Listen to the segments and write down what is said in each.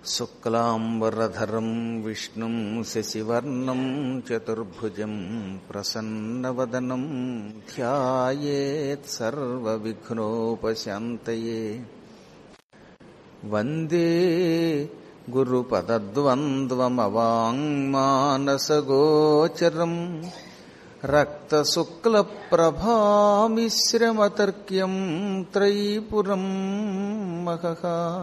శుక్లాంబరధరం విష్ణుం శశివర్ణం చతుర్భుజం ప్రసన్నవదనం ధ్యాయేత్ సర్వవిఘ్నోపశాంతయే వందే గురుపదద్వంద్వమవాङ्మానసగోచరం రక్తశుక్లప్రభామిశ్రమతర్క్యం త్రైపురం మహః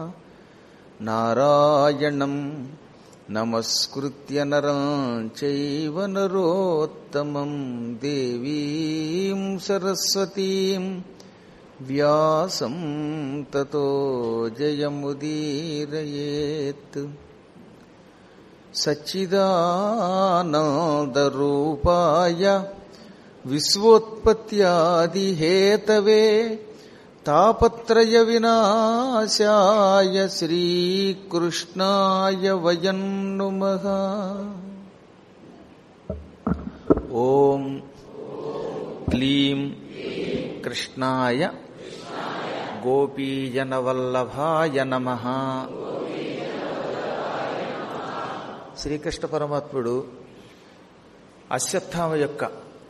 నారాయణం నమస్కృత్య నరం చైవ నరోత్తమం దేవీం సరస్వతీం వ్యాసం తతో జయముదీరయేత్ సచ్చిదానందరూపాయ విశ్వోత్పత్యాదిహేతవే తాపత్రయ వినాశాయ శ్రీకృష్ణాయ వయం నుమః ఓం క్లీం కృష్ణాయ గోపీజనవల్లభాయ నమ శ్రీకృష్ణ పరమాత్ముడు అశ్వత్థామ యొక్క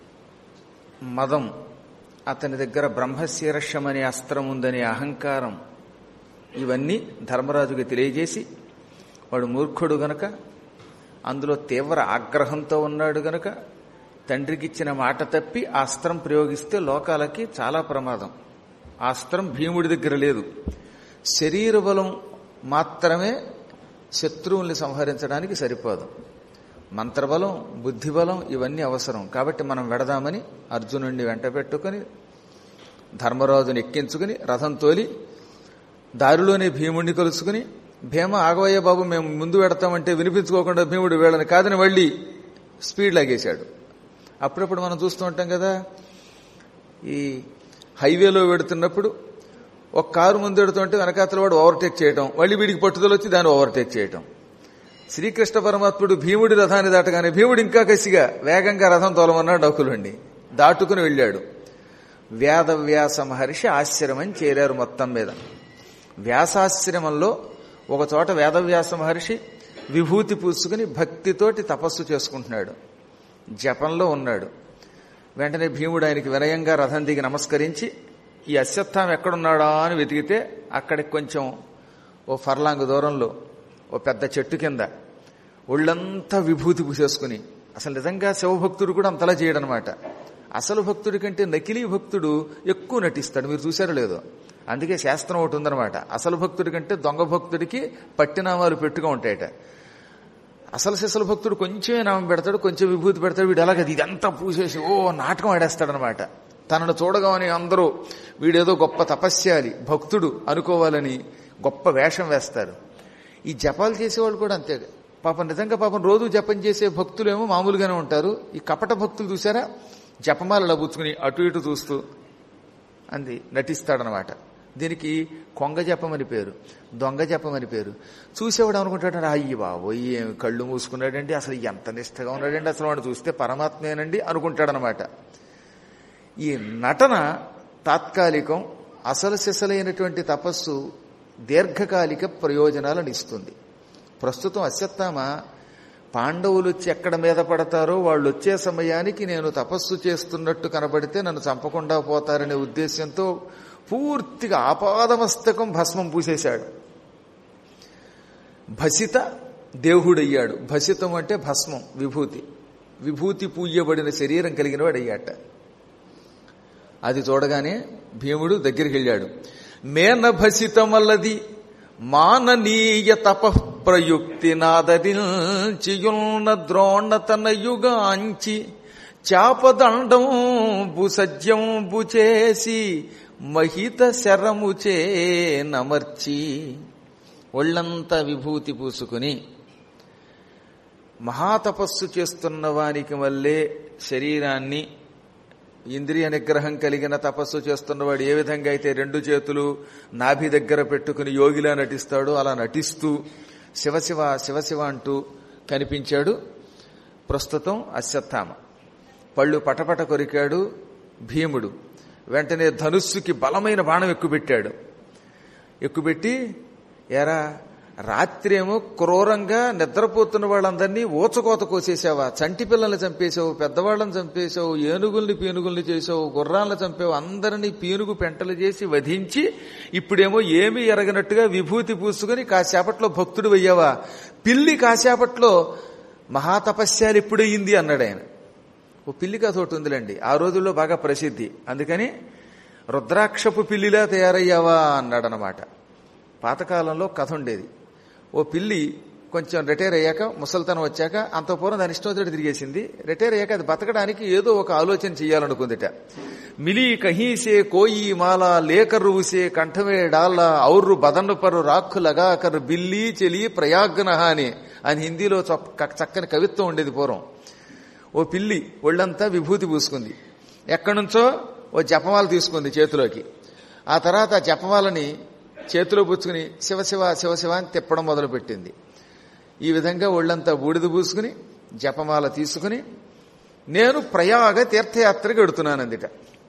మదం అతని దగ్గర బ్రహ్మశీర్షం అనే అస్త్రం ఉందనే అహంకారం ఇవన్నీ ధర్మరాజుకి తెలియజేసి వాడు మూర్ఖుడు గనక అందులో తీవ్ర ఆగ్రహంతో ఉన్నాడు గనక తండ్రికిచ్చిన మాట తప్పి ఆ అస్త్రం ప్రయోగిస్తే లోకాలకి చాలా ప్రమాదం ఆ అస్త్రం భీముడి దగ్గర లేదు శరీర బలం మాత్రమే శత్రువుల్ని సంహరించడానికి సరిపోదు మంత్రబలం బుద్ధిబలం ఇవన్నీ అవసరం కాబట్టి మనం వెడదామని అర్జునుడిని వెంట పెట్టుకుని ధర్మరాజుని ఎక్కించుకుని రథం తోలి దారిలోనే భీముడిని కలుసుకుని భీమ ఆగవయ్య బాబు మేము ముందు పెడతామంటే వినిపించుకోకుండా భీముడు వీళ్ళని కాదని మళ్ళీ స్పీడ్ లాగేశాడు అప్పుడప్పుడు మనం చూస్తూ ఉంటాం కదా ఈ హైవేలో వెడుతున్నప్పుడు ఒక కారు ముందు పెడుతుంటే వెనకాతల వాడు ఓవర్టేక్ చేయటం మళ్ళీ వీడికి పట్టుదల వచ్చి దాన్ని ఓవర్టేక్ చేయటం శ్రీకృష్ణ పరమాత్ముడు భీముడి రథాన్ని దాటగానే భీముడు ఇంకా కసిగా వేగంగా రథం తోలమన్నాడు డకులుండి దాటుకుని వెళ్ళాడు వేదవ్యాస మహర్షి ఆశ్రమం చేరారు మొత్తం మీద వ్యాసాశ్రమంలో ఒక చోట వేదవ్యాస మహర్షి విభూతి పూసుకుని భక్తితోటి తపస్సు చేసుకుంటున్నాడు జపంలో ఉన్నాడు వెంటనే భీముడు ఆయనకి వినయంగా రథం దిగి నమస్కరించి ఈ అశ్వత్థాం ఎక్కడున్నాడా అని వెతికితే అక్కడికి కొంచెం ఓ ఫర్లాంగ్ దూరంలో ఓ పెద్ద చెట్టు కింద ఒళ్ళంతా విభూతి పూసేసుకుని అసలు నిజంగా శివభక్తుడు కూడా అంతలా చేయడనమాట అసలు భక్తుడి కంటే నకిలీ భక్తుడు ఎక్కువ నటిస్తాడు మీరు చూసారో లేదో అందుకే శాస్త్రం ఒకటి ఉందనమాట అసలు భక్తుడి కంటే దొంగ భక్తుడికి పట్టినామాలు పెట్టుగా ఉంటాయట అసలు సిసలు భక్తుడు కొంచెమే నామం పెడతాడు కొంచెం విభూతి పెడతాడు వీడు అలాగే ఇదంతా పూసేసి ఓ నాటకం ఆడేస్తాడనమాట తనను చూడగానే అందరూ వీడేదో గొప్ప తపస్యాలి భక్తుడు అనుకోవాలని గొప్ప వేషం వేస్తారు ఈ జపాలు చేసేవాళ్ళు కూడా అంతే పాపం నిజంగా పాపం రోజు జపం చేసే భక్తులేమో మామూలుగానే ఉంటారు ఈ కపట భక్తులు చూసారా జపమాల పుచ్చుకుని అటు ఇటు చూస్తూ అంది నటిస్తాడనమాట దీనికి కొంగ జపం అని పేరు దొంగ జపం అని పేరు చూసేవాడు అనుకుంటాడు అయ్యి బాబోయ్ ఏమి కళ్ళు మూసుకున్నాడండి అసలు ఎంత నిష్టగా ఉన్నాడండి అసలు వాడు చూస్తే పరమాత్మేనండి అనుకుంటాడనమాట ఈ నటన తాత్కాలికం అసలు సిసలైనటువంటి తపస్సు దీర్ఘకాలిక ప్రయోజనాలను ఇస్తుంది ప్రస్తుతం అశ్వత్థామ పాండవులు వచ్చి ఎక్కడ మీద పడతారో వాళ్ళు వచ్చే సమయానికి నేను తపస్సు చేస్తున్నట్టు కనబడితే నన్ను చంపకుండా పోతారనే ఉద్దేశంతో పూర్తిగా ఆపాదమస్తకం భస్మం పూసేశాడు భసిత దేహుడయ్యాడు భసితం అంటే భస్మం విభూతి విభూతి పూయబడిన శరీరం కలిగిన వాడయ్యాట అది చూడగానే భీముడు దగ్గరికి వెళ్ళాడు మేనభసితమల్లది మాననీయ తపఃప్రయుక్తి నాదరిల్చియున్న ద్రోణతనయుగాంచి చాపదండంబు సజ్జంబు చేసి మహిత శరముచే నమర్చి ఒళ్ళంతా విభూతి పూసుకుని మహాతపస్సు చేస్తున్న వానికి వల్లే శరీరాన్ని ఇంద్రియ నిగ్రహం కలిగిన తపస్సు చేస్తున్నవాడు ఏ విధంగా అయితే రెండు చేతులు నాభి దగ్గర పెట్టుకుని యోగిలా నటిస్తాడో అలా నటిస్తూ శివశివ శివశివ అంటూ కనిపించాడు ప్రస్తుతం అశ్వత్థామ పళ్ళు పటపట కొరికాడు భీముడు వెంటనే ధనుస్సుకి బలమైన బాణం ఎక్కుపెట్టాడు ఎక్కుపెట్టి ఎరా రాత్రేమో క్రూరంగా నిద్రపోతున్న వాళ్ళందరినీ ఊచకోత కోసేసావా చంటి పిల్లల్ని చంపేశావు పెద్దవాళ్ళని చంపేశావు ఏనుగుల్ని పీనుగుల్ని చేసావు గుర్రాలను చంపావు అందరినీ పీనుగు పెంటలు చేసి వధించి ఇప్పుడేమో ఏమీ ఎరగనట్టుగా విభూతి పూసుకుని కాసేపట్లో భక్తుడు అయ్యావా పిల్లి కాసేపట్లో మహాతపస్యాలు ఎప్పుడయ్యింది అన్నాడు ఆయన ఓ పిల్లి కథ ఒకటి ఉందిలేండి ఆ రోజుల్లో బాగా ప్రసిద్ధి అందుకని రుద్రాక్షపు పిల్లిలా తయారయ్యావా అన్నాడనమాట పాతకాలంలో కథ ఉండేది ఓ పిల్లి కొంచెం రిటైర్ అయ్యాక ముసల్తనం వచ్చాక అంత పూర్వం దాని ఇష్టం వచ్చినట్టు తిరిగేసింది రిటైర్ అయ్యాక అది బతకడానికి ఏదో ఒక ఆలోచన చేయాలనుకుందిట మిలి కహీసే కోయి మాల లేకరువుసే కంఠమే డాల ఔర్రు బదన్ను పరు రాక్కు లగాకర్ బిల్లి చెలి ప్రయాగ్నహ అని అని హిందీలో చొక్క- చక్కని కవిత్వం ఉండేది పూర్వం ఓ పిల్లి ఒళ్ళంతా విభూతి పూసుకుంది ఎక్కడి నుంచో ఓ జపమాల తీసుకుంది చేతిలోకి ఆ తర్వాత ఆ జపమాలని చేతిలో పుచ్చుకుని శివశివ శివశివ అని తిప్పడం మొదలుపెట్టింది ఈ విధంగా ఒళ్ళంతా బూడిద పూసుకుని జపమాల తీసుకుని నేను ప్రయాగ తీర్థయాత్రకి వెడుతున్నాను అందుట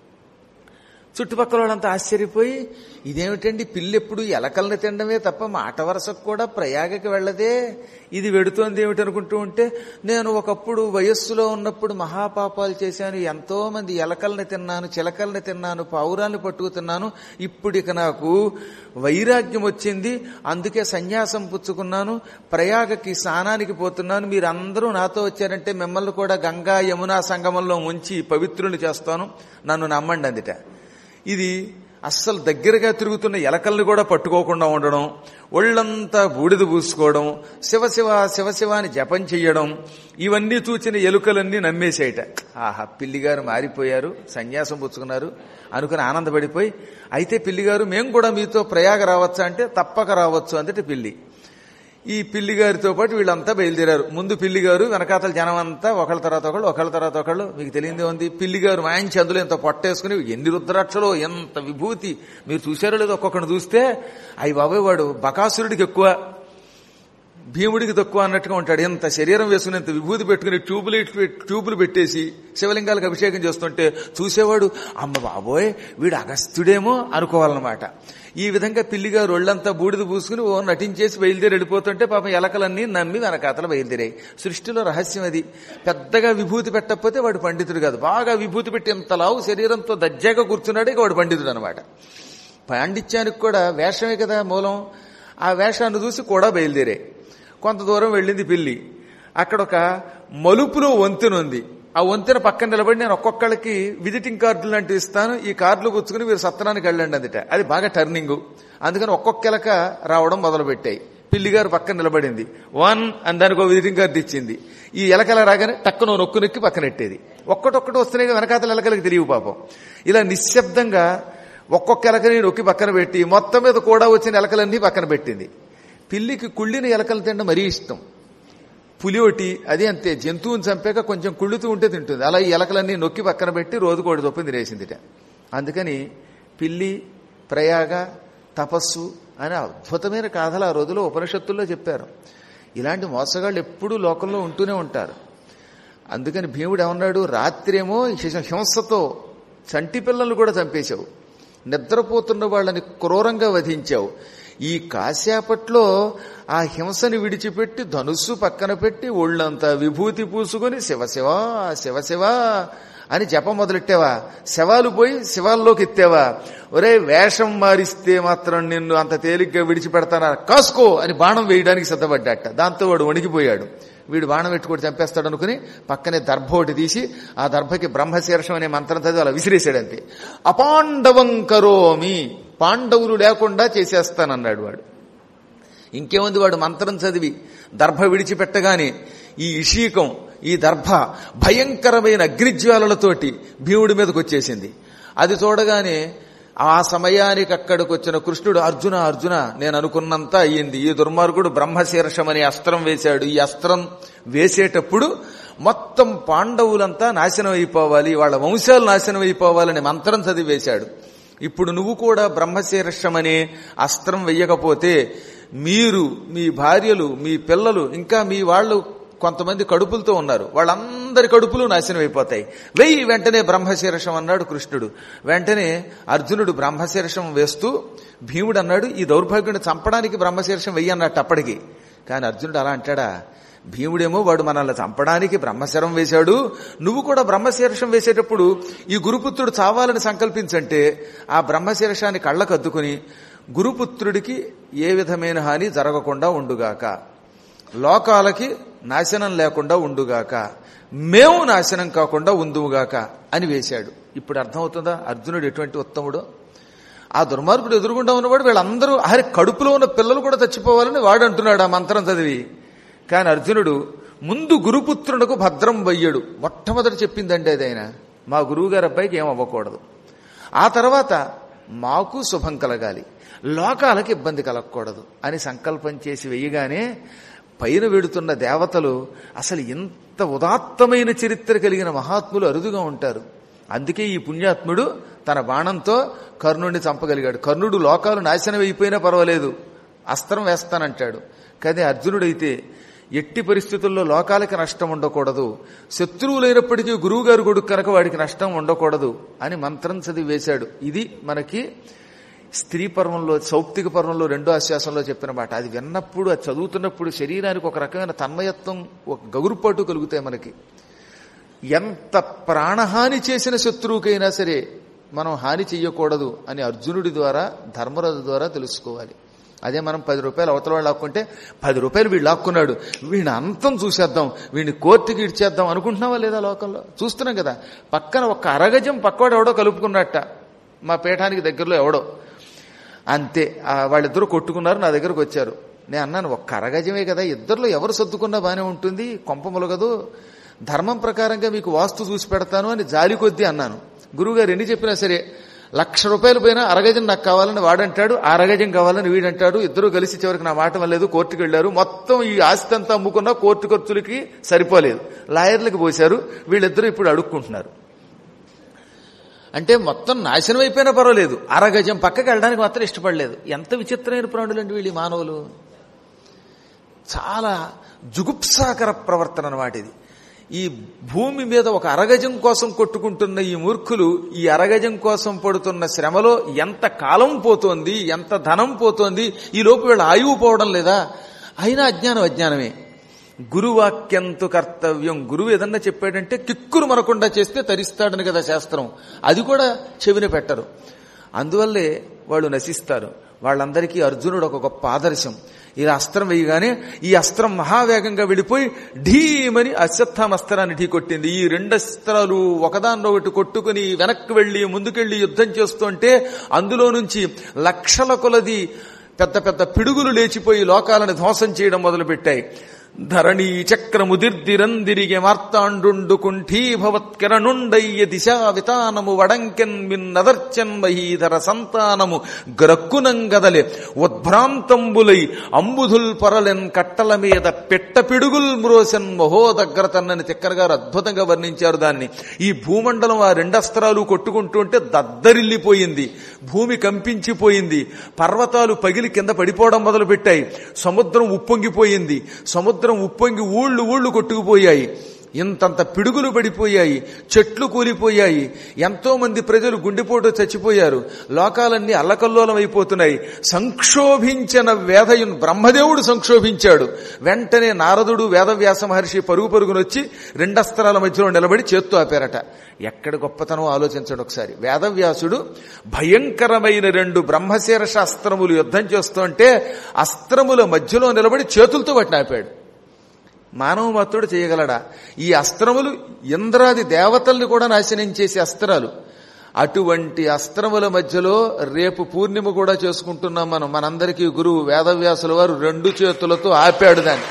చుట్టుపక్కల వాళ్ళంతా ఆశ్చర్యపోయి ఇదేమిటండి పిల్లి ఎప్పుడు ఎలకల్ని తినడమే తప్ప మాట వరసకు కూడా ప్రయాగకి వెళ్ళదే ఇది వెడుతోంది ఏమిటనుకుంటూ ఉంటే నేను ఒకప్పుడు వయస్సులో ఉన్నప్పుడు మహాపాపాలు చేశాను ఎంతో మంది ఎలకల్ని తిన్నాను చిలకల్ని తిన్నాను పావురాన్ని పట్టుకుతున్నాను ఇప్పుడు ఇక నాకు వైరాగ్యం వచ్చింది అందుకే సన్యాసం పుచ్చుకున్నాను ప్రయాగకి స్నానానికి పోతున్నాను మీరందరూ నాతో వచ్చారంటే మిమ్మల్ని కూడా గంగా యమునా సంగమంలో ఉంచి పవిత్రుని చేస్తాను నన్ను నమ్మండి అందుట ఇది అస్సలు దగ్గరగా తిరుగుతున్న ఎలకల్ని కూడా పట్టుకోకుండా ఉండడం ఒళ్ళంతా బూడిద పూసుకోవడం శివశివ శివశివ అని జపం చెయ్యడం ఇవన్నీ చూచిన ఎలుకలన్నీ నమ్మేసేయట ఆహా పిల్లిగారు మారిపోయారు సన్యాసం పుచ్చుకున్నారు అనుకుని ఆనందపడిపోయి అయితే పిల్లిగారు మేము కూడా మీతో ప్రయాగ రావచ్చా అంటే తప్పక రావచ్చు అందుటే పిల్లి ఈ పిల్లిగారితో పాటు వీళ్ళంతా బయలుదేరారు ముందు పిల్లిగారు వెనకాతల జనం అంతా ఒకళ్ళ తర్వాత ఒకళ్ళు ఒకళ్ళ తర్వాత ఒకళ్ళు మీకు తెలియదే ఉంది పిల్లిగారు మాయించి అందులో ఎంత పొట్టేసుకుని ఎన్ని రుద్రాక్షలో ఎంత విభూతి మీరు చూశారో లేదో ఒక్కొక్కడిని చూస్తే అవి బాబాయ్ వాడు బకాసురుడికి ఎక్కువ భీముడికి తక్కువ అన్నట్టుగా ఉంటాడు ఎంత శరీరం వేసుకుని ఎంత విభూతి పెట్టుకుని ట్యూబులు ఇటు- ట్యూబులు పెట్టేసి శివలింగాలకు అభిషేకం చేస్తుంటే చూసేవాడు అమ్మ బాబోయ్ వీడు అగస్త్యుడేమో అనుకోవాలన్నమాట ఈ విధంగా పిల్లిగా రొళ్ళంతా బూడిద పూసుకుని ఓ నటించేసి బయలుదేరి వెళ్ళిపోతుంటే పాపం ఎలకలన్నీ నమ్మి వెనకాతలు బయలుదేరాయి సృష్టిలో రహస్యం అది పెద్దగా విభూతి పెట్టకపోతే వాడు పండితుడు కాదు బాగా విభూతి పెట్టి ఎంత లావు శరీరంతో దజ్జాగా కూర్చున్నాడు ఇక వాడు పండితుడు అనమాట పాండిత్యానికి కూడా వేషమే కదా మూలం ఆ వేషాన్ని చూసి కూడా బయలుదేరాయి కొంత దూరం వెళ్ళింది పిల్లి అక్కడ ఒక మలుపులో వంతెన ఉంది ఆ వంతెన పక్కన నిలబడి నేను ఒక్కొక్కళ్ళకి విజిటింగ్ కార్డులు లాంటివి ఇస్తాను ఈ కార్డులు పుచ్చుకుని మీరు సత్రానికి వెళ్ళండి అందుట అది బాగా టర్నింగ్ అందుకని ఒక్కొక్కలక రావడం మొదలుపెట్టాయి పిల్లిగారు పక్కన నిలబడింది వన్ అని దానికి ఒక విజిటింగ్ కార్డు ఇచ్చింది ఈ ఎలకల రాగానే టక్కున నొక్కు నొక్కి పక్కనెట్టేది ఒక్కటొక్కటి వస్తున్నాయి కదా వెనకాతల ఎలకలకి తెలియవు పాపం ఇలా నిశ్శబ్దంగా ఒక్కొక్క ఎలకని నొక్కి పక్కన పెట్టి మొత్తం మీద కూడా వచ్చిన ఎలకలన్నీ పక్కన పెట్టింది పిల్లికి కుళ్ళిన ఎలకలు తినడం మరీ ఇష్టం పులి ఒకటి అది అంతే జంతువుని చంపాక కొంచెం కుళ్ళుతూ ఉంటే తింటుంది అలా ఈ ఎలకలన్నీ నొక్కి పక్కన పెట్టి రోజు కోడి చొప్పున తినేసిందిట అందుకని పిల్లి ప్రయాగ తపస్సు అనే అద్భుతమైన కథలు ఆ రోజులో ఉపనిషత్తుల్లో చెప్పారు ఇలాంటి మోసగాళ్ళు ఎప్పుడూ లోకంలో ఉంటూనే ఉంటారు అందుకని భీముడు ఏమన్నాడు రాత్రేమో హింస- హింసతో చంటి పిల్లల్ని కూడా చంపేశావు నిద్రపోతున్న వాళ్ళని క్రూరంగా వధించావు ఈ కాసేపట్లో ఆ హింసని విడిచిపెట్టి ధనుస్సు పక్కన పెట్టి ఒళ్ళంతా విభూతి పూసుకొని శివశివ శివశివ అని జపం మొదలెట్టావా శవాలు పోయి శివాల్లోకి ఎత్తావా ఒరే వేషం మారిస్తే మాత్రం నిన్ను అంత తేలిగ్గా విడిచిపెడతానా కాసుకో అని బాణం వేయడానికి సిద్ధపడ్డాట దాంతో వాడు వణికిపోయాడు వీడు బాణం పెట్టుకోటి చంపేస్తాడు అనుకుని పక్కనే దర్భ ఒకటి తీసి ఆ దర్భకి బ్రహ్మశీర్షం అనే మంత్రం చదివి అలా విసిరేశాడంతే అపాండవం కరోమి పాండవులు లేకుండా చేసేస్తానన్నాడు వాడు ఇంకేముంది వాడు మంత్రం చదివి దర్భ విడిచిపెట్టగానే ఈ ఇషీకం ఈ దర్భ భయంకరమైన అగ్నిజ్వాలలతోటి భీముడి మీదకి వచ్చేసింది అది చూడగానే ఆ సమయానికి అక్కడికి వచ్చిన కృష్ణుడు అర్జున అర్జున నేను అనుకున్నంత అయ్యింది ఈ దుర్మార్గుడు బ్రహ్మశీర్షం అనే అస్త్రం వేశాడు ఈ అస్త్రం వేసేటప్పుడు మొత్తం పాండవులంతా నాశనం అయిపోవాలి వాళ్ళ వంశాలు నాశనం అయిపోవాలని మంత్రం చదివి వేశాడు ఇప్పుడు నువ్వు కూడా బ్రహ్మశీర్షం అనే అస్త్రం వెయ్యకపోతే మీరు మీ భార్యలు మీ పిల్లలు ఇంకా మీ వాళ్ళు కొంతమంది కడుపులతో ఉన్నారు వాళ్ళందరి కడుపులు నాశనం అయిపోతాయి వెయ్యి వెంటనే బ్రహ్మశీర్షం అన్నాడు కృష్ణుడు వెంటనే అర్జునుడు బ్రహ్మశీర్షం వేస్తూ భీముడు అన్నాడు ఈ దౌర్భాగ్యుని చంపడానికి బ్రహ్మశీర్షం వెయ్యి అన్నట్టు అప్పటికి కానీ అర్జునుడు అలా అంటాడా భీముడేమో వాడు మనల్ని చంపడానికి బ్రహ్మశరం వేశాడు నువ్వు కూడా బ్రహ్మశీర్షం వేసేటప్పుడు ఈ గురుపుత్రుడు చావాలని సంకల్పించంటే ఆ బ్రహ్మశీర్షాన్ని కళ్ళకు అద్దుకుని గురుపుత్రుడికి ఏ విధమైన హాని జరగకుండా ఉండుగాక లోకాలకి నాశనం లేకుండా ఉండుగాక మేము నాశనం కాకుండా ఉందువుగాక అని వేశాడు ఇప్పుడు అర్థమవుతుందా అర్జునుడు ఎటువంటి ఉత్తముడో ఆ దుర్మార్గుడు ఎదురుగుండా ఉన్నవాడు వీళ్ళందరూ అరే కడుపులో ఉన్న పిల్లలు కూడా చచ్చిపోవాలని వాడు అంటున్నాడు ఆ మంత్రం చదివి కానీ అర్జునుడు ముందు గురుపుత్రునకు భద్రం వయ్యడు మొట్టమొదటి చెప్పిందంటే అదైనా మా గురువుగారి అబ్బాయికి ఏం అవ్వకూడదు ఆ తర్వాత మాకు శుభం కలగాలి లోకాలకు ఇబ్బంది కలగకూడదు అని సంకల్పం చేసి వెయ్యగానే పైన వెడుతున్న దేవతలు అసలు ఇంత ఉదాత్తమైన చరిత్ర కలిగిన మహాత్ములు అరుదుగా ఉంటారు అందుకే ఈ పుణ్యాత్ముడు తన బాణంతో కర్ణుడిని చంపగలిగాడు కర్ణుడు లోకాలు నాశనం అయిపోయినా పర్వాలేదు అస్త్రం వేస్తానంటాడు కానీ అర్జునుడైతే ఎట్టి పరిస్థితుల్లో లోకాలకి నష్టం ఉండకూడదు శత్రువులైనప్పటికీ గురువుగారు కొడుకు కనుక వాడికి నష్టం ఉండకూడదు అని మంత్రం చదివి వేశాడు ఇది మనకి స్త్రీ పర్వంలో సౌప్తిక పర్వంలో రెండో ఆశ్వాసంలో చెప్పిన మాట అది విన్నప్పుడు అది చదువుతున్నప్పుడు శరీరానికి ఒక రకమైన తన్మయత్వం ఒక గగురుపాటు కలుగుతాయి మనకి ఎంత ప్రాణహాని చేసిన శత్రువుకైనా సరే మనం హాని చెయ్యకూడదు అని అర్జునుడి ద్వారా ధర్మరాజు ద్వారా తెలుసుకోవాలి అదే మనం పది రూపాయలు అవతల వాళ్ళు లాక్కుంటే పది రూపాయలు వీడు లాక్కున్నాడు వీడిని అంతం చూసేద్దాం వీడిని కోర్టుకి ఇడ్చేద్దాం అనుకుంటున్నావా లేదా లోకంలో చూస్తున్నాం కదా పక్కన ఒక అరగజం పక్కవాడు ఎవడో కలుపుకున్నట్ట మా పీఠానికి దగ్గరలో ఎవడో అంతే ఆ వాళ్ళిద్దరూ కొట్టుకున్నారు నా దగ్గరకు వచ్చారు నేను అన్నాను ఒక్క అరగజమే కదా ఇద్దరిలో ఎవరు సర్దుకున్నా బానే ఉంటుంది కొంపములగదు ధర్మం ప్రకారంగా మీకు వాస్తు చూసి పెడతాను అని జాలి కొద్దీ అన్నాను గురువుగారు ఎన్ని చెప్పినా సరే లక్ష రూపాయలు పోయినా అరగజం నాకు కావాలని వాడంటాడు ఆ అరగజం కావాలని వీడంటాడు ఇద్దరు కలిసి చివరికి నా మాట వల్లేదు కోర్టుకు వెళ్లారు మొత్తం ఈ ఆస్తి అంతా అమ్ముకున్నా కోర్టు ఖర్చులకి సరిపోలేదు లాయర్లకు పోశారు వీళ్ళిద్దరూ ఇప్పుడు అడుక్కుంటున్నారు అంటే మొత్తం నాశనం అయిపోయినా పర్వాలేదు అరగజం పక్కకి వెళ్ళడానికి మాత్రం ఇష్టపడలేదు ఎంత విచిత్రమైన ప్రాణులండి వీళ్ళు ఈ మానవులు చాలా జుగుప్సాకర ప్రవర్తన అన్నమాట ఇది ఈ భూమి మీద ఒక అరగజం కోసం కొట్టుకుంటున్న ఈ మూర్ఖులు ఈ అరగజం కోసం పడుతున్న శ్రమలో ఎంత కాలం పోతోంది ఎంత ధనం పోతోంది ఈ లోపు వీళ్ళ ఆయువు పోవడం లేదా అయినా అజ్ఞానం అజ్ఞానమే గురువాక్యంతు కర్తవ్యం గురువు ఏదన్నా చెప్పాడంటే కిక్కురు మనకుండా చేస్తే తరిస్తాడని కదా శాస్త్రం అది కూడా చెవిన పెట్టరు అందువల్లే వాళ్ళు నశిస్తారు వాళ్ళందరికీ అర్జునుడు ఒక గొప్ప ఆదర్శం ఇలా అస్త్రం వేయగానే ఈ అస్త్రం మహావేగంగా వెళ్ళిపోయి ఢీమని అశ్వత్థామ అస్త్రాన్ని ఢీ కొట్టింది ఈ రెండు అస్త్రాలు ఒకదాన్నొకటి కొట్టుకుని వెనక్కి వెళ్లి ముందుకెళ్లి యుద్ధం చేస్తుంటే అందులో నుంచి లక్షల కొలది పెద్ద పెద్ద పిడుగులు లేచిపోయి లోకాలను ధ్వంసం చేయడం మొదలుపెట్టాయి ధరణీ చక్రముదిర్దిరందిరిగే మార్తాండు కుంఠీభవత్కిరణుండయ్య దిశా వితానము వడంకెన్ మిన్నదర్చన్ మహీధర సంతానము గ్రక్కునంగదలే ఉద్భ్రాంతంబులై అంబుధుల్ పొరలెన్ కట్టల మీద పెట్ట పిడుగుల్ మ్రోసెన్ మహోదగ్రతన్నని తిక్కర గారు అద్భుతంగా వర్ణించారు దాన్ని ఈ భూమండలం ఆ రెండస్త్రాలు కొట్టుకుంటుంటే దద్దరిల్లిపోయింది భూమి కంపించిపోయింది పర్వతాలు పగిలి కింద పడిపోవడం మొదలు పెట్టాయి సముద్రం ఉప్పొంగిపోయింది సముద్రం ఉప్పొంగి ఊళ్ళు ఊళ్ళు కొట్టుకుపోయాయి ఇంతంత పిడుగులు పడిపోయాయి చెట్లు కూలిపోయాయి ఎంతో మంది ప్రజలు గుండెపోటు చచ్చిపోయారు లోకాలన్నీ అల్లకల్లోలం అయిపోతున్నాయి సంక్షోభించిన వేదయున్ బ్రహ్మదేవుడు సంక్షోభించాడు వెంటనే నారదుడు వేదవ్యాస మహర్షి పరుగు పరుగునొచ్చి రెండస్త్రాల మధ్యలో నిలబడి చేత్తో ఆపారట ఎక్కడ గొప్పతనం ఆలోచించడు ఒకసారి వేదవ్యాసుడు భయంకరమైన రెండు బ్రహ్మశీర్ష అస్త్రములు యుద్ధం చేస్తుంటే అస్త్రముల మధ్యలో నిలబడి చేతులతో వాటిని ఆపాడు మానవ మాత్రుడు చేయగలడా ఈ అస్త్రములు ఇంద్రాది దేవతల్ని కూడా నాశనం చేసే అస్త్రాలు అటువంటి అస్త్రముల మధ్యలో రేపు పూర్ణిమ కూడా చేసుకుంటున్నాం మనం మనందరికీ గురువు వేదవ్యాసుల వారు రెండు చేతులతో ఆపాడు దాన్ని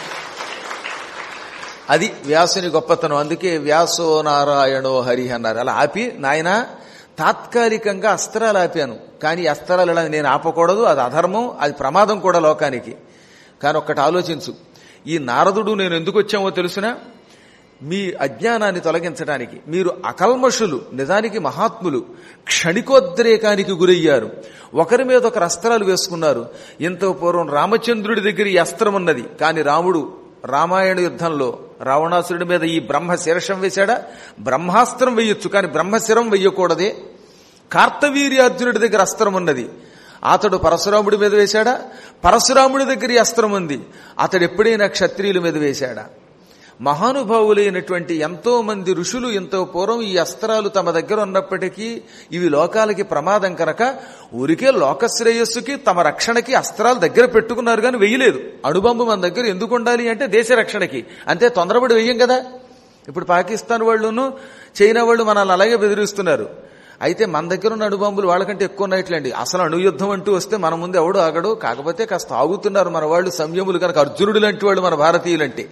అది వ్యాసుని గొప్పతనం అందుకే వ్యాసో నారాయణో హరి అన్నారు అలా ఆపి నాయన తాత్కాలికంగా అస్త్రాలు ఆపాను కానీ అస్త్రాలు ఇలా నేను ఆపకూడదు అది అధర్మం అది ప్రమాదం కూడా లోకానికి కానీ ఒక్కటి ఆలోచించు ఈ నారదుడు నేను ఎందుకు వచ్చామో తెలుసునా మీ అజ్ఞానాన్ని తొలగించడానికి మీరు అకల్మషులు నిజానికి మహాత్ములు క్షణికోద్రేకానికి గురయ్యారు ఒకరి మీద ఒకరు అస్త్రాలు వేసుకున్నారు ఇంత పూర్వం రామచంద్రుడి దగ్గర ఈ అస్త్రం ఉన్నది కానీ రాముడు రామాయణ యుద్ధంలో రావణాసురుడి మీద ఈ బ్రహ్మ శిరషం వేశాడా బ్రహ్మాస్త్రం వెయ్యొచ్చు కానీ బ్రహ్మశిరం వెయ్యకూడదే కార్తవీర్యార్జునుడి దగ్గర అస్త్రం ఉన్నది అతడు పరశురాముడి మీద వేశాడా పరశురాముడి దగ్గర ఈ అస్త్రం ఉంది అతడు ఎప్పుడైనా క్షత్రియుల మీద వేశాడా మహానుభావులైనటువంటి ఎంతో మంది ఋషులు ఎంతో పూర్వం ఈ అస్త్రాలు తమ దగ్గర ఉన్నప్పటికీ ఇవి లోకాలకి ప్రమాదం కనుక ఊరికే లోకశ్రేయస్సుకి తమ రక్షణకి అస్త్రాలు దగ్గర పెట్టుకున్నారు కానీ వెయ్యలేదు అణుబంబు మన దగ్గర ఎందుకు ఉండాలి అంటే దేశ రక్షణకి అంతే తొందరపడి వెయ్యం కదా ఇప్పుడు పాకిస్తాన్ వాళ్ళును చైనా వాళ్ళు మనల్ని అలాగే బెదిరిస్తున్నారు అయితే మన దగ్గర ఉన్న అణుబాంబులు వాళ్ళకంటే ఎక్కువ ఉన్నట్లండి అసలు అణుయుద్ధం అంటూ వస్తే మన ముందు ఎవడు ఆగడు కాకపోతే కాస్త ఆగుతున్నారు మన వాళ్ళు సంయములు కనుక అర్జునుడు లాంటి వాళ్ళు మన భారతీయులంటే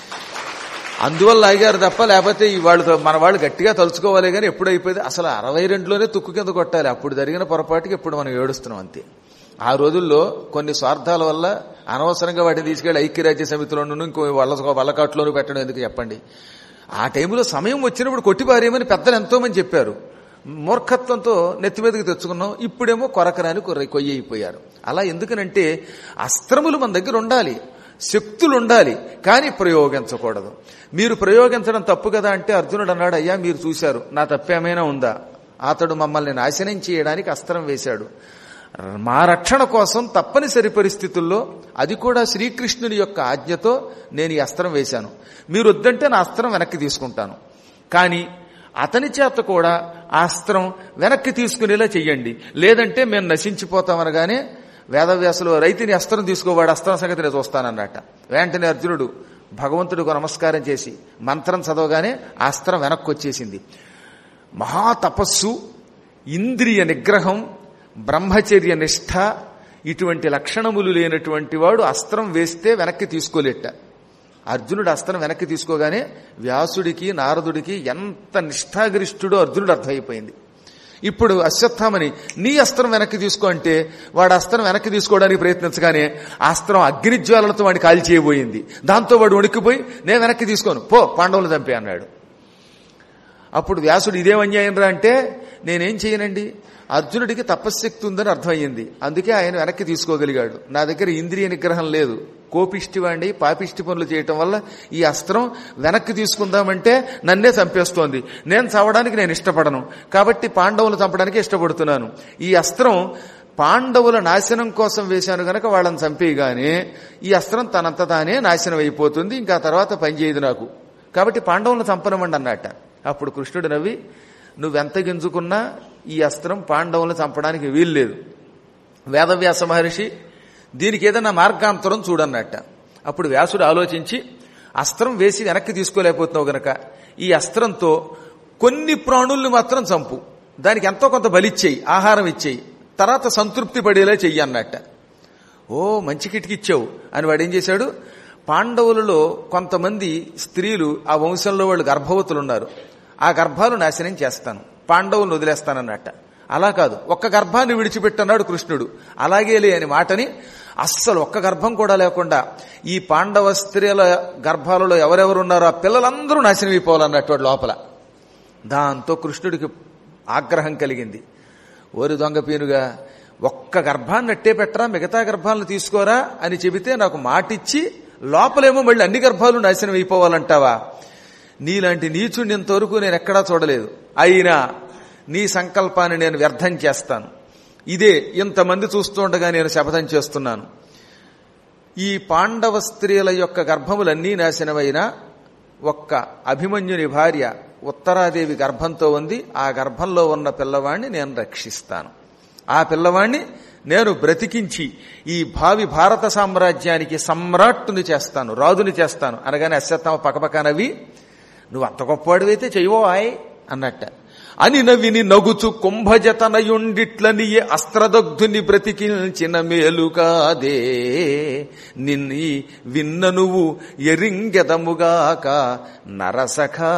అందువల్ల ఆగారు తప్ప లేకపోతే ఈ వాళ్ళతో మన వాళ్ళు గట్టిగా తలుచుకోవాలి కానీ ఎప్పుడు అయిపోయింది అసలు అరవై రెండులోనే తుక్కు కింద కొట్టాలి అప్పుడు జరిగిన పొరపాటుకి ఇప్పుడు మనం ఏడుస్తున్నాం అంతే ఆ రోజుల్లో కొన్ని స్వార్థాల వల్ల అనవసరంగా వాటిని తీసుకెళ్లి ఐక్యరాజ్య సమితిలోనూ ఇంకో వల్ల వల్లకాట్లోనూ పెట్టడం ఎందుకు చెప్పండి ఆ టైంలో సమయం వచ్చినప్పుడు కొట్టిపారేయమని పెద్దలు ఎంతో మంది చెప్పారు మూర్ఖత్వంతో నెత్తి మీదకి తెచ్చుకున్నాం ఇప్పుడేమో కొరకరాని కొర్ర కొయ్యి అయిపోయారు అలా ఎందుకనంటే అస్త్రములు మన దగ్గర ఉండాలి శక్తులు ఉండాలి కానీ ప్రయోగించకూడదు మీరు ప్రయోగించడం తప్పు కదా అంటే అర్జునుడు అన్నాడు అయ్యా మీరు చూశారు నా తప్పేమైనా ఉందా అతడు మమ్మల్ని నాశనం చేయడానికి అస్త్రం వేశాడు మా రక్షణ కోసం తప్పనిసరి పరిస్థితుల్లో అది కూడా శ్రీకృష్ణుని యొక్క ఆజ్ఞతో నేను ఈ అస్త్రం వేశాను మీరు వద్దంటే నా అస్త్రం వెనక్కి తీసుకుంటాను కానీ అతని చేత కూడా ఆ అస్త్రం వెనక్కి తీసుకునేలా చెయ్యండి లేదంటే మేము నశించిపోతామనగానే వేదవ్యాసులు రైతుని అస్త్రం తీసుకోవాడు అస్త్రం సంగతి నేను చూస్తానన్నట వెంటనే అర్జునుడు భగవంతుడికి నమస్కారం చేసి మంత్రం చదవగానే ఆ అస్త్రం వెనక్కి వచ్చేసింది మహాతపస్సు ఇంద్రియ నిగ్రహం బ్రహ్మచర్య నిష్ఠ ఇటువంటి లక్షణములు లేనటువంటి వాడు అస్త్రం వేస్తే వెనక్కి తీసుకోలేట అర్జునుడు అస్త్రం వెనక్కి తీసుకోగానే వ్యాసుడికి నారదుడికి ఎంత నిష్ఠాగరిష్ఠుడో అర్జునుడు అర్థమైపోయింది ఇప్పుడు అశ్వత్థామని నీ అస్త్రం వెనక్కి తీసుకో అంటే వాడు అస్త్రం వెనక్కి తీసుకోవడానికి ప్రయత్నించగానే ఆ అస్త్రం అగ్నిజ్వాలలతో వాడిని కాల్ చేయబోయింది దాంతో వాడు వణికిపోయి నేను వెనక్కి తీసుకోను పో పాండవులు చంపే అన్నాడు అప్పుడు వ్యాసుడు ఇదేం అన్యాయం రా అంటే నేనేం చేయనండి అర్జునుడికి తపశ్శక్తి ఉందని అర్థమయ్యింది అందుకే ఆయన వెనక్కి తీసుకోగలిగాడు నా దగ్గర ఇంద్రియ నిగ్రహం లేదు కోపిష్టి వాడి పాపిష్టి పనులు చేయటం వల్ల ఈ అస్త్రం వెనక్కి తీసుకుందామంటే నన్నే చంపేస్తోంది నేను చావడానికి నేను ఇష్టపడను కాబట్టి పాండవులు చంపడానికి ఇష్టపడుతున్నాను ఈ అస్త్రం పాండవుల నాశనం కోసం వేశాను గనక వాళ్ళని చంపేయగానే ఈ అస్త్రం తనంత తానే నాశనం అయిపోతుంది ఇంకా తర్వాత పనిచేయదు నాకు కాబట్టి పాండవులను చంపనమండి అన్నట్ట అప్పుడు కృష్ణుడు నవ్వి నువ్వెంత గింజుకున్నా ఈ అస్త్రం పాండవులను చంపడానికి వీల్లేదు వేదవ్యాస మహర్షి దీనికి ఏదైనా మార్గాంతరం చూడన్నట్ట అప్పుడు వ్యాసుడు ఆలోచించి అస్త్రం వేసి వెనక్కి తీసుకోలేకపోతున్నావు గనక ఈ అస్త్రంతో కొన్ని ప్రాణుల్ని మాత్రం చంపు దానికి ఎంతో కొంత బలిచ్చేయి ఆహారం ఇచ్చేయి తర్వాత సంతృప్తి పడేలా చెయ్యి అన్నట్ట ఓ మంచి కిటికిచ్చావు అని వాడు ఏం చేశాడు పాండవులలో కొంతమంది స్త్రీలు ఆ వంశంలో వాళ్ళు గర్భవతులు ఉన్నారు ఆ గర్భాలు నాశనం చేస్తాను పాండవులను వదిలేస్తానన్నట్ట అలా కాదు ఒక్క గర్భాన్ని విడిచిపెట్టన్నాడు కృష్ణుడు అలాగేలే అని మాటని అస్సలు ఒక్క గర్భం కూడా లేకుండా ఈ పాండవ స్త్రీల గర్భాలలో ఎవరెవరున్నారో ఆ పిల్లలందరూ నాశనం అయిపోవాలన్నట్టు వాడు లోపల దాంతో కృష్ణుడికి ఆగ్రహం కలిగింది ఓరి దొంగ పీనుగా ఒక్క గర్భాన్ని అట్టే పెట్టరా మిగతా గర్భాలను తీసుకోరా అని చెబితే నాకు మాటిచ్చి లోపలేమో మళ్ళీ అన్ని గర్భాలు నాశనం అయిపోవాలంటావా నీలాంటి నీచుడిని ఇంతవరకు నేను ఎక్కడా చూడలేదు అయినా నీ సంకల్పాన్ని నేను వ్యర్థం చేస్తాను ఇదే ఇంతమంది చూస్తుండగా నేను శపథం చేస్తున్నాను ఈ పాండవ స్త్రీల యొక్క గర్భములన్నీ నాశనమైనా ఒక్క అభిమన్యుని భార్య ఉత్తరాదేవి గర్భంతో ఉంది ఆ గర్భంలో ఉన్న పిల్లవాణ్ణి నేను రక్షిస్తాను ఆ పిల్లవాణ్ణి నేను బ్రతికించి ఈ భావి భారత సామ్రాజ్యానికి సమ్రాట్టుని చేస్తాను రాజుని చేస్తాను అనగానే అశ్వత్థామ పకపకనవి నువ్వు అంత గొప్పవాడివైతే చెయ్యవోయ్ అన్నట్ట అని నవ్విని నగుచు కుంభజతనయుండిట్లని అస్త్రదగ్ధుని బ్రతికించిన మేలు కాదే నిన్ని విన్న నువ్వు ఎరింగెదముగాక నరసఖా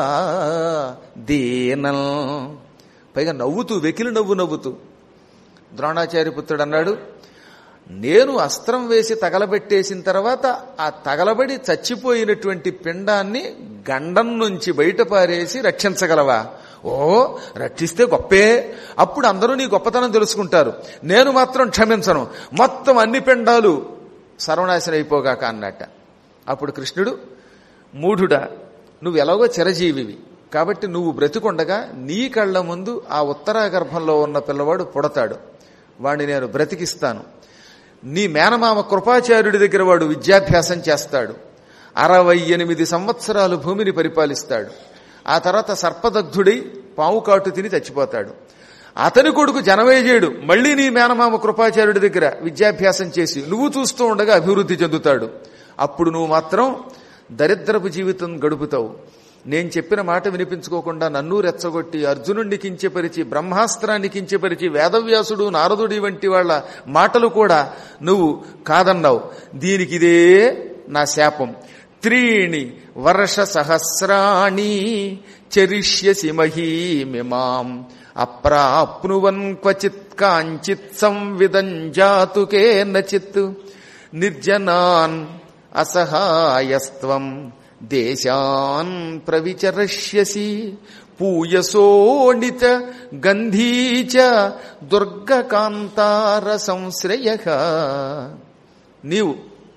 దీనల్ పైగా నవ్వుతూ వెకిలి నవ్వు నవ్వుతూ ద్రోణాచార్య పుత్రుడు అన్నాడు నేను అస్త్రం వేసి తగలబెట్టేసిన తర్వాత ఆ తగలబడి చచ్చిపోయినటువంటి పిండాన్ని గండం నుంచి బయట పారేసి రక్షించగలవా ఓ రక్షిస్తే గొప్పే అప్పుడు అందరూ నీ గొప్పతనం తెలుసుకుంటారు నేను మాత్రం క్షమించను మొత్తం అన్ని పిండాలు సర్వనాశనం అయిపోగాక అన్నట్ట అప్పుడు కృష్ణుడు మూఢుడా నువ్వు ఎలాగో చిరజీవివి కాబట్టి నువ్వు బ్రతికుండగా నీ కళ్ళ ముందు ఆ ఉత్తరాగర్భంలో ఉన్న పిల్లవాడు పుడతాడు వాడిని నేను బ్రతికిస్తాను నీ మేనమామ కృపాచార్యుడి దగ్గర వాడు విద్యాభ్యాసం చేస్తాడు అరవై ఎనిమిది సంవత్సరాలు భూమిని పరిపాలిస్తాడు ఆ తర్వాత సర్పదగ్ధుడై పాము కాటు తిని చచ్చిపోతాడు అతని కొడుకు జనమేజయుడు మళ్లీ నీ మేనమామ కృపాచార్యుడి దగ్గర విద్యాభ్యాసం చేసి నువ్వు చూస్తూ ఉండగా అభివృద్ధి చెందుతాడు అప్పుడు నువ్వు మాత్రం దరిద్రపు జీవితం గడుపుతావు నేను చెప్పిన మాట వినిపించుకోకుండా నన్ను రెచ్చగొట్టి అర్జునుడిని కించపరిచి బ్రహ్మాస్త్రాన్ని కించపరిచి వేదవ్యాసుడు నారదుడి వంటి వాళ్ళ మాటలు కూడా నువ్వు కాదన్నావు దీనికి ఇదే నా శాపం త్రీణి వర్ష సహస్రాణి చరిష్యసి మహీమిమాం అప్రాప్నువన్ క్వచిత్ కాంచిత్ సంవిదం జాతుకే నచిత్ నిర్జనాన్ అసహాయస్త్వం దేశాన్ ప్రవిచరష్యసి పూయసోణిత గంధీచ దుర్గకాంతార సంశ్రయ నీవు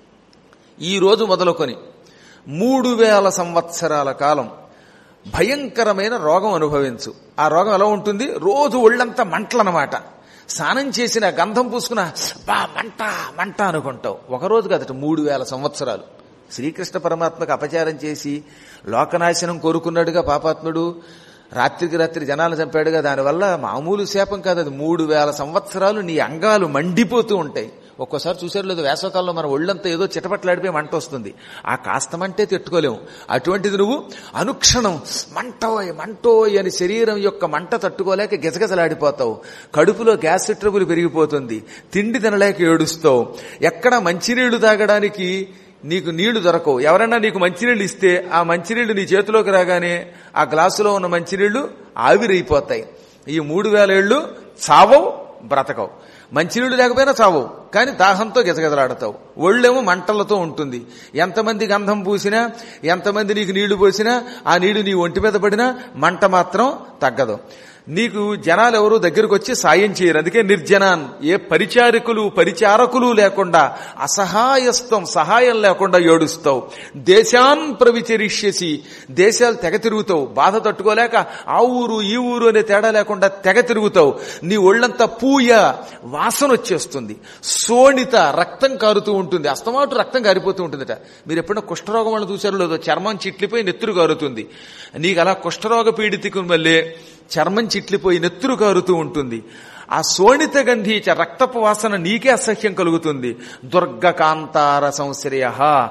ఈ రోజు మొదలుకొని మూడు వేల సంవత్సరాల కాలం భయంకరమైన రోగం అనుభవించు ఆ రోగం ఎలా ఉంటుంది రోజు ఒళ్ళంతా మంటలన్నమాట స్నానం చేసిన గంధం పూసుకున్న బా మంట మంట అనుకుంటావు ఒకరోజు కదట మూడు వేల సంవత్సరాలు శ్రీకృష్ణ పరమాత్మకు అపచారం చేసి లోకనాశనం కోరుకున్నాడుగా పాపాత్ముడు రాత్రికి రాత్రి జనాలు చంపాడుగా దానివల్ల మామూలు శాపం కాదు అది మూడు వేల సంవత్సరాలు నీ అంగాలు మండిపోతూ ఉంటాయి ఒక్కోసారి చూసారు లేదు వేసవకాలంలో మన ఒళ్ళంతా ఏదో చిటపట్లాడిపోయి మంట వస్తుంది ఆ కాస్త మంటే తిట్టుకోలేము అటువంటిది నువ్వు అనుక్షణం మంటోయ్ మంటోయ్ అని శరీరం యొక్క మంట తట్టుకోలేక గిజగజలాడిపోతావు కడుపులో గ్యాస్ ట్రబుల్ పెరిగిపోతుంది తిండి తినలేక ఏడుస్తావు ఎక్కడ మంచినీళ్లు తాగడానికి నీకు నీళ్లు దొరకవు ఎవరైనా నీకు మంచినీళ్ళు ఇస్తే ఆ మంచినీళ్లు నీ చేతిలోకి రాగానే ఆ గ్లాసులో ఉన్న మంచినీళ్లు ఆవిరైపోతాయి ఈ మూడు వేల ఏళ్ళు చావవు బ్రతకవు మంచినీళ్లు లేకపోయినా చావవు కానీ దాహంతో గిజగజలాడతావు ఒళ్ళేమో మంటలతో ఉంటుంది ఎంతమంది గంధం పూసినా ఎంతమంది నీకు నీళ్లు పోసినా ఆ నీళ్లు నీ ఒంటి మీద పడినా మంట మాత్రం తగ్గదు నీకు జనాలు ఎవరు దగ్గరకు వచ్చి సాయం చేయరు అందుకే నిర్జనాన్ ఏ పరిచారకులు పరిచారకులు లేకుండా అసహాయస్తం సహాయం లేకుండా ఏడుస్తావు దేశాన్ ప్రవిచరిష్యసి దేశాలు తెగ తిరుగుతావు బాధ తట్టుకోలేక ఆ ఊరు ఈ ఊరు అనే తేడా లేకుండా తెగ తిరుగుతావు నీ ఒళ్ళంతా పూయ వాసన వచ్చేస్తుంది సోణిత రక్తం కారుతూ ఉంటుంది అస్తమాటు రక్తం కారిపోతూ ఉంటుందట మీరు ఎప్పుడైనా కుష్ఠరోగం వాళ్ళు చూసారో లేదో చర్మం చిట్లిపోయి నెత్తురు కారుతుంది నీకు అలా కుష్ఠరోగ పీడితికి మళ్ళీ చర్మం చిట్లిపోయి నెత్తురు కారుతూ ఉంటుంది ఆ శోణిత గంధీచ రక్తపు వాసన నీకే అసహ్యం కలుగుతుంది దుర్గ కాంతార సంశ్రయ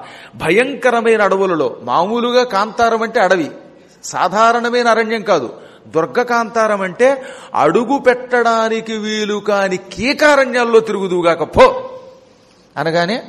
భయంకరమైన అడవులలో మామూలుగా కాంతారం అంటే అడవి సాధారణమైన అరణ్యం కాదు దుర్గకాంతారం అంటే అడుగు పెట్టడానికి వీలు కాని కీకారణ్యాల్లో తిరుగుదువుగాక పో అనగానే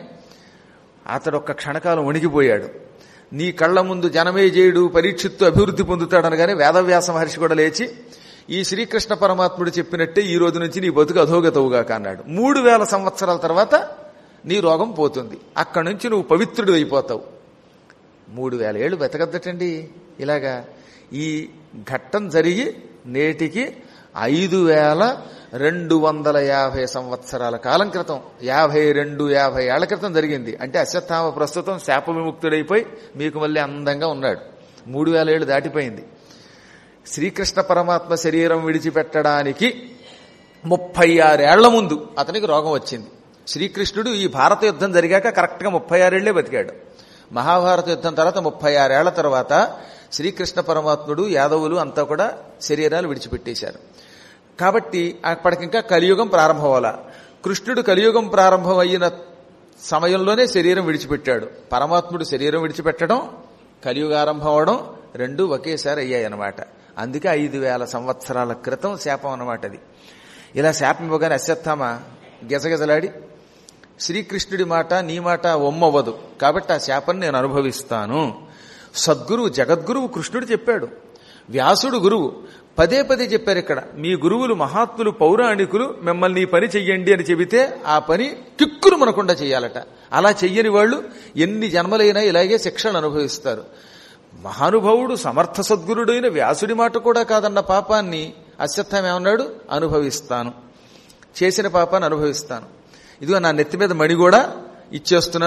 అతడు ఒక్క క్షణకాలం వణికిపోయాడు నీ కళ్ల ముందు జనమేజేయుడు పరీక్షిత్తు అభివృద్ధి పొందుతాడనగానే వేదవ్యాస మహర్షి కూడా లేచి ఈ శ్రీకృష్ణ పరమాత్ముడు చెప్పినట్టే ఈ రోజు నుంచి నీ బతుకు అధోగతవుగాక అన్నాడు మూడు వేల సంవత్సరాల తర్వాత నీ రోగం పోతుంది అక్కడి నుంచి నువ్వు పవిత్రుడు అయిపోతావు మూడు వేల ఏళ్ళు బతకద్దటండి ఇలాగా ఈ ఘట్టం జరిగి నేటికి ఐదు వేల రెండు వందల యాభై సంవత్సరాల కాలం క్రితం యాభై రెండు యాభై ఏళ్ల క్రితం జరిగింది అంటే అశ్వత్థామ ప్రస్తుతం శాప విముక్తుడైపోయి మీకు మళ్ళీ అందంగా ఉన్నాడు మూడు వేల ఏళ్ళు దాటిపోయింది శ్రీకృష్ణ పరమాత్మ శరీరం విడిచిపెట్టడానికి ముప్పై ఆరేళ్ల ముందు అతనికి రోగం వచ్చింది శ్రీకృష్ణుడు ఈ భారత యుద్ధం జరిగాక కరెక్ట్గా ముప్పై ఆరేళ్లే బతికాడు మహాభారత యుద్ధం తర్వాత ముప్పై ఆరేళ్ల తర్వాత శ్రీకృష్ణ పరమాత్ముడు యాదవులు అంతా కూడా శరీరాలు విడిచిపెట్టేశారు కాబట్టి అప్పటికింకా కలియుగం ప్రారంభమవల కృష్ణుడు కలియుగం ప్రారంభం అయిన సమయంలోనే శరీరం విడిచిపెట్టాడు పరమాత్ముడు శరీరం విడిచిపెట్టడం కలియుగారంభం అవడం రెండు ఒకేసారి అయ్యాయన్నమాట అందుకే ఐదు వేల సంవత్సరాల క్రితం శాపం అన్నమాట అది ఇలా శాపం ఇవ్వగానే అశ్వత్థామ గెజగెజలాడి శ్రీకృష్ణుడి మాట నీ మాట ఒమ్మవ్వదు కాబట్టి ఆ శాపం నేను అనుభవిస్తాను సద్గురువు జగద్గురువు కృష్ణుడు చెప్పాడు వ్యాసుడు గురువు పదే పదే చెప్పారు ఇక్కడ మీ గురువులు మహాత్ములు పౌరాణికులు మిమ్మల్ని ఈ పని చెయ్యండి అని చెబితే ఆ పని కిక్కురు మనకుండా చెయ్యాలట అలా చెయ్యని వాళ్ళు ఎన్ని జన్మలైనా ఇలాగే శిక్షలు అనుభవిస్తారు మహానుభావుడు సమర్థ సద్గురుడైన వ్యాసుడి మాట కూడా కాదన్న పాపాన్ని అశ్వత్థం ఏమన్నాడు అనుభవిస్తాను చేసిన పాపాన్ని అనుభవిస్తాను ఇదిగో నా నెత్తి మీద మణి కూడా ఇచ్చేస్తున్నాను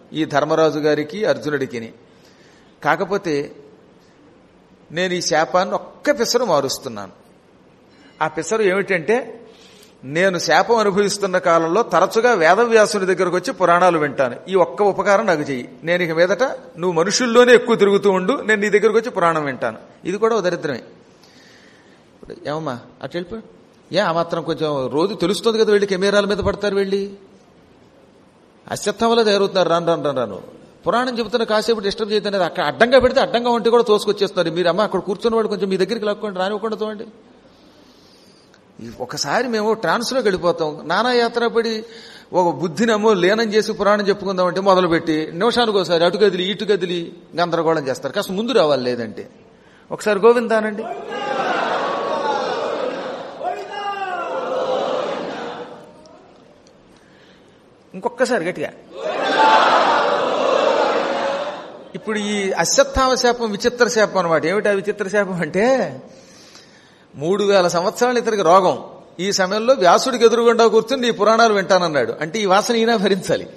ఈ ధర్మరాజు గారికి అర్జునుడికిని కాకపోతే నేను ఈ శాపాన్ని ఒక్క పిసరు మారుస్తున్నాను ఆ పిసరు ఏమిటంటే నేను శాపం అనుభవిస్తున్న కాలంలో తరచుగా వేదవ్యాసుని దగ్గరకు వచ్చి పురాణాలు వింటాను ఈ ఒక్క ఉపకారం నాకు చెయ్యి నేను ఇక మీదట నువ్వు మనుషుల్లోనే ఎక్కువ తిరుగుతూ ఉండు నేను నీ దగ్గరకు వచ్చి పురాణం వింటాను ఇది కూడా ఓ దరిద్రమే ఇప్పుడు ఏమమ్మా అటు వెళ్ళిపో ఏ ఆ మాత్రం కొంచెం రోజు తెలుస్తుంది కదా వెళ్ళి కెమెరాల మీద పడతారు వెళ్ళి అశ్వత్థంలో తయారవుతున్నారు రాను రాను రాను రాను పురాణం చెబుతున్న కాసేపు డిస్టర్బ్ చేయలేదు అక్కడ అడ్డంగా పెడితే అడ్డంగా ఉంటే కూడా తోసుకొచ్చేస్తున్నారు మీరు అమ్మ అక్కడ కూర్చున్న వాడు కొంచెం మీ దగ్గరికి లాక్కోండి రానివ్వకుండా తోండి ఈ ఒకసారి మేము ట్రాన్స్లోకి వెళ్ళిపోతాం నానా యాత్ర పడి ఒక బుద్ధినేమో లేనం చేసి పురాణం చెప్పుకుందామంటే మొదలుపెట్టి నిమిషానికి ఒకసారి అటు గదిలి ఇటు గదిలి గందరగోళం చేస్తారు కాస్త ముందు రావాలి లేదంటే ఒకసారి గోవిందానండి ఇంకొక్కసారి గట్టిగా ఇప్పుడు ఈ అశ్వత్థామ శాపం విచిత్ర శాపం అనమాట ఏమిటి ఆ విచిత్ర శాపం అంటే మూడు వేల సంవత్సరాలు ఇతనికి రోగం ఈ సమయంలో వ్యాసుడికి ఎదురుగుండా కూర్చుని నీ పురాణాలు వింటానన్నాడు అంటే ఈ వాసన ఈయన భరించాలి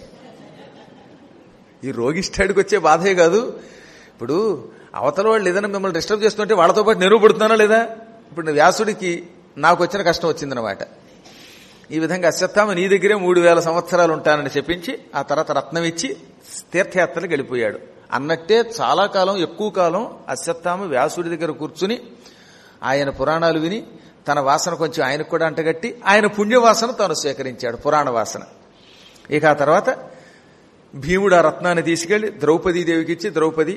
ఈ రోగిష్టాడికి వచ్చే బాధే కాదు ఇప్పుడు అవతల వాళ్ళు ఏదైనా మిమ్మల్ని డిస్టర్బ్ చేస్తుంటే వాళ్ళతో పాటు నేను పడుతున్నానా లేదా ఇప్పుడు వ్యాసుడికి నాకు వచ్చిన కష్టం వచ్చిందనమాట ఈ విధంగా అశ్వత్థామ నీ దగ్గరే మూడు వేల సంవత్సరాలు ఉంటానని చెప్పించి ఆ తర్వాత రత్నం ఇచ్చి తీర్థయాత్రలకు వెళ్ళిపోయాడు అన్నట్టే చాలా కాలం ఎక్కువ కాలం అశ్వత్థామ వ్యాసుడి దగ్గర కూర్చుని ఆయన పురాణాలు విని తన వాసన కొంచెం ఆయనకు కూడా అంటగట్టి ఆయన పుణ్యవాసన తాను స్వీకరించాడు పురాణ వాసన ఇక ఆ తర్వాత భీముడు ఆ రత్నాన్ని తీసుకెళ్లి ద్రౌపదీదేవికి ఇచ్చి ద్రౌపది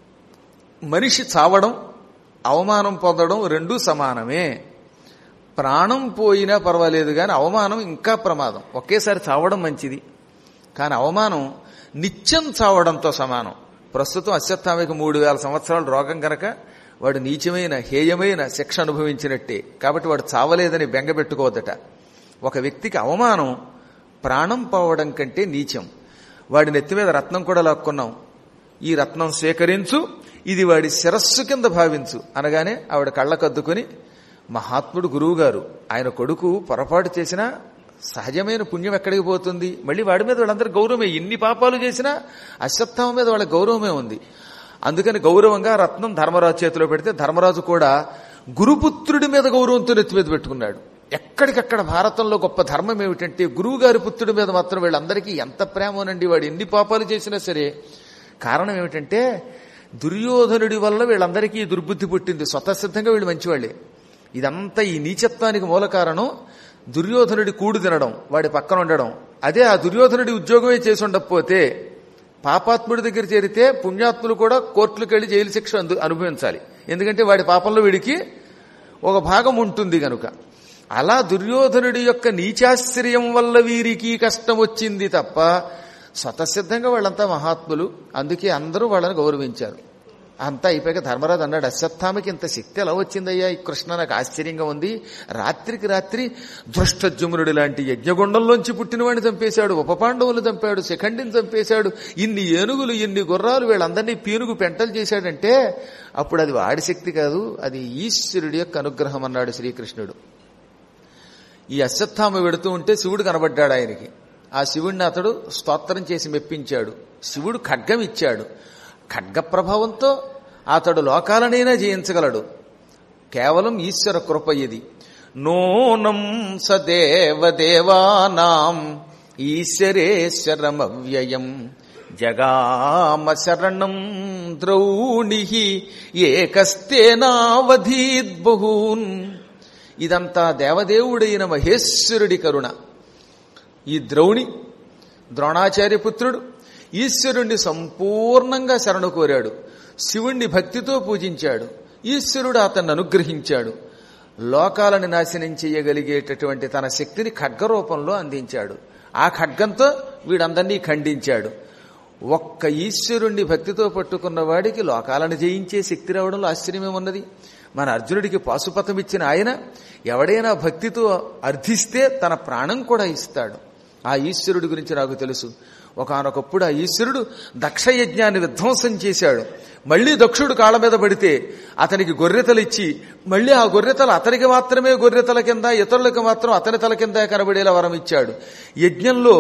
మనిషి చావడం అవమానం పొందడం రెండూ సమానమే ప్రాణం పోయినా పర్వాలేదు కానీ అవమానం ఇంకా ప్రమాదం ఒకేసారి చావడం మంచిది కానీ అవమానం నిత్యం చావడంతో సమానం ప్రస్తుతం అశ్వత్థామికి మూడు వేల సంవత్సరాల రోగం గనక వాడు నీచమైన హేయమైన శిక్ష అనుభవించినట్టే కాబట్టి వాడు చావలేదని బెంగపెట్టుకోవద్దట ఒక వ్యక్తికి అవమానం ప్రాణం పోవడం కంటే నీచం వాడి నెత్తి మీద రత్నం కూడా లాక్కున్నాం ఈ రత్నం స్వీకరించు ఇది వాడి శిరస్సు కింద భావించు అనగానే ఆవిడ కళ్ళకద్దుకుని మహాత్ముడు గురువుగారు ఆయన కొడుకు పొరపాటు చేసినా సహజమైన పుణ్యం ఎక్కడికి పోతుంది మళ్ళీ వాడి మీద వాళ్ళందరూ గౌరవమే ఇన్ని పాపాలు చేసినా అశ్వత్థామ మీద వాళ్ళ గౌరవమే ఉంది అందుకని గౌరవంగా రత్నం ధర్మరాజు చేతిలో పెడితే ధర్మరాజు కూడా గురుపుత్రుడి మీద గౌరవంతో నెత్తి మీద పెట్టుకున్నాడు ఎక్కడికక్కడ భారతంలో గొప్ప ధర్మం ఏమిటంటే గురువు గారి పుత్రుడి మీద మాత్రం వీళ్ళందరికీ ఎంత ప్రేమోనండి వాడు ఎన్ని పాపాలు చేసినా సరే కారణం ఏమిటంటే దుర్యోధనుడి వల్ల వీళ్ళందరికీ దుర్బుద్ధి పుట్టింది స్వతసిద్ధంగా వీళ్ళు మంచివాళ్లే ఇదంతా ఈ నీచత్వానికి మూల కారణం దుర్యోధనుడి కూడు తినడం వాడి పక్కన ఉండడం అదే ఆ దుర్యోధనుడి ఉద్యోగమే చేసి ఉండకపోతే పాపాత్ముడి దగ్గర చేరితే పుణ్యాత్ములు కూడా కోర్టులకు వెళ్లి జైలు శిక్ష అందు- అనుభవించాలి ఎందుకంటే వాడి పాపంలో వీడికి ఒక భాగం ఉంటుంది గనుక అలా దుర్యోధనుడి యొక్క నీచాశ్చర్యం వల్ల వీరికి కష్టం వచ్చింది తప్ప స్వతసిద్ధంగా వాళ్ళంతా మహాత్ములు అందుకే అందరూ వాళ్ళని గౌరవించారు అంతా అయిపోయాక ధర్మరాజు అన్నాడు అశ్వత్థామకి ఇంత శక్తి ఎలా వచ్చిందయ్యా ఈ కృష్ణ నాకు ఆశ్చర్యంగా ఉంది రాత్రికి రాత్రి దృష్టజమునుడి లాంటి యజ్ఞగుండంలోంచి పుట్టినవాడిని చంపేశాడు ఉపపాండవులు చంపాడు శిఖండిని చంపేశాడు ఇన్ని ఏనుగులు ఇన్ని గుర్రాలు వీళ్ళందరినీ పీనుగు పెంటలు చేశాడంటే అప్పుడు అది వాడి శక్తి కాదు అది ఈశ్వరుడి యొక్క అనుగ్రహం అన్నాడు శ్రీకృష్ణుడు ఈ అశ్వత్థామ వెడుతూ ఉంటే శివుడు కనబడ్డాడు ఆయనకి ఆ శివుడిని అతడు స్తోత్రం చేసి మెప్పించాడు శివుడు ఖడ్గం ఇచ్చాడు ఖడ్గ ప్రభావంతో అతడు లోకాలనైనా జయించగలడు కేవలం ఈశ్వర కృప ఇది నూనం సదేవదేవానాం ఈశ్వరేశ్వరమవ్యయం జగామ శరణం ద్రౌణి ఏకస్తేనావధీద్బహూన్ ఇదంతా దేవదేవుడైన మహేశ్వరుడి కరుణ ఈ ద్రౌణి ద్రోణాచార్య పుత్రుడు ఈశ్వరుణ్ణి సంపూర్ణంగా శరణు కోరాడు శివుణ్ణి భక్తితో పూజించాడు ఈశ్వరుడు అతన్ని అనుగ్రహించాడు లోకాలను నాశనం చేయగలిగేటటువంటి తన శక్తిని ఖడ్గ రూపంలో అందించాడు ఆ ఖడ్గంతో వీడందరినీ ఖండించాడు ఒక్క ఈశ్వరుణ్ణి భక్తితో పట్టుకున్న వాడికి లోకాలను జయించే శక్తి రావడంలో ఆశ్చర్యమేమున్నది మన అర్జునుడికి పాశుపతం ఇచ్చిన ఆయన ఎవడైనా భక్తితో అర్థిస్తే తన ప్రాణం కూడా ఇస్తాడు ఆ ఈశ్వరుడి గురించి నాకు తెలుసు ఒకనొకప్పుడు ఆ ఈశ్వరుడు దక్షయజ్ఞాన్ని విధ్వంసం చేశాడు మళ్లీ దక్షుడు కాళ్ళ మీద పడితే అతనికి గొర్రెతలు ఇచ్చి మళ్లీ ఆ గొర్రెతలు అతనికి మాత్రమే గొర్రెతల కింద ఇతరులకు మాత్రం అతని తల కింద కనబడేలా వరం ఇచ్చాడు యజ్ఞంలో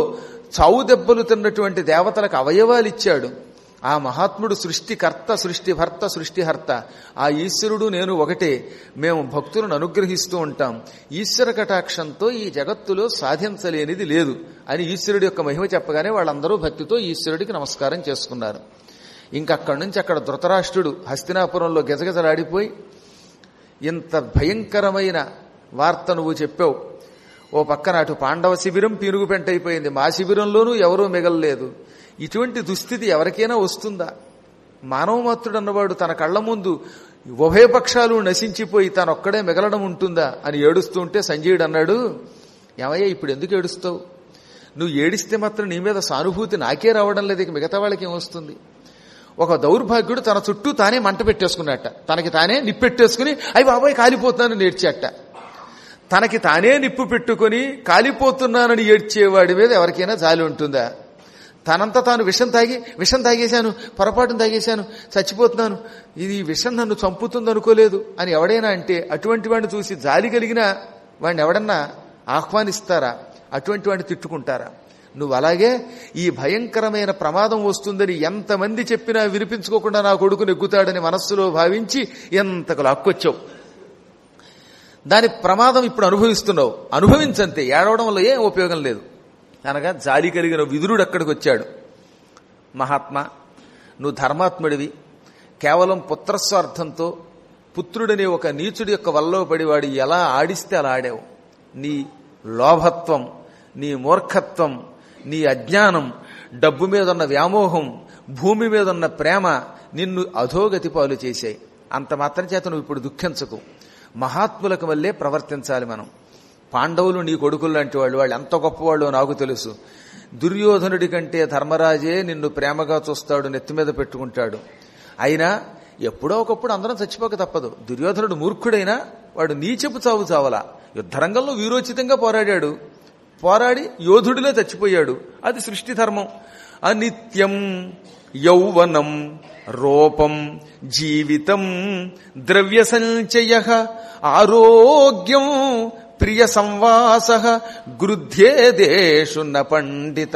చావు దెబ్బలు తిన్నటువంటి దేవతలకు అవయవాలు ఇచ్చాడు ఆ మహాత్ముడు సృష్టికర్త సృష్టిభర్త సృష్టిహర్త ఆ ఈశ్వరుడు నేను ఒకటే మేము భక్తులను అనుగ్రహిస్తూ ఉంటాం ఈశ్వర కటాక్షంతో ఈ జగత్తులో సాధించలేనిది లేదు అని ఈశ్వరుడి యొక్క మహిమ చెప్పగానే వాళ్ళందరూ భక్తితో ఈశ్వరుడికి నమస్కారం చేసుకున్నారు ఇంకక్కడి నుంచి అక్కడ ధృతరాష్ట్రుడు హస్తినాపురంలో గజగజలాడిపోయి ఇంత భయంకరమైన వార్త నువ్వు చెప్పావు ఓ పక్కన అటు పాండవ శిబిరం పీనుగు పెంటైపోయింది మా శిబిరంలోనూ ఎవరూ మిగలలేదు ఇటువంటి దుస్థితి ఎవరికైనా వస్తుందా మానవమాత్రుడు అన్నవాడు తన కళ్ళ ముందు ఉభయపక్షాలు నశించిపోయి తానొక్కడే మిగలడం ఉంటుందా అని ఏడుస్తూ ఉంటే సంజయుడు అన్నాడు ఏమయ్యా ఇప్పుడు ఎందుకు ఏడుస్తావు నువ్వు ఏడిస్తే మాత్రం నీ మీద సానుభూతి నాకే రావడం లేదు ఇక మిగతా వాళ్ళకి ఏమొస్తుంది ఒక దౌర్భాగ్యుడు తన చుట్టూ తానే మంట పెట్టేసుకున్నట్ట తనకి తానే నిప్పెట్టేసుకుని అవి బాబాయ్ కాలిపోతున్నాను నేర్చేట తనకి తానే నిప్పు పెట్టుకుని కాలిపోతున్నానని ఏడ్చేవాడి మీద ఎవరికైనా జాలి ఉంటుందా తనంత తాను విషం తాగి విషం తాగేశాను పొరపాటును తాగేశాను చచ్చిపోతున్నాను ఇది ఈ విషం నన్ను చంపుతుంది అనుకోలేదు అని ఎవడైనా అంటే అటువంటి వాడిని చూసి జాలి కలిగిన వాడిని ఎవడన్నా ఆహ్వానిస్తారా అటువంటి వాడిని తిట్టుకుంటారా నువ్వు అలాగే ఈ భయంకరమైన ప్రమాదం వస్తుందని ఎంతమంది చెప్పినా వినిపించుకోకుండా నా కొడుకు నెగ్గుతాడని మనస్సులో భావించి ఎంతకు లాక్కొచ్చావు దాని ప్రమాదం ఇప్పుడు అనుభవిస్తున్నావు అనుభవించంతే ఏడవడం వల్ల ఏం ఉపయోగం లేదు అనగా జాలి కలిగిన విదురుడు అక్కడికి వచ్చాడు మహాత్మా నువ్వు ధర్మాత్ముడివి కేవలం పుత్రస్వార్థంతో పుత్రుడనే ఒక నీచుడి యొక్క వల్లో పడివాడు ఎలా ఆడిస్తే అలా ఆడావు నీ లోభత్వం నీ మూర్ఖత్వం నీ అజ్ఞానం డబ్బు మీద ఉన్న వ్యామోహం భూమి మీద ఉన్న ప్రేమ నిన్ను అధోగతి పాలు చేశాయి అంత మాత్రం చేత నువ్వు ఇప్పుడు దుఃఖించకు మహాత్ములకు వల్లే ప్రవర్తించాలి మనం పాండవులు నీ కొడుకులు లాంటి వాళ్ళు వాళ్ళు ఎంత గొప్పవాళ్ళు నాకు తెలుసు దుర్యోధనుడి కంటే ధర్మరాజే నిన్ను ప్రేమగా చూస్తాడు నెత్తి మీద పెట్టుకుంటాడు అయినా ఎప్పుడో ఒకప్పుడు అందరం చచ్చిపోక తప్పదు దుర్యోధనుడు మూర్ఖుడైనా వాడు నీచపు చావు చావలా యుద్ధరంగంలో వీరోచితంగా పోరాడాడు పోరాడి యోధుడిలో చచ్చిపోయాడు అది సృష్టి ధర్మం అనిత్యం యౌవనం రూపం జీవితం ద్రవ్య సంచయ ఆరోగ్యం ప్రియ సంవాస గృధ్యేదేషు న పండిత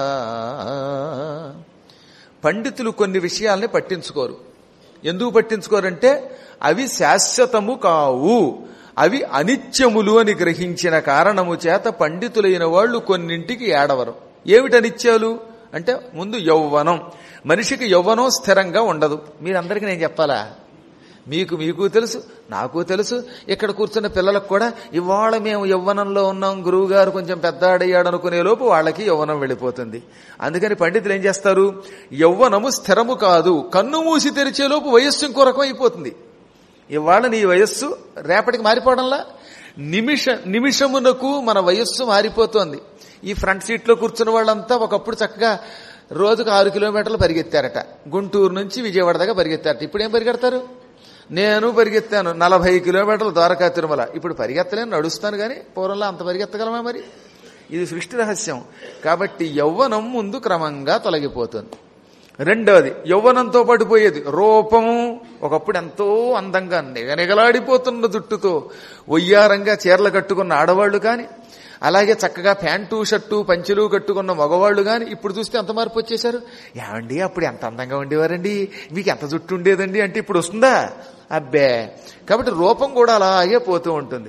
పండితులు కొన్ని విషయాల్ని పట్టించుకోరు ఎందుకు పట్టించుకోరంటే అవి శాశ్వతము కావు అవి అనిత్యములు అని గ్రహించిన కారణము చేత పండితులైన వాళ్ళు కొన్నింటికి ఏడవరు ఏమిటి అనిత్యాలు అంటే ముందు యౌవనం మనిషికి యౌవనం స్థిరంగా ఉండదు మీరందరికీ నేను చెప్పాలా మీకు మీకు తెలుసు నాకు తెలుసు ఇక్కడ కూర్చున్న పిల్లలకు కూడా ఇవాళ మేము యవ్వనంలో ఉన్నాం గురువు గారు కొంచెం పెద్దాడయ్యాడు అనుకునే లోపు వాళ్ళకి యవ్వనం వెళ్ళిపోతుంది అందుకని పండితులు ఏం చేస్తారు యవ్వనము స్థిరము కాదు కన్ను మూసి తెరిచే లోపు వయస్సు ఇంకో రకం అయిపోతుంది ఇవాళ నీ వయస్సు రేపటికి మారిపోవడంలా నిమిష నిమిషమునకు మన వయస్సు మారిపోతోంది ఈ ఫ్రంట్ సీట్లో కూర్చున్న వాళ్ళంతా ఒకప్పుడు చక్కగా రోజుకు ఆరు కిలోమీటర్లు పరిగెత్తారట గుంటూరు నుంచి విజయవాడ దాకా పరిగెత్తారట ఇప్పుడు ఏం పరిగెడతారు నేను పరిగెత్తాను నలభై కిలోమీటర్లు ద్వారకా తిరుమల ఇప్పుడు పరిగెత్తలేను నడుస్తాను కానీ పూర్వంలో అంత పరిగెత్తగలమా మరి ఇది సృష్టి రహస్యం కాబట్టి యవ్వనం ముందు క్రమంగా తొలగిపోతుంది రెండవది యవ్వనంతో పాటు పోయేది రూపము ఒకప్పుడు ఎంతో అందంగా నిగనిగలాడిపోతున్న జుట్టుతో ఒయ్యారంగా చీరలు కట్టుకున్న ఆడవాళ్లు కానీ అలాగే చక్కగా ప్యాంటు షర్టు పంచెలు కట్టుకున్న మగవాళ్ళు కానీ ఇప్పుడు చూస్తే ఎంత మార్పు వచ్చేశారు ఏమండి అప్పుడు ఎంత అందంగా ఉండేవారండి మీకు ఎంత జుట్టు ఉండేదండి అంటే ఇప్పుడు వస్తుందా అబ్బే కాబట్టి రూపం కూడా అలాగే పోతూ ఉంటుంది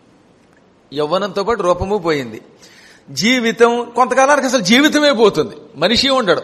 యవ్వనంతో పాటు రూపము పోయింది జీవితం కొంతకాలానికి అసలు జీవితమే పోతుంది మనిషి ఉండడు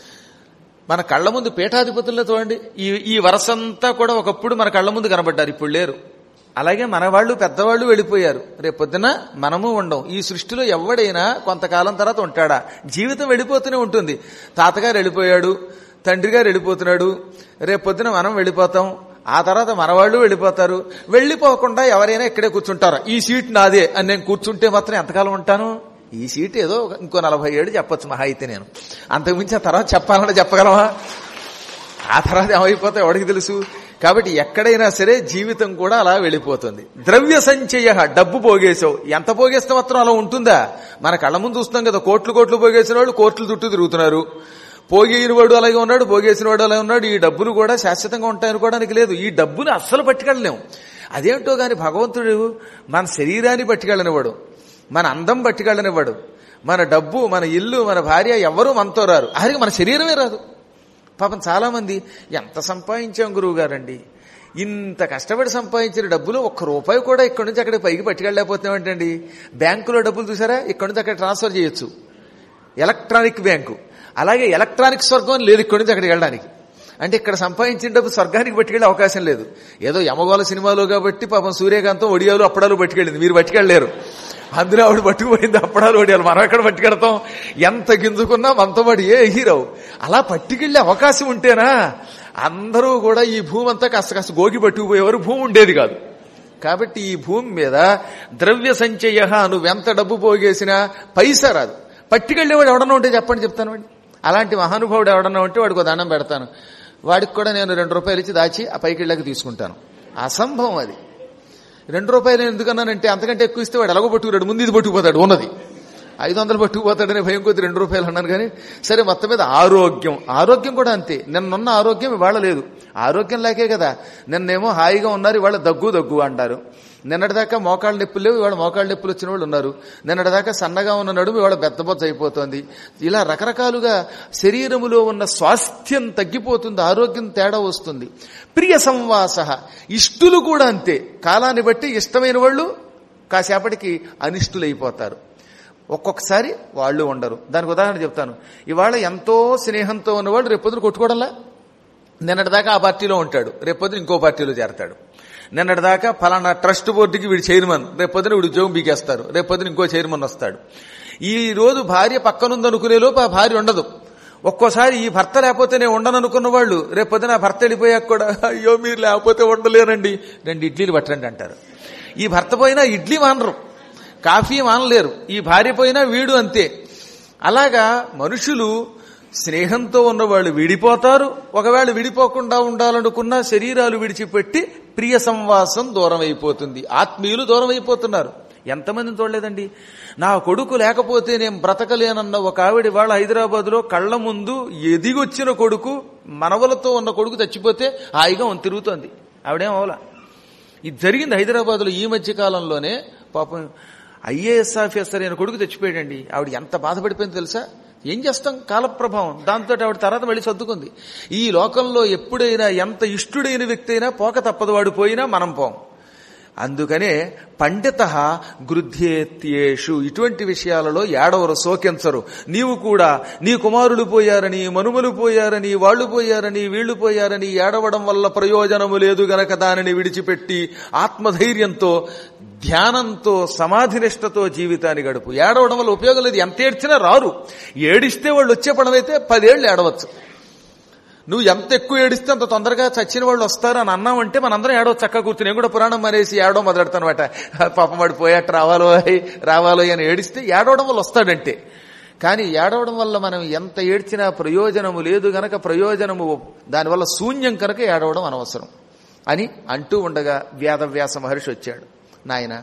మన కళ్ళ ముందు పీఠాధిపతుల్లో చూడండి ఈ ఈ వరసంతా కూడా ఒకప్పుడు మన కళ్ళ ముందు కనబడ్డారు ఇప్పుడు లేరు అలాగే మన వాళ్ళు పెద్దవాళ్ళు వెళ్ళిపోయారు రేపొద్దున మనము ఉండం ఈ సృష్టిలో ఎవడైనా కొంతకాలం తర్వాత ఉంటాడా జీవితం వెళ్ళిపోతూనే ఉంటుంది తాతగారు వెళ్ళిపోయాడు తండ్రి గారు వెళ్ళిపోతున్నాడు రేపొద్దున మనం వెళ్ళిపోతాం ఆ తర్వాత మనవాళ్ళు వెళ్ళిపోతారు వెళ్ళిపోకుండా ఎవరైనా ఇక్కడే కూర్చుంటారు ఈ సీట్ నాదే అని నేను కూర్చుంటే మాత్రం ఎంతకాలం ఉంటాను ఈ సీట్ ఏదో ఇంకో నలభై ఏడు చెప్పొచ్చు మహా అయితే నేను అంతకుమించి ఆ తర్వాత చెప్పాలంటే చెప్పగలవా ఆ తర్వాత ఏమైపోతే ఎవడికి తెలుసు కాబట్టి ఎక్కడైనా సరే జీవితం కూడా అలా వెళ్ళిపోతుంది ద్రవ్య సంచయ డబ్బు పోగేసావు ఎంత పోగేస్తే మాత్రం అలా ఉంటుందా మన కళ్ళ ముందు చూస్తాం కదా కోట్లు కోట్లు పోగేసిన వాళ్ళు కోట్లు చుట్టూ తిరుగుతున్నారు పోగేయని వాడు అలాగే ఉన్నాడు పోగేసిన వాడు అలాగే ఉన్నాడు ఈ డబ్బులు కూడా శాశ్వతంగా ఉంటాయనుకోవడానికి లేదు ఈ డబ్బుని అస్సలు పట్టుకెళ్ళలేము అదేంటో గాని భగవంతుడు మన శరీరాన్ని పట్టుకెళ్ళనివాడు మన అందం పట్టుకెళ్ళనివ్వడు మన డబ్బు మన ఇల్లు మన భార్య ఎవ్వరూ మనతో రారు ఆఖరికి మన శరీరమే రాదు పాపం చాలా మంది ఎంత సంపాదించాం గురువు గారండి ఇంత కష్టపడి సంపాదించిన డబ్బులు ఒక్క రూపాయి కూడా ఇక్కడి నుంచి అక్కడికి పైకి పట్టుకెళ్ళలేకపోతున్నాం బ్యాంకులో డబ్బులు చూసారా ఇక్కడి నుంచి అక్కడ ట్రాన్స్ఫర్ చేయొచ్చు ఎలక్ట్రానిక్ బ్యాంకు అలాగే ఎలక్ట్రానిక్ స్వర్గం లేదు ఇక్కడి నుంచి అక్కడికి వెళ్ళడానికి అంటే ఇక్కడ సంపాదించిన డబ్బు స్వర్గానికి పట్టుకెళ్ళే అవకాశం లేదు ఏదో యమగోళ సినిమాలో కాబట్టి పాపం సూర్యకాంతం ఒడియాలు అప్పడాలు పట్టుకెళ్ళింది మీరు పట్టుకెళ్ళలేరు అందులో ఆవిడ పట్టుకుపోయింది అప్పడాలు ఒడియాలు మనం ఎక్కడ పట్టుకెడతాం ఎంత గింజుకున్నా మనతో పాటు ఏ హీరో అలా పట్టుకెళ్లే అవకాశం ఉంటేనా అందరూ కూడా ఈ భూమి అంతా కాస్త కాస్త గోగి పట్టుకుపోయేవారు భూమి ఉండేది కాదు కాబట్టి ఈ భూమి మీద ద్రవ్య సంచయ నువ్వెంత డబ్బు పోగేసినా పైసా రాదు పట్టుకెళ్ళేవాడు ఎవడన్నా ఉంటే చెప్పండి చెప్తాను వాడిని అలాంటి మహానుభావుడు ఎవడన్నా ఉంటే వాడికి ఒక దండం పెడతాను వాడికి కూడా నేను రెండు రూపాయలు ఇచ్చి దాచి ఆ పైకి వెళ్ళాక తీసుకుంటాను అసంభవం అది రెండు రూపాయలు ఎందుకన్నానంటే అంతకంటే ఎక్కువ ఇస్తే వాడు ఎలాగో పట్టుకురాడు ముందు ఇది పట్టుకుపోతాడు ఉన్నది ఐదు వందలు పట్టుకుపోతాడనే భయం కొద్ది రెండు రూపాయలు అన్నాను కానీ సరే మొత్తం మీద ఆరోగ్యం ఆరోగ్యం కూడా అంతే నిన్నున్న ఆరోగ్యం ఇవాళ లేదు ఆరోగ్యం లేకే కదా నిన్నేమో హాయిగా ఉన్నారు ఇవాళ దగ్గు దగ్గు అంటారు నిన్నటిదాకా మోకాళ్ళ నొప్పులు లేవు ఇవాళ మోకాళ్ళ నొప్పులు వచ్చిన వాళ్ళు ఉన్నారు నిన్నటిదాకా సన్నగా ఉన్న నడుము ఇవాళ బెత్తబొచ్చ అయిపోతుంది ఇలా రకరకాలుగా శరీరములో ఉన్న స్వాస్థ్యం తగ్గిపోతుంది ఆరోగ్యం తేడా వస్తుంది ప్రియ సంవాస ఇష్టులు కూడా అంతే కాలాన్ని బట్టి ఇష్టమైన వాళ్ళు కాసేపటికి అనిష్టులైపోతారు ఒక్కొక్కసారి వాళ్ళు ఉండరు దానికి ఉదాహరణ చెప్తాను ఇవాళ ఎంతో స్నేహంతో ఉన్నవాడు రేపొద్దున కొట్టుకోవడంలా నిన్నటిదాకా ఆ పార్టీలో ఉంటాడు రేపొద్దున ఇంకో పార్టీలో చేరతాడు నిన్నటిదాకా ఫలానా ట్రస్ట్ బోర్డుకి వీడు చైర్మన్ రేపొద్దున వీడు ఉద్యోగం బీకేస్తారు రేపొద్దున ఇంకో చైర్మన్ వస్తాడు ఈ రోజు భార్య పక్కనుందనుకునే లోపు ఆ భార్య ఉండదు ఒక్కోసారి ఈ భర్త లేకపోతే నేను ఉండను అనుకున్న వాళ్ళు రేపొద్దున ఆ భర్త వెళ్ళిపోయాక కూడా అయ్యో మీరు లేకపోతే ఉండలేరండి రెండు ఇడ్లీలు పట్టండి అంటారు ఈ భర్త పోయినా ఇడ్లీ మానరు కాఫీ మానలేరు ఈ భార్య పోయినా వీడు అంతే అలాగా మనుషులు స్నేహంతో ఉన్నవాళ్ళు విడిపోతారు ఒకవేళ విడిపోకుండా ఉండాలనుకున్న శరీరాలు విడిచిపెట్టి ప్రియ సంవాసం దూరం అయిపోతుంది ఆత్మీయులు దూరం అయిపోతున్నారు ఎంతమందిని చూడలేదండి నా కొడుకు లేకపోతే నేను బ్రతకలేనన్న ఒక ఆవిడ వాళ్ళ హైదరాబాద్ లో కళ్ళ ముందు ఎదిగొచ్చిన కొడుకు మనవలతో ఉన్న కొడుకు చచ్చిపోతే హాయిగా ఉంది తిరుగుతోంది ఆవిడేం అవలా ఇది జరిగింది హైదరాబాద్ లో ఈ మధ్య కాలంలోనే పాపం ఐఏఎస్ ఆఫీసర్ అయిన కొడుకు తెచ్చిపోయాడండి ఆవిడ ఎంత బాధపడిపోయింది తెలుసా ఏం చేస్తాం కాలప్రభావం దాంతో ఆవిడ తర్వాత మళ్ళీ సర్దుకుంది ఈ లోకంలో ఎప్పుడైనా ఎంత ఇష్టుడైన వ్యక్తి అయినా పోక తప్పదు వాడు పోయినా మనం పోం అందుకనే పండిత గృధ్యేత్యేషు ఇటువంటి విషయాలలో ఏడవరు శోకించరు నీవు కూడా నీ కుమారులు పోయారని మనుమలు పోయారని వాళ్ళు పోయారని వీళ్లు పోయారని ఏడవడం వల్ల ప్రయోజనము లేదు గనక దానిని విడిచిపెట్టి ఆత్మధైర్యంతో ధ్యానంతో సమాధి నిష్టతో జీవితాన్ని గడుపు ఏడవడం వల్ల ఉపయోగం లేదు ఎంత ఏడ్చినా రారు ఏడిస్తే వాళ్ళు వచ్చే పడమైతే పదేళ్ళు ఏడవచ్చు నువ్వు ఎంత ఎక్కువ ఏడిస్తే అంత తొందరగా చచ్చిన వాళ్ళు వస్తారు అని అన్నామంటే మనందరం ఏడవ చక్క కూర్చుని నేను కూడా పురాణం మనేసి ఏడవ మొదలెడతాను అనమాట పాపం వాడు పోయాట రావాలో రావాలో అని ఏడిస్తే ఏడవడం వల్ల వస్తాడంటే కానీ ఏడవడం వల్ల మనం ఎంత ఏడ్చినా ప్రయోజనము లేదు గనక ప్రయోజనము దానివల్ల శూన్యం కనుక ఏడవడం అనవసరం అని అంటూ ఉండగా వేదవ్యాస మహర్షి వచ్చాడు నాయన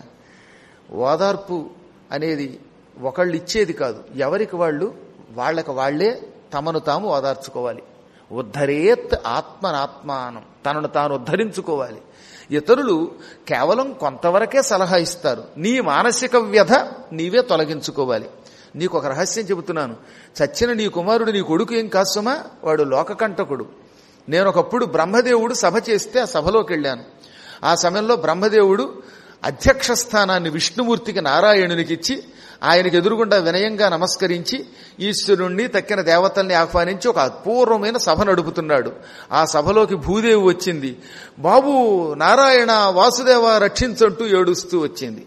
ఓదార్పు అనేది ఒకళ్ళు ఇచ్చేది కాదు ఎవరికి వాళ్ళు వాళ్ళకి వాళ్లే తమను తాము ఓదార్చుకోవాలి ఉద్ధరేత్ ఆత్మనాత్మానం తనను తాను ఉద్ధరించుకోవాలి ఇతరులు కేవలం కొంతవరకే సలహా ఇస్తారు నీ మానసిక వ్యధ నీవే తొలగించుకోవాలి నీకు ఒక రహస్యం చెబుతున్నాను చచ్చిన నీ కుమారుడు నీ కొడుకు ఏం కాసుమా వాడు లోకకంటకుడు నేను ఒకప్పుడు బ్రహ్మదేవుడు సభ చేస్తే ఆ సభలోకి వెళ్ళాను ఆ సమయంలో బ్రహ్మదేవుడు అధ్యక్ష స్థానాన్ని విష్ణుమూర్తికి నారాయణునికి ఇచ్చి ఆయనకు ఎదురుగుండా వినయంగా నమస్కరించి ఈశ్వరుణ్ణి తక్కిన దేవతల్ని ఆహ్వానించి ఒక అపూర్వమైన సభ నడుపుతున్నాడు ఆ సభలోకి భూదేవి వచ్చింది బాబు నారాయణ వాసుదేవ రక్షించంటూ ఏడుస్తూ వచ్చింది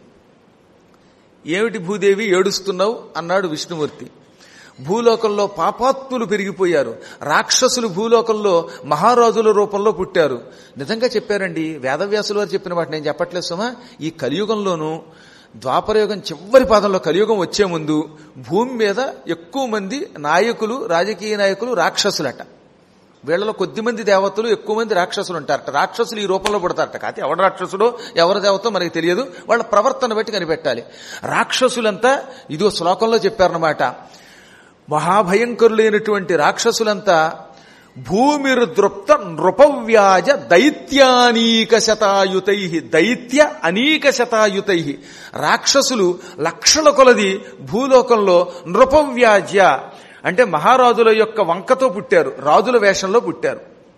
ఏమిటి భూదేవి ఏడుస్తున్నావు అన్నాడు విష్ణుమూర్తి భూలోకంలో పాపాత్ములు పెరిగిపోయారు రాక్షసులు భూలోకంలో మహారాజుల రూపంలో పుట్టారు నిజంగా చెప్పారండి వేదవ్యాసుల వారు చెప్పిన వాటి నేను చెప్పట్లేదు సుమా ఈ కలియుగంలోనూ ద్వాపరయుగం చివరి పాదంలో కలియుగం వచ్చే ముందు భూమి మీద ఎక్కువ మంది నాయకులు రాజకీయ నాయకులు రాక్షసులట వీళ్ళలో కొద్ది మంది దేవతలు ఎక్కువ మంది రాక్షసులు ఉంటారట రాక్షసులు ఈ రూపంలో పుడతారట కాదు ఎవడు రాక్షసుడో ఎవరి దేవతో మనకి తెలియదు వాళ్ళ ప్రవర్తన బట్టి కనిపెట్టాలి రాక్షసులంతా ఇదో శ్లోకంలో చెప్పారన్నమాట మహాభయంకరులైనటువంటి రాక్షసులంతా భూమిర్దృప్త నృపవ్యాజ దైత్యానీక శతాయుతై దైత్య అనీక శతాయుతై రాక్షసులు లక్షల కొలది భూలోకంలో నృపవ్యాజ్య అంటే మహారాజుల యొక్క వంకతో పుట్టారు రాజుల వేషంలో పుట్టారు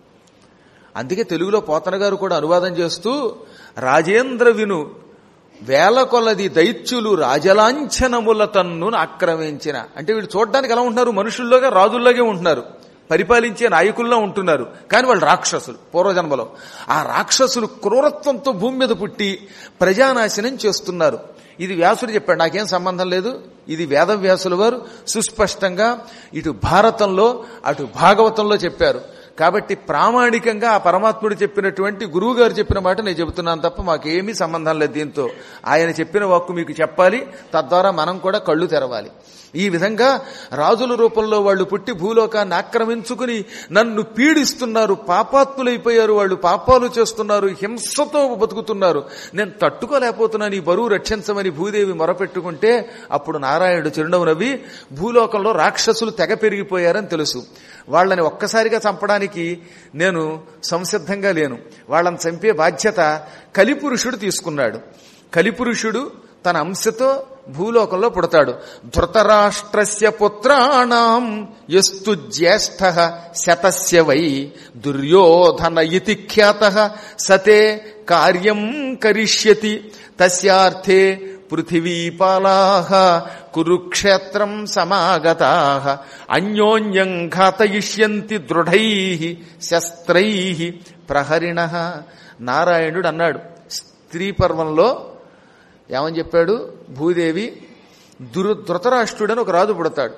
అందుకే తెలుగులో పోతన గారు కూడా అనువాదం చేస్తూ రాజేంద్ర విను వేల కొలది దైత్యులు రాజలాంఛనముల తన్ను ఆక్రమించిన అంటే వీళ్ళు చూడడానికి ఎలా ఉంటున్నారు మనుషుల్లోగా రాజుల్లాగే ఉంటున్నారు పరిపాలించే నాయకుల్లో ఉంటున్నారు కానీ వాళ్ళు రాక్షసులు పూర్వజన్మలో ఆ రాక్షసులు క్రూరత్వంతో భూమి మీద పుట్టి ప్రజానాశనం చేస్తున్నారు ఇది వ్యాసుడు చెప్పాడు నాకేం సంబంధం లేదు ఇది వేదవ్యాసుల వారు సుస్పష్టంగా ఇటు భారతంలో అటు భాగవతంలో చెప్పారు కాబట్టి ప్రామాణికంగా ఆ పరమాత్ముడు చెప్పినటువంటి గురువు గారు చెప్పిన మాట నేను చెబుతున్నాను తప్ప మాకేమీ సంబంధం లేదు దీంతో ఆయన చెప్పిన వాక్కు మీకు చెప్పాలి తద్వారా మనం కూడా కళ్ళు తెరవాలి ఈ విధంగా రాజుల రూపంలో వాళ్ళు పుట్టి భూలోకాన్ని ఆక్రమించుకుని నన్ను పీడిస్తున్నారు పాపాత్ములైపోయారు వాళ్ళు పాపాలు చేస్తున్నారు హింసతో బతుకుతున్నారు నేను తట్టుకోలేకపోతున్నాను ఈ బరువు రక్షించమని భూదేవి మొరపెట్టుకుంటే అప్పుడు నారాయణుడు చిరునవ్వు నవ్వి భూలోకంలో రాక్షసులు తెగ పెరిగిపోయారని తెలుసు వాళ్ళని ఒక్కసారిగా చంపడానికి నేను సంసిద్ధంగా లేను వాళ్ళని చంపే బాధ్యత కలిపురుషుడు తీసుకున్నాడు కలిపురుషుడు తన అంశతో భూలోకంలో పుడతాడు ధృతరాష్ట్రస్య పుత్రాణం ఎస్తు జ్యేష్ఠ శతస్య వై దుర్యోధన ఇతి ఖ్యాత సతే కార్యం కరిష్యతి తస్యార్థే పృథివీపాలా కురుక్షేత్రం సమాగతా అన్యోన్యం ఘాతయిష్యంతి దృఢై శస్త్రై ప్రహరిణ నారాయణుడు అన్నాడు స్త్రీ పర్వంలో ఏమని చెప్పాడు భూదేవి దురు ధృతరాష్ట్రుడని ఒక రాజు పుడతాడు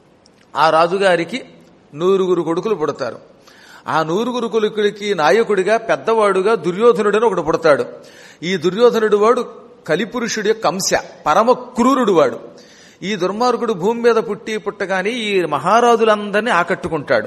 ఆ రాజుగారికి నూరుగురు కొడుకులు పుడతారు ఆ నూరుగురు కొడుకులకి నాయకుడిగా పెద్దవాడుగా దుర్యోధనుడని ఒకడు పుడతాడు ఈ దుర్యోధనుడు వాడు కలిపురుషుడి యొక్క అంశ పరమ క్రూరుడు వాడు ఈ దుర్మార్గుడు భూమి మీద పుట్టి పుట్టగాని ఈ మహారాజులందరినీ ఆకట్టుకుంటాడు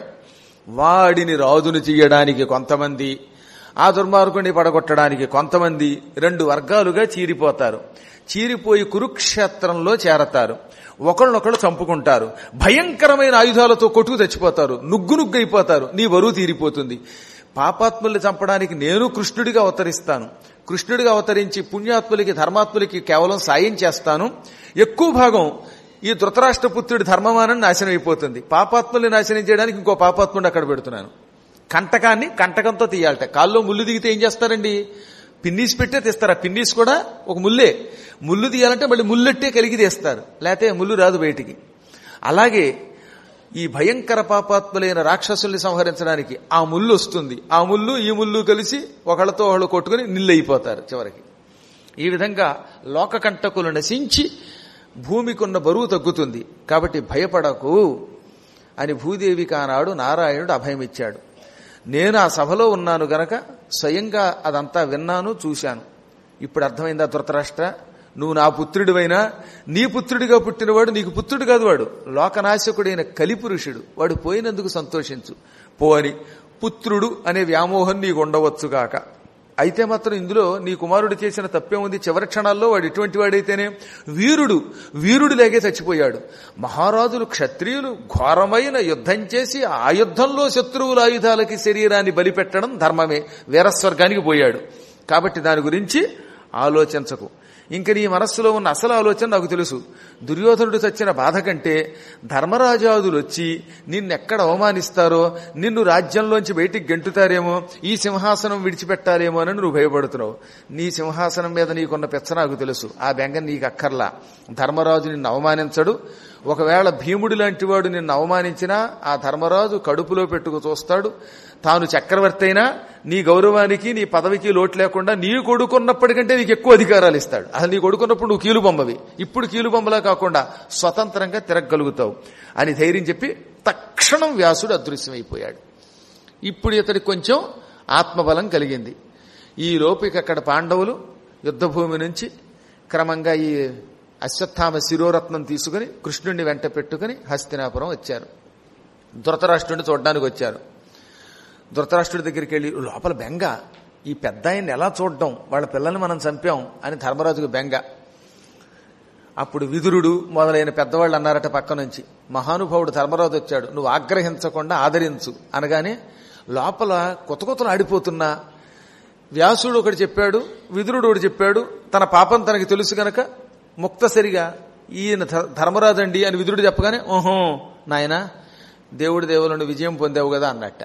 వాడిని రాజును చెయ్యడానికి కొంతమంది ఆ దుర్మార్గుడిని పడగొట్టడానికి కొంతమంది రెండు వర్గాలుగా చీరిపోతారు చీరిపోయి కురుక్షేత్రంలో చేరతారు ఒకళ్ళనొకళ్ళు చంపుకుంటారు భయంకరమైన ఆయుధాలతో కొట్టుకు తెచ్చిపోతారు నుగ్గు నుగ్గు అయిపోతారు నీ బరువు తీరిపోతుంది పాపాత్ముల్ని చంపడానికి నేను కృష్ణుడిగా అవతరిస్తాను కృష్ణుడిగా అవతరించి పుణ్యాత్ములకి ధర్మాత్ములకి కేవలం సాయం చేస్తాను ఎక్కువ భాగం ఈ ధృతరాష్ట్ర పుత్రుడి ధర్మమానం నాశనం అయిపోతుంది పాపాత్ముల్ని నాశనం చేయడానికి ఇంకో పాపాత్ముడిని అక్కడ పెడుతున్నాను కంటకాన్ని కంటకంతో తీయాలట కాల్లో ముళ్ళు దిగితే ఏం చేస్తారండి పిన్నీస్ పెట్టే తీస్తారు ఆ పిన్నీస్ కూడా ఒక ముల్లే ముళ్ళు తీయాలంటే మళ్ళీ ముల్లెట్టే కలిగి తీస్తారు లేకపోతే ముళ్ళు రాదు బయటికి అలాగే ఈ భయంకర పాపాత్ములైన రాక్షసుల్ని సంహరించడానికి ఆ ముళ్ళు వస్తుంది ఆ ముళ్ళు ఈ ముళ్ళు కలిసి ఒకళ్ళతో ఒకళ్ళు కొట్టుకుని నిల్లయిపోతారు చివరికి ఈ విధంగా లోకకంటకులు నశించి భూమికున్న బరువు తగ్గుతుంది కాబట్టి భయపడకు అని భూదేవికి ఆనాడు నారాయణుడు అభయమిచ్చాడు నేను ఆ సభలో ఉన్నాను గనక స్వయంగా అదంతా విన్నాను చూశాను ఇప్పుడు అర్థమైందా ధృతరాష్ట్ర నువ్వు నా పుత్రుడివైనా నీ పుత్రుడిగా పుట్టినవాడు నీకు పుత్రుడు కాదు వాడు లోకనాశకుడైన కలిపురుషుడు వాడు పోయినందుకు సంతోషించు పోని పుత్రుడు అనే వ్యామోహం నీకు ఉండవచ్చుగాక అయితే మాత్రం ఇందులో నీ కుమారుడు చేసిన తప్పేముంది చివరి క్షణాల్లో వాడు ఎటువంటి వాడైతేనే వీరుడు వీరుడు లేకే చచ్చిపోయాడు మహారాజులు క్షత్రియులు ఘోరమైన యుద్ధం చేసి ఆ యుద్ధంలో శత్రువుల ఆయుధాలకి శరీరాన్ని బలిపెట్టడం ధర్మమే వీరస్వర్గానికి పోయాడు కాబట్టి దాని గురించి ఆలోచించకు ఇంక నీ మనస్సులో ఉన్న అసలు ఆలోచన నాకు తెలుసు దుర్యోధనుడు చచ్చిన బాధ కంటే ధర్మరాజాదులు వచ్చి నిన్నెక్కడ అవమానిస్తారో నిన్ను రాజ్యంలోంచి బయటికి గెంటుతారేమో ఈ సింహాసనం విడిచిపెట్టారేమో అని నువ్వు భయపడుతున్నావు నీ సింహాసనం మీద నీకున్న పెచ్చ నాకు తెలుసు ఆ బెంగ నీకు అక్కర్లా ధర్మరాజు నిన్ను అవమానించడు ఒకవేళ భీముడి లాంటి వాడు నిన్ను అవమానించినా ఆ ధర్మరాజు కడుపులో పెట్టుకు చూస్తాడు తాను చక్రవర్తి అయినా నీ గౌరవానికి నీ పదవికి లోటు లేకుండా నీ కొడుకున్నప్పటికంటే నీకు ఎక్కువ అధికారాలు ఇస్తాడు అసలు నీ కొడుకున్నప్పుడు నువ్వు కీలుబొమ్మవి ఇప్పుడు కీలుబొమ్మలా కాకుండా స్వతంత్రంగా తిరగలుగుతావు అని ధైర్యం చెప్పి తక్షణం వ్యాసుడు అదృశ్యమైపోయాడు ఇప్పుడు ఇతడికి కొంచెం ఆత్మబలం కలిగింది ఈ లోపుకి అక్కడ పాండవులు యుద్ధభూమి నుంచి క్రమంగా ఈ అశ్వత్థామ శిరోరత్నం తీసుకుని కృష్ణుడిని వెంట పెట్టుకుని హస్తినాపురం వచ్చారు ధృతరాష్ట్రుడిని చూడడానికి వచ్చారు ధృతరాష్ట్రుడి దగ్గరికి వెళ్ళి లోపల బెంగ ఈ పెద్ద ఆయన్ని ఎలా చూడడం వాళ్ళ పిల్లల్ని మనం చంపాం అని ధర్మరాజుకు బెంగ అప్పుడు విదురుడు మొదలైన పెద్దవాళ్ళు అన్నారట పక్క నుంచి మహానుభావుడు ధర్మరాజు వచ్చాడు నువ్వు ఆగ్రహించకుండా ఆదరించు అనగానే లోపల కొత్త కొత్తలు ఆడిపోతున్నా వ్యాసుడు ఒకటి చెప్పాడు విదురుడు ఒకటి చెప్పాడు తన పాపం తనకి తెలుసు గనక ముక్తసరిగా ఈయన ధ- ధర్మరాజండి అని విదురుడు చెప్పగానే ఓహో నాయనా దేవుడి దేవులను విజయం పొందావు కదా అన్నట్ట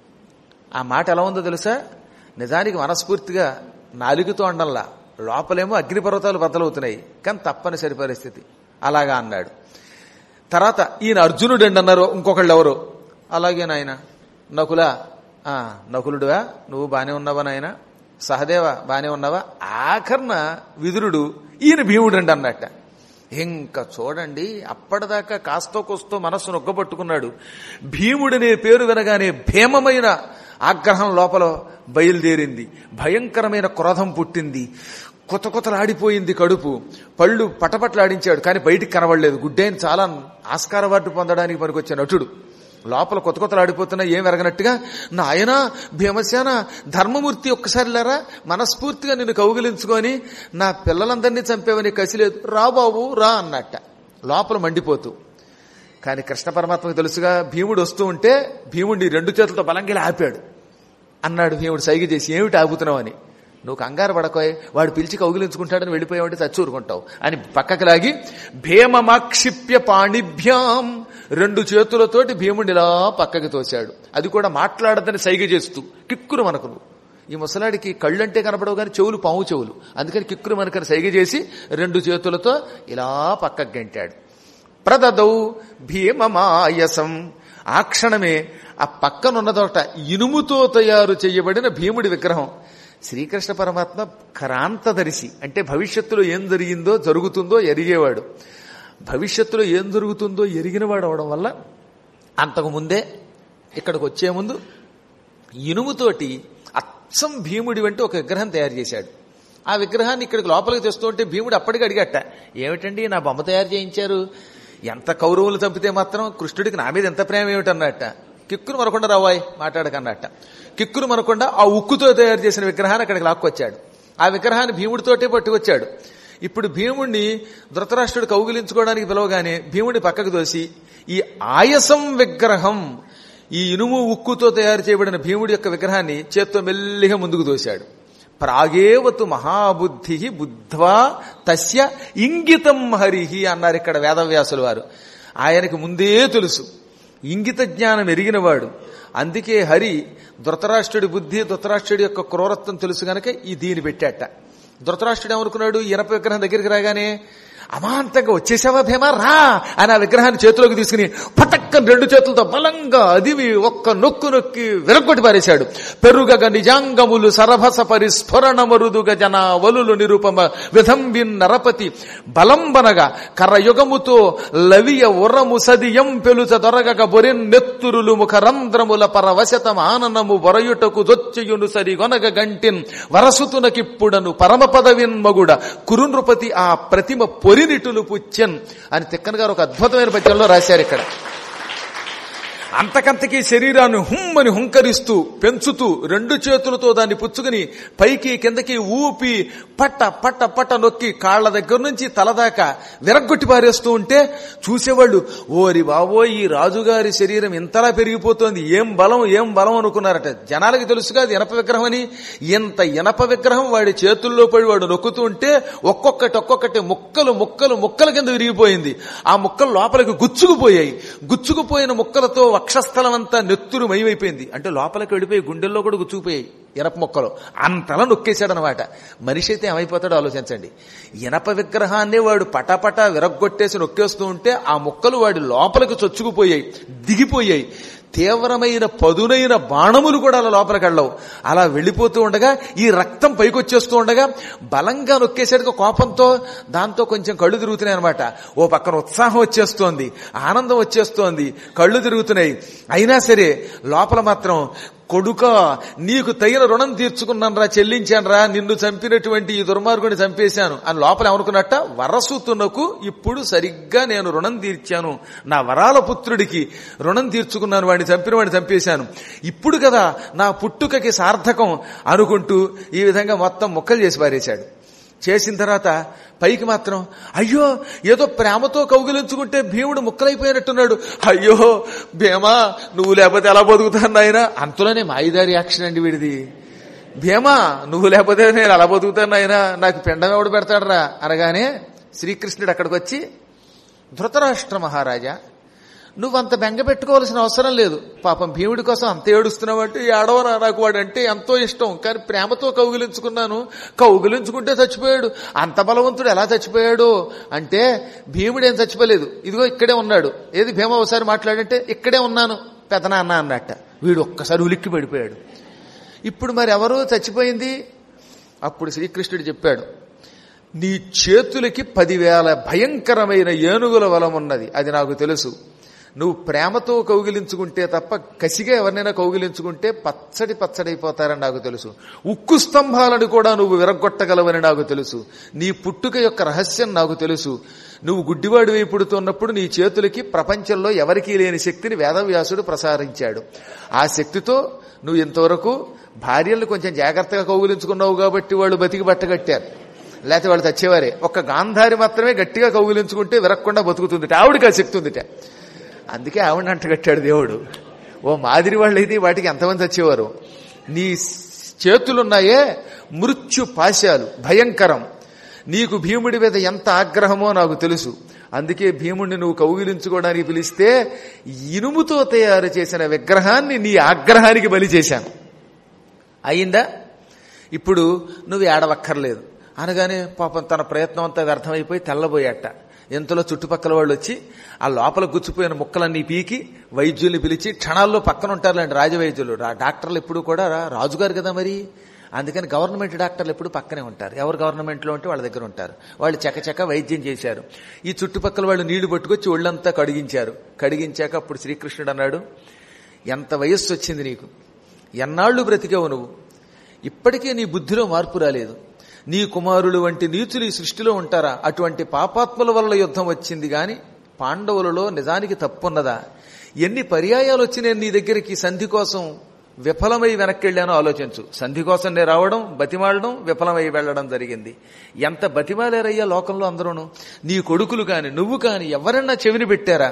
ఆ మాట ఎలా ఉందో తెలుసా నిజానికి మనస్ఫూర్తిగా నాలుగుతో అండంలా లోపలేమో అగ్నిపర్వతాలు బద్దలవుతున్నాయి కానీ తప్పనిసరి పరిస్థితి అలాగా అన్నాడు తర్వాత ఈయన అర్జునుడు అండి అన్నారు ఇంకొకళ్ళు ఎవరు అలాగే నాయన నకుల ఆ, నకులుడువా నువ్వు బానే ఉన్నావా నాయన సహదేవ బానే ఉన్నావా ఆఖర్న విదురుడు ఈయన భీముడు అండి అన్నట్ట ఇంకా చూడండి అప్పటిదాకా కాస్తో కోస్తో మనస్సు నొగ్గబట్టుకున్నాడు భీముడనే పేరు వినగానే భీమమైన ఆగ్రహం లోపల బయలుదేరింది భయంకరమైన క్రోధం పుట్టింది కొత్త కొత్తలాడిపోయింది కడుపు పళ్ళు పటపట్లాడించాడు కానీ బయటికి కనబడలేదు గుడ్డైన చాలా ఆస్కార అవార్డు పొందడానికి పనికొచ్చే నటుడు లోపల కొత్త కొత్తలు ఆడిపోతున్నా ఏం ఎరగనట్టుగా నాయన భీమసేన ధర్మమూర్తి ఒక్కసారి లేరా మనస్ఫూర్తిగా నిన్ను కౌగిలించుకొని నా పిల్లలందరినీ చంపేవని కసిలేదు రా బాబు రా అన్నట్ట లోపల మండిపోతూ కానీ కృష్ణ పరమాత్మకు తెలుసుగా భీముడు వస్తూ ఉంటే భీముడిని రెండు చేతులతో బలంగా ఆపాడు అన్నాడు భీముడు సైగ చేసి ఏమిటి ఆగుతున్నావు అని నువ్వు కంగారు పడకోయ్ వాడు పిలిచి కౌగిలించుకుంటాడని వెళ్ళిపోయావంటే చచ్చూరుకుంటావు అని పక్కకి లాగి భీమమాక్షిప్య పాణిభ్యాం రెండు చేతులతోటి భీముడిని ఇలా పక్కకి తోశాడు అది కూడా మాట్లాడదని సైగ చేస్తూ కిక్కురు మనకు నువ్వు ఈ ముసలాడికి కళ్ళంటే కనపడవు కానీ చెవులు పాము చెవులు అందుకని కిక్కురు మనకని సైగ చేసి రెండు చేతులతో ఇలా పక్కకు గంటాడు ప్రదదౌ భీమమాయసం ఆ క్షణమే ఆ పక్కనున్నదొట ఇనుముతో తయారు చేయబడిన భీముడి విగ్రహం శ్రీకృష్ణ పరమాత్మ క్రాంతదర్శి అంటే భవిష్యత్తులో ఏం జరిగిందో జరుగుతుందో ఎరిగేవాడు భవిష్యత్తులో ఏం జరుగుతుందో ఎరిగినవాడు అవడం వల్ల అంతకు ముందే ఇక్కడికి వచ్చే ముందు ఇనుముతోటి అచ్చం భీముడి వంటి ఒక విగ్రహం తయారు చేశాడు ఆ విగ్రహాన్ని ఇక్కడికి లోపలికి తెస్తుంటే భీముడు అప్పటికి అడిగట ఏమిటండి నా బొమ్మ తయారు చేయించారు ఎంత కౌరవులు చంపితే మాత్రం కృష్ణుడికి నా మీద ఎంత ప్రేమ ఏమిటన్నట్ట కిక్కురు మనకుండా రావాయ్ మాట్లాడకన్నట్ట కిక్కురు మనకుండా ఆ ఉక్కుతో తయారు చేసిన విగ్రహాన్ని అక్కడికి లాక్కొచ్చాడు ఆ విగ్రహాన్ని భీముడితోటే పట్టుకొచ్చాడు ఇప్పుడు భీముడిని ధృతరాష్ట్రుడు కౌగిలించుకోవడానికి పిలవగానే భీముడి పక్కకు దోసి ఈ ఆయసం విగ్రహం ఈ ఇనుము ఉక్కుతో తయారు చేయబడిన భీముడి యొక్క విగ్రహాన్ని చేత్తో మెల్లిగా ముందుకు దోశాడు ప్రాగేవతు మహాబుద్ధి బుద్ధ్వా తస్య ఇంగితం హరిహి అన్నారు ఇక్కడ వేదవ్యాసుల వారు ఆయనకి ముందే తెలుసు ఇంగిత జ్ఞానం ఎరిగినవాడు అందుకే హరి ధృతరాష్ట్రుడి బుద్ధి ధృతరాష్ట్రుడి యొక్క క్రూరత్వం తెలుసు గనక ఈ దీని పెట్టాట ధృతరాష్ట్రుడు ఏమనుకున్నాడు ఇనప విగ్రహం దగ్గరికి రాగానే అమాంతంగా వచ్చేసావా భీమా రా అని ఆ విగ్రహాన్ని చేతిలోకి తీసుకుని పటక్కని రెండు చేతులతో బలంగా అదివి ఒక్క నొక్కు నొక్కి విరగొట్టి పారేశాడు పెరుగగ నిజాంగములు సరభస పరిస్ఫురణ మరుదుగ జన వలులు నిరుపమ విధంబిన్ నరపతి బలంబనగా కర్రయుగముతో లవియ ఉరము సదియం పెలుచ దొరగగ బొరిన్ నెత్తురులు ముఖరంధ్రముల పరవశతం ఆననము వరయుటకు దొచ్చయును సరిగొనగ గంటిన్ వరసుతునకిప్పుడను పరమ పదవిన్ మగుడ కురునృపతి ఆ ప్రతిమ పొరినిటులు పుచ్చన్ అని తిక్కన గారు ఒక అద్భుతమైన పద్యంలో రాశారు ఇక్కడ అంతకంతకీ శరీరాన్ని హుమ్మని హుంకరిస్తూ పెంచుతూ రెండు చేతులతో దాన్ని పుచ్చుకుని పైకి కిందకి ఊపి పట్ట పట్ట పట్ట నొక్కి కాళ్ల దగ్గర నుంచి తల దాకా విరగ్గొట్టి పారేస్తూ ఉంటే చూసేవాళ్ళు ఓరి బాబో ఈ రాజుగారి శరీరం ఇంతలా పెరిగిపోతోంది ఏం బలం ఏం బలం అనుకున్నారట జనాలకి తెలుసుగా అది ఇనప విగ్రహం అని ఇంత ఇనప విగ్రహం వాడి చేతుల్లో పడి వాడు నొక్కుతూ ఉంటే ఒక్కొక్కటి ఒక్కొక్కటి ముక్కలు ముక్కలు ముక్కల కింద విరిగిపోయింది ఆ ముక్కలు లోపలికి గుచ్చుకుపోయాయి గుచ్చుకుపోయిన ముక్కలతో వక్షస్థలం అంతా నెత్తురు మయమైపోయింది అంటే లోపలికి వెళ్ళిపోయి గుండెల్లో కూడా గుచ్చుకుపోయాయి ఇనప మొక్కలు అంతలా నొక్కేశాడనమాట మనిషి అయితే ఏమైపోతాడో ఆలోచించండి ఇనప విగ్రహాన్ని వాడు పటాపటా విరగ్గొట్టేసి నొక్కేస్తూ ఉంటే ఆ ముక్కలు వాడి లోపలికి చొచ్చుకుపోయాయి దిగిపోయాయి తీవ్రమైన పదునైన బాణములు కూడా అలా లోపలికి వెళ్ళవు అలా వెళ్ళిపోతూ ఉండగా ఈ రక్తం పైకొచ్చేస్తూ ఉండగా బలంగా నొక్కేసరికి కోపంతో దాంతో కొంచెం కళ్ళు తిరుగుతున్నాయి అనమాట ఓ పక్కన ఉత్సాహం వచ్చేస్తోంది ఆనందం వచ్చేస్తోంది కళ్ళు తిరుగుతున్నాయి అయినా సరే లోపల మాత్రం కొడుక నీకు తగిన రుణం తీర్చుకున్నానరా చెల్లించానరా నిన్ను చంపినటువంటి ఈ దుర్మార్గుని చంపేశాను అని లోపల ఏమనుకున్నట్ట వరసుతునకు ఇప్పుడు సరిగ్గా నేను రుణం తీర్చాను నా వరాల పుత్రుడికి రుణం తీర్చుకున్నాను వాడిని చంపిన వాడిని చంపేశాను ఇప్పుడు కదా నా పుట్టుకకి సార్థకం అనుకుంటూ ఈ విధంగా మొత్తం ముక్కలు చేసి పారేశాడు చేసిన తర్వాత పైకి మాత్రం అయ్యో ఏదో ప్రేమతో కౌగిలించుకుంటే భీముడు ముక్కలైపోయినట్టున్నాడు అయ్యో భీమా నువ్వు లేకపోతే ఎలా బతుకుతాను నాయన అంతలోనే మాయిదారి యాక్షన్ అండి వీడిది భీమా నువ్వు లేకపోతే నేను అలా బతుకుతాను నాయన నాకు పిండం ఎవడు పెడతాడరా అనగానే శ్రీకృష్ణుడు అక్కడికి వచ్చి ధృతరాష్ట్ర మహారాజా నువ్వంత బెంగ పెట్టుకోవాల్సిన అవసరం లేదు పాపం భీముడి కోసం అంత ఏడుస్తున్నావు అంటే ఏడవరా నాకు వాడు అంటే ఎంతో ఇష్టం కానీ ప్రేమతో కౌగిలించుకున్నాను కౌగిలించుకుంటే చచ్చిపోయాడు అంత బలవంతుడు ఎలా చచ్చిపోయాడు అంటే భీముడు ఏం చచ్చిపోలేదు ఇదిగో ఇక్కడే ఉన్నాడు ఏది భీమ ఒకసారి మాట్లాడంటే ఇక్కడే ఉన్నాను పెదనాన్న అన్నట్ట వీడు ఒక్కసారి ఉలిక్కి పడిపోయాడు ఇప్పుడు మరి ఎవరు చచ్చిపోయింది అప్పుడు శ్రీకృష్ణుడు చెప్పాడు నీ చేతులకి పదివేల భయంకరమైన ఏనుగుల బలమున్నది అది నాకు తెలుసు నువ్వు ప్రేమతో కౌగిలించుకుంటే తప్ప కసిగా ఎవరినైనా కౌగిలించుకుంటే పచ్చడి పచ్చడైపోతారని నాకు తెలుసు ఉక్కు స్తంభాలను కూడా నువ్వు విరగొట్టగలవని నాకు తెలుసు నీ పుట్టుక యొక్క రహస్యం నాకు తెలుసు నువ్వు గుడ్డివాడి పుడుతున్నప్పుడు నీ చేతులకి ప్రపంచంలో ఎవరికీ లేని శక్తిని వేదవ్యాసుడు ప్రసారించాడు ఆ శక్తితో నువ్వు ఇంతవరకు భార్యలు కొంచెం జాగ్రత్తగా కౌగిలించుకున్నావు కాబట్టి వాళ్ళు బతికి బట్టగట్టారు లేకపోతే వాళ్ళు తెచ్చేవారే ఒక్క గాంధారి మాత్రమే గట్టిగా కౌగిలించుకుంటే విరక్కుండా బతుకుతుందిట ఆవిడకి ఆ శక్తి ఉందిట అందుకే ఆవిడ అంటగట్టాడు దేవుడు ఓ మాదిరి వాళ్ళు అయితే వాటికి ఎంతమంది వచ్చేవారు నీ చేతులున్నాయే మృత్యు పాశాలు భయంకరం నీకు భీముడి మీద ఎంత ఆగ్రహమో నాకు తెలుసు అందుకే భీముడిని నువ్వు కౌగిలించుకోవడానికి పిలిస్తే ఇనుముతో తయారు చేసిన విగ్రహాన్ని నీ ఆగ్రహానికి బలి చేశాను అయిందా ఇప్పుడు నువ్వు ఏడవక్కర్లేదు అనగానే పాపం తన ప్రయత్నం అంతా వ్యర్థమైపోయి తెల్లబోయాట ఎంతలో చుట్టుపక్కల వాళ్ళు వచ్చి ఆ లోపల గుచ్చిపోయిన ముక్కలన్నీ పీకి వైద్యుల్ని పిలిచి క్షణాల్లో పక్కన ఉంటారులేండి రాజవైద్యులు రా- డాక్టర్లు ఎప్పుడు కూడా రా- రాజుగారు కదా మరి అందుకని గవర్నమెంట్ డాక్టర్లు ఎప్పుడు పక్కనే ఉంటారు ఎవరు గవర్నమెంట్లో ఉంటే వాళ్ళ దగ్గర ఉంటారు వాళ్ళు చకచక వైద్యం చేశారు ఈ చుట్టుపక్కల వాళ్ళు నీళ్లు పట్టుకొచ్చి ఒళ్ళంతా కడిగించారు కడిగించాక అప్పుడు శ్రీకృష్ణుడు అన్నాడు ఎంత వయస్సు వచ్చింది నీకు ఎన్నాళ్ళు బ్రతికావు నువ్వు ఇప్పటికే నీ బుద్ధిలో మార్పు రాలేదు నీ కుమారులు వంటి నీచులు ఈ సృష్టిలో ఉంటారా అటువంటి పాపాత్ముల వల్ల యుద్ధం వచ్చింది గాని పాండవులలో నిజానికి తప్పున్నదా ఎన్ని పర్యాయాలు వచ్చి నేను నీ దగ్గరికి సంధి కోసం విఫలమై వెనక్కి వెళ్ళానో ఆలోచించు సంధి కోసం నేను రావడం బతిమాలడం విఫలమై వెళ్ళడం జరిగింది ఎంత బతిమాలేరయ్యా లోకంలో అందరూను నీ కొడుకులు కాని నువ్వు కాని ఎవరన్నా చెవిని పెట్టారా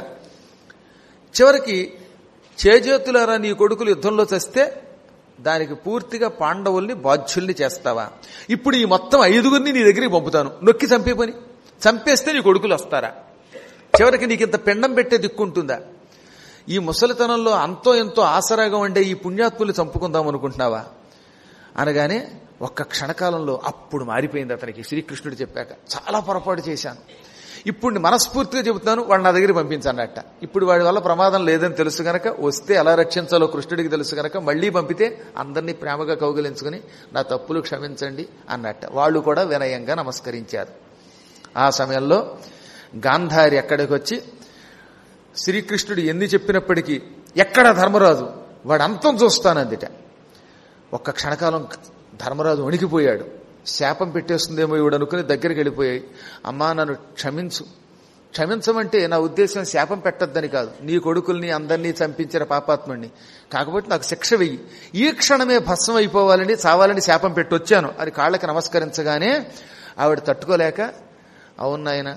చివరికి చేజేతులారా నీ కొడుకులు యుద్ధంలో చస్తే దానికి పూర్తిగా పాండవుల్ని బాధ్యుల్ని చేస్తావా ఇప్పుడు ఈ మొత్తం ఐదుగురిని నీ దగ్గరికి పంపుతాను నొక్కి చంపే పని చంపేస్తే నీ కొడుకులు వస్తారా చివరికి నీకు ఇంత పిండం పెట్టే దిక్కుంటుందా ఈ ముసలితనంలో అంతో ఎంతో ఆసరాగా ఉండే ఈ పుణ్యాత్ములు చంపుకుందాం అనుకుంటున్నావా అనగానే ఒక్క క్షణకాలంలో అప్పుడు మారిపోయింది అతనికి శ్రీకృష్ణుడు చెప్పాక చాలా పొరపాటు చేశాను ఇప్పుడు నేను మనస్ఫూర్తిగా చెబుతున్నాను వాడు నా దగ్గరికి పంపించన్నట్ట ఇప్పుడు వాడి వల్ల ప్రమాదం లేదని తెలుసు గనక వస్తే ఎలా రక్షించాలో కృష్ణుడికి తెలుసు గనక మళ్లీ పంపితే అందరినీ ప్రేమగా కౌగిలించుకుని నా తప్పులు క్షమించండి అన్నట్ట వాళ్ళు కూడా వినయంగా నమస్కరించారు ఆ సమయంలో గాంధారి ఎక్కడికి వచ్చి శ్రీకృష్ణుడు ఎన్ని చెప్పినప్పటికీ ఎక్కడ ధర్మరాజు వాడు అంతం చూస్తానందిట ఒక్క క్షణకాలం ధర్మరాజు వణికిపోయాడు శాపం పెట్టేస్తుందేమో ఇవిడు అనుకుని దగ్గరికి వెళ్ళిపోయాయి అమ్మా నన్ను క్షమించు క్షమించమంటే నా ఉద్దేశం శాపం పెట్టద్దని కాదు నీ కొడుకుల్ని అందరినీ చంపించిన పాపాత్ముడిని కాకపోతే నాకు శిక్ష వెయ్యి ఈ క్షణమే భస్మం అయిపోవాలని చావాలని శాపం పెట్టొచ్చాను అని కాళ్ళకి నమస్కరించగానే ఆవిడ తట్టుకోలేక అవును నాయన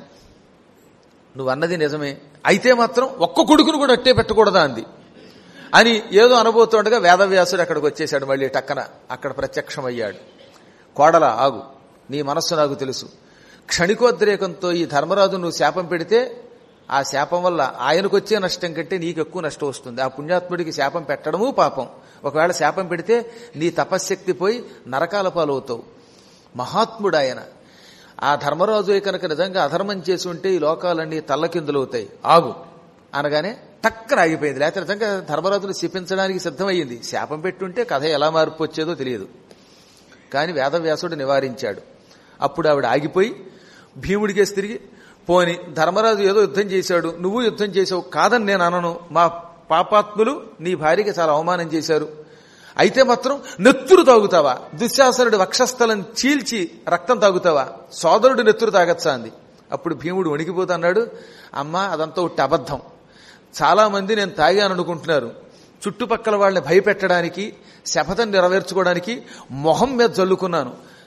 నువ్వు అన్నది నిజమే అయితే మాత్రం ఒక్క కొడుకును కూడా అట్టే పెట్టకూడదా అంది అని ఏదో అనబోతుండగా వేదవ్యాసుడు అక్కడికి వచ్చేశాడు మళ్ళీ టక్కన అక్కడ ప్రత్యక్షమయ్యాడు కోడల ఆగు నీ మనస్సు నాకు తెలుసు క్షణికోద్రేకంతో ఈ ధర్మరాజు నువ్వు శాపం పెడితే ఆ శాపం వల్ల ఆయనకు వచ్చే నష్టం కంటే నీకు ఎక్కువ నష్టం వస్తుంది ఆ పుణ్యాత్ముడికి శాపం పెట్టడము పాపం ఒకవేళ శాపం పెడితే నీ తపశ్శక్తి పోయి నరకాల పాలవుతావు మహాత్ముడు ఆయన ఆ ధర్మరాజు కనుక నిజంగా అధర్మం చేసి ఉంటే ఈ లోకాలన్నీ తల్లకిందులవుతాయి ఆగు అనగానే టక్కన ఆగిపోయింది లేకపోతే నిజంగా ధర్మరాజును శిపించడానికి సిద్ధమయ్యింది శాపం పెట్టుంటే కథ ఎలా మార్పు వచ్చేదో తెలియదు కానీ వేదవ్యాసుడు నివారించాడు అప్పుడు ఆవిడ ఆగిపోయి భీముడికేసి తిరిగి పోని ధర్మరాజు ఏదో యుద్ధం చేశాడు నువ్వు యుద్ధం చేసావు కాదని నేను అనను మా పాపాత్ములు నీ భార్యకి చాలా అవమానం చేశారు అయితే మాత్రం నెత్తురు తాగుతావా దుశ్శాసనుడి వక్షస్థలం చీల్చి రక్తం తాగుతావా సోదరుడు నెత్తురు తాగచ్చా అంది అప్పుడు భీముడు వణికిపోతున్నాడు అమ్మా అదంతా ఒకటి అబద్ధం చాలా మంది నేను తాగాను అనుకుంటున్నారు చుట్టుపక్కల వాళ్ళని భయపెట్టడానికి శపథం నెరవేర్చుకోవడానికి మొహం మీద జల్లుకున్నాను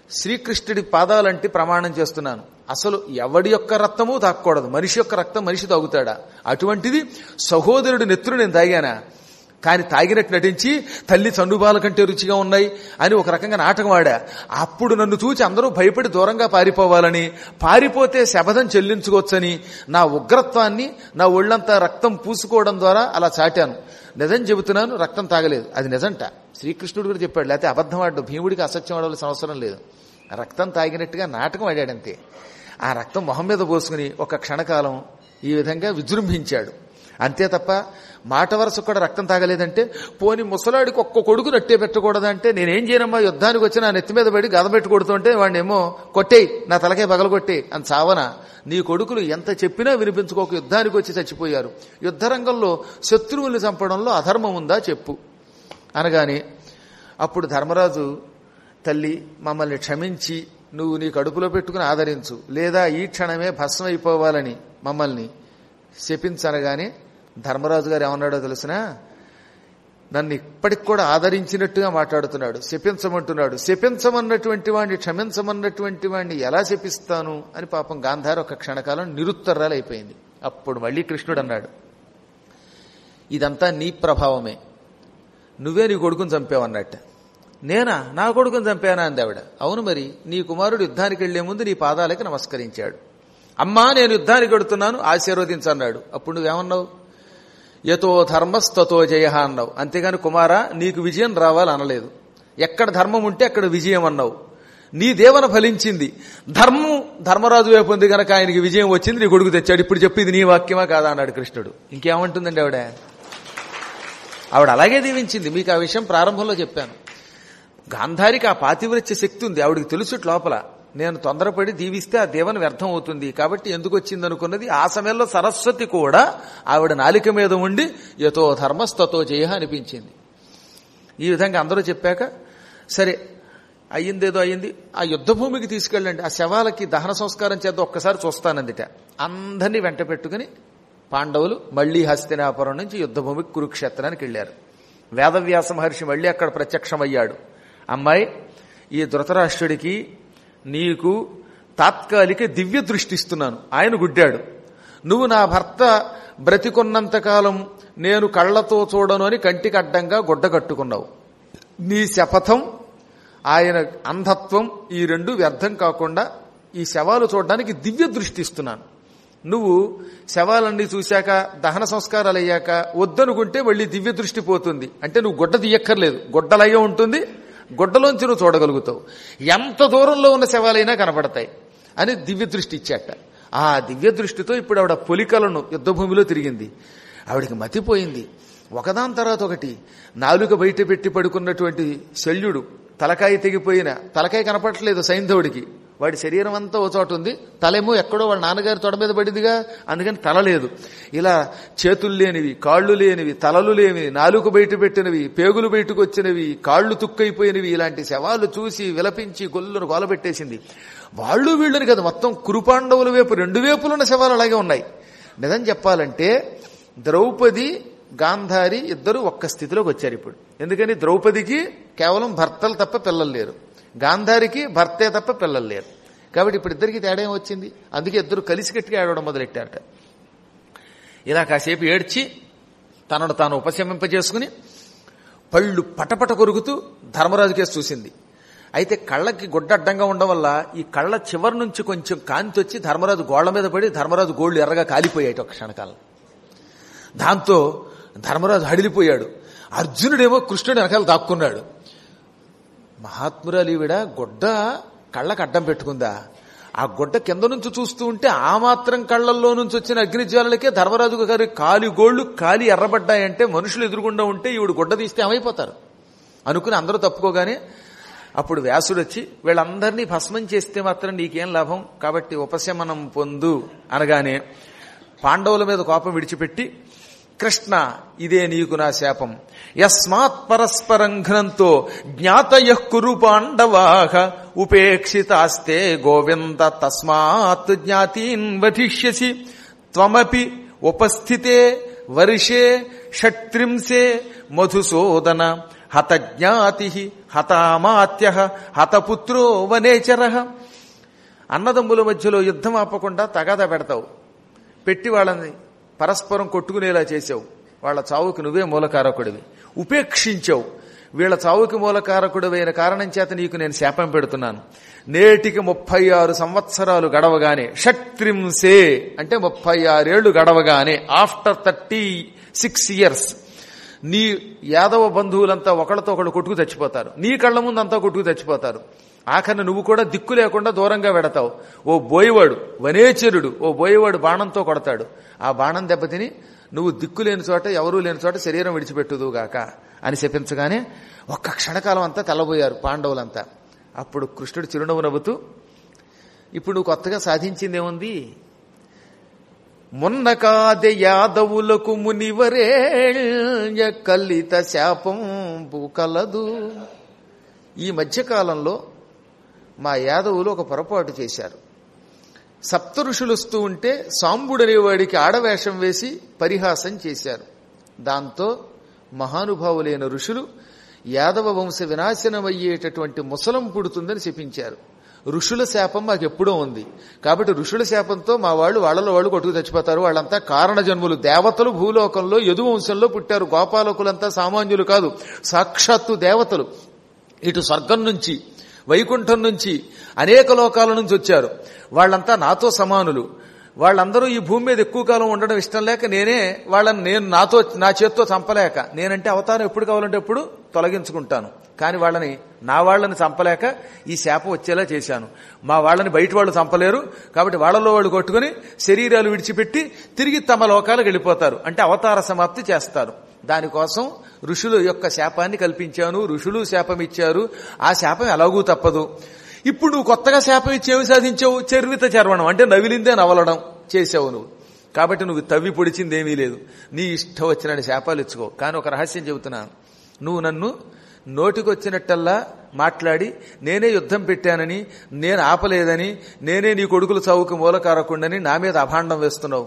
శ్రీకృష్ణుడి పాదాలంటి ప్రమాణం చేస్తున్నాను అసలు ఎవడి యొక్క రక్తము తాగకూడదు మనిషి యొక్క రక్తం మనిషి తాగుతాడా అటువంటిది సహోదరుడి నెత్తురు నేను తాగానా కానీ తాగినట్టు నటించి తల్లి చండుబాల కంటే రుచిగా ఉన్నాయి అని ఒక రకంగా నాటకం ఆడా అప్పుడు నన్ను చూచి అందరూ భయపడి దూరంగా పారిపోవాలని పారిపోతే శబదం చెల్లించుకోవచ్చని నా ఉగ్రత్వాన్ని నా ఒళ్ళంతా రక్తం పూసుకోవడం ద్వారా అలా చాటాను నిజం చెబుతున్నాను రక్తం తాగలేదు అది నిజంట శ్రీకృష్ణుడు కూడా చెప్పాడు లేకపోతే అబద్ధం ఆడు భీముడికి అసత్యం ఆడవలసిన అవసరం లేదు రక్తం తాగినట్టుగా నాటకం ఆడాడంతే ఆ రక్తం మొహం మీద పోసుకుని ఒక క్షణకాలం ఈ విధంగా విజృంభించాడు అంతే తప్ప మాట వరుస కూడా రక్తం తాగలేదంటే పోని ముసలాడికి ఒక్క కొడుకు నట్టే పెట్టకూడదంటే నేనేం చేయనమ్మా యుద్ధానికి వచ్చి నా నెత్తి మీద పడి గద పెట్టి కొడుతుంటే వాడిని ఏమో కొట్టేయి నా తలకే పగలగొట్టేయి అని చావన నీ కొడుకులు ఎంత చెప్పినా వినిపించుకోక యుద్ధానికి వచ్చి చచ్చిపోయారు యుద్ధరంగంలో శత్రువుల్ని చంపడంలో అధర్మం ఉందా చెప్పు అనగానే అప్పుడు ధర్మరాజు తల్లి మమ్మల్ని క్షమించి నువ్వు నీ కడుపులో పెట్టుకుని ఆదరించు లేదా ఈ క్షణమే భస్మం అయిపోవాలని మమ్మల్ని శపించనగానే ధర్మరాజు గారు ఏమన్నాడో తెలిసినా నన్ను ఇప్పటికి కూడా ఆదరించినట్టుగా మాట్లాడుతున్నాడు శపించమంటున్నాడు శపించమన్నటువంటి వాడిని క్షమించమన్నటువంటి వాడిని ఎలా శపిస్తాను అని పాపం గాంధార ఒక క్షణకాలం నిరుత్తరాలు అయిపోయింది అప్పుడు మళ్ళీ కృష్ణుడు అన్నాడు ఇదంతా నీ ప్రభావమే నువ్వే నీ కొడుకుని చంపావన్నట్ట నేనా నా కొడుకుని చంపానా అంది ఆవిడ అవును మరి నీ కుమారుడు యుద్ధానికి వెళ్లే ముందు నీ పాదాలకి నమస్కరించాడు అమ్మా నేను యుద్ధానికి వెడుతున్నాను ఆశీర్వదించన్నాడు అప్పుడు నువ్వేమన్నావు యతో ధర్మస్తతో జయ అన్నావు అంతేగాని కుమారా నీకు విజయం రావాలి అనలేదు ఎక్కడ ధర్మం ఉంటే అక్కడ విజయం అన్నావు నీ దేవన ఫలించింది ధర్మం ధర్మరాజు వైపు ఉంది కనుక ఆయనకి విజయం వచ్చింది నీ కొడుకు తెచ్చాడు ఇప్పుడు చెప్పి ఇది నీ వాక్యమా కాదా అన్నాడు కృష్ణుడు ఇంకేమంటుందండి ఆవిడ ఆవిడ అలాగే దీవించింది మీకు ఆ విషయం ప్రారంభంలో చెప్పాను గాంధారికి ఆ పాతివ్రత్య శక్తి ఉంది ఆవిడికి తెలుసుట్ లోపల నేను తొందరపడి దీవిస్తే ఆ దేవన వ్యర్థం అవుతుంది కాబట్టి ఎందుకు వచ్చింది అనుకున్నది ఆ సమయంలో సరస్వతి కూడా ఆవిడ నాలిక మీద ఉండి యతో ధర్మస్తతో జయ అనిపించింది ఈ విధంగా అందరూ చెప్పాక సరే అయ్యిందేదో అయ్యింది ఆ యుద్ధ భూమికి తీసుకెళ్ళండి ఆ శవాలకి దహన సంస్కారం చేద్దాం ఒక్కసారి చూస్తానందిట అందరినీ వెంట పెట్టుకుని పాండవులు మళ్లీ హస్తినాపురం నుంచి యుద్ధభూమికి కురుక్షేత్రానికి వెళ్లారు వేదవ్యాస మహర్షి మళ్లీ అక్కడ ప్రత్యక్షమయ్యాడు అమ్మాయి ఈ ధృతరాష్ట్రుడికి నీకు తాత్కాలిక దివ్య దృష్టి ఇస్తున్నాను ఆయన గుడ్డాడు నువ్వు నా భర్త బ్రతికున్నంతకాలం నేను కళ్లతో చూడను అని కంటికి అడ్డంగా గుడ్డ కట్టుకున్నావు నీ శపథం ఆయన అంధత్వం ఈ రెండు వ్యర్థం కాకుండా ఈ శవాలు చూడడానికి దివ్య దృష్టి ఇస్తున్నాను నువ్వు శవాలన్నీ చూశాక దహన సంస్కారాలు అయ్యాక వద్దనుకుంటే మళ్ళీ దివ్య దృష్టి పోతుంది అంటే నువ్వు గుడ్డ తీయక్కర్లేదు గుడ్డలయ్యే ఉంటుంది గుడ్డలోంచి నువ్వు చూడగలుగుతావు ఎంత దూరంలో ఉన్న శవాలైనా కనపడతాయి అని దివ్య దృష్టి ఇచ్చాట ఆ దివ్య దృష్టితో ఇప్పుడు ఆవిడ పొలికలను యుద్ధభూమిలో తిరిగింది ఆవిడికి మతిపోయింది ఒకదాని తర్వాత ఒకటి నాలుక బయట పెట్టి పడుకున్నటువంటి శల్యుడు తలకాయ తెగిపోయిన తలకాయ కనపడట్లేదు సైంధవుడికి వాడి శరీరం అంతా ఓ చోట ఉంది తలేమో ఎక్కడో వాళ్ళ నాన్నగారి తొడ మీద పడిందిగా అందుకని తల లేదు ఇలా చేతులు లేనివి కాళ్ళు లేనివి తలలు లేనివి నాలుక బయట పెట్టినవి పేగులు బయటకు వచ్చినవి కాళ్ళు తుక్కైపోయినవి ఇలాంటి శవాలు చూసి విలపించి గొల్లును గోలబెట్టేసింది వాళ్ళు వీళ్ళని కదా మొత్తం కురుపాండవుల వైపు రెండు వైపులున్న శవాలు అలాగే ఉన్నాయి నిజం చెప్పాలంటే ద్రౌపది గాంధారి ఇద్దరు ఒక్క స్థితిలోకి వచ్చారు ఇప్పుడు ఎందుకని ద్రౌపదికి కేవలం భర్తలు తప్ప పిల్లలు లేరు గాంధారికి భర్తే తప్ప పిల్లలు లేరు కాబట్టి ఇప్పుడు ఇద్దరికి తేడా ఏం వచ్చింది అందుకే ఇద్దరు కలిసి గట్టిగా ఏడవడం మొదలెట్టారట ఇలా కాసేపు ఏడ్చి తనను తాను ఉపశమింపజేసుకుని పళ్ళు పటపట కొరుకుతూ ధర్మరాజు కేసు చూసింది అయితే కళ్ళకి గుడ్డ అడ్డంగా ఉండడం వల్ల ఈ కళ్ళ చివరి నుంచి కొంచెం కాంతి వచ్చి ధర్మరాజు గోళ్ల మీద పడి ధర్మరాజు గోళ్లు ఎర్రగా కాలిపోయాయి ఒక క్షణకాలం దాంతో ధర్మరాజు హడిలిపోయాడు అర్జునుడేమో కృష్ణుడి వెనకాల దాక్కున్నాడు మహాత్మురాలు ఈవిడ గుడ్డ కళ్ళకు అడ్డం పెట్టుకుందా ఆ గుడ్డ కింద నుంచి చూస్తూ ఉంటే ఆ మాత్రం కళ్ళల్లో నుంచి వచ్చిన అగ్నిజ్వాలలకే ధర్మరాజు గారి కాలి గోళ్లు కాలి ఎర్రబడ్డాయంటే మనుషులు ఎదురుగుండా ఉంటే ఈవిడ గుడ్డ తీస్తే ఏమైపోతారు అనుకుని అందరూ తప్పుకోగానే అప్పుడు వ్యాసుడు వచ్చి వీళ్ళందరినీ భస్మం చేస్తే మాత్రం నీకేం లాభం కాబట్టి ఉపశమనం పొందు అనగానే పాండవుల మీద కోపం విడిచిపెట్టి కృష్ణ ఇదే నీకు నా శాపం యస్మాత్ పరస్పరం ఘ్నంతో జ్ఞాతయ కురు పాండవాహ ఉపేక్షితాస్తే గోవింద తస్మాత్ జ్ఞాతీన్ వధిష్యసి త్వమపి ఉపస్థితే వర్షే షట్త్రింశే మధుసూదన హతజ్ఞాతి హతామాత్య హతపుత్రో వనేచర అన్నదమ్ముల మధ్యలో యుద్ధం ఆపకుండా తగాదా పెడతావు పెట్టి వాళ్ళని పరస్పరం కొట్టుకునేలా చేసావు వాళ్ళ చావుకి నువ్వే మూలకారకుడివి ఉపేక్షించావు వీళ్ళ చావుకి మూలకారకుడివైన కారణం చేత నీకు నేను శాపం పెడుతున్నాను నేటికి ముప్పై ఆరు సంవత్సరాలు గడవగానే షట్త్రింసే అంటే ముప్పై ఆరేళ్లు గడవగానే ఆఫ్టర్ థర్టీ సిక్స్ ఇయర్స్ నీ యాదవ బంధువులంతా ఒకళ్ళతో ఒకళ్ళు కొట్టుకు చచ్చిపోతారు నీ కళ్ళ ముందు అంతా కొట్టుకు చచ్చిపోతారు ఆఖరిని నువ్వు కూడా దిక్కు లేకుండా దూరంగా వెడతావు ఓ బోయవాడు వనేచరుడు ఓ బోయవాడు బాణంతో కొడతాడు ఆ బాణం దెబ్బతిని నువ్వు దిక్కు లేని చోట ఎవరూ లేని చోట శరీరం విడిచిపెట్టుదుగాక అని చెప్పించగానే ఒక్క క్షణకాలం అంతా తెల్లబోయారు పాండవులంతా అప్పుడు కృష్ణుడు చిరునవ్వు నవ్వుతూ ఇప్పుడు నువ్వు కొత్తగా సాధించిందేముంది మొన్న కాదె యాదవులకు మునివరేళ్య కలిత శాపం కలదు ఈ మధ్యకాలంలో మా యాదవులు ఒక పొరపాటు చేశారు సప్త ఋషులు వస్తూ ఉంటే సాంబుడనేవాడికి ఆడవేషం వేసి పరిహాసం చేశారు దాంతో మహానుభావులైన ఋషులు యాదవ వంశ వినాశనమయ్యేటటువంటి ముసలం పుడుతుందని శపించారు ఋషుల శాపం మాకు ఎప్పుడూ ఉంది కాబట్టి ఋషుల శాపంతో మా వాళ్ళు వాళ్ళలో వాళ్ళు కొట్టుకు చచ్చిపోతారు వాళ్ళంతా కారణ జన్ములు దేవతలు భూలోకంలో యదు వంశంలో పుట్టారు గోపాలకులంతా సామాన్యులు కాదు సాక్షాత్తు దేవతలు ఇటు స్వర్గం నుంచి వైకుంఠం నుంచి అనేక లోకాల నుంచి వచ్చారు వాళ్ళంతా నాతో సమానులు వాళ్ళందరూ ఈ భూమి మీద ఎక్కువ కాలం ఉండడం ఇష్టం లేక నేనే వాళ్ళని నేను నాతో నా చేత్తో చంపలేక నేనంటే అవతారం ఎప్పుడు కావాలంటే ఎప్పుడు తొలగించుకుంటాను కానీ వాళ్ళని నా వాళ్ళని చంపలేక ఈ శాపం వచ్చేలా చేశాను మా వాళ్ళని బయట వాళ్ళు చంపలేరు కాబట్టి వాళ్ళలో వాళ్ళు కొట్టుకుని శరీరాలు విడిచిపెట్టి తిరిగి తమ లోకాలకు వెళ్ళిపోతారు అంటే అవతార సమాప్తి చేస్తారు దానికోసం ఋషుల యొక్క శాపాన్ని కల్పించాను ఋషులు శాపం ఇచ్చారు ఆ శాపం ఎలాగూ తప్పదు ఇప్పుడు నువ్వు కొత్తగా శాపం ఇచ్చేవి సాధించావు చర్విత చర్వణం అంటే నవిలిందే నవలడం చేసావు నువ్వు కాబట్టి నువ్వు తవ్వి పొడిచింది ఏమీ లేదు నీ ఇష్టం వచ్చిన శాపాలు ఇచ్చుకో కానీ ఒక రహస్యం చెబుతున్నాను నువ్వు నన్ను నోటికొచ్చినట్టల్లా మాట్లాడి నేనే యుద్ధం పెట్టానని నేను ఆపలేదని నేనే నీ కొడుకుల చౌకు మూలకారకుండని నా మీద అభాండం వేస్తున్నావు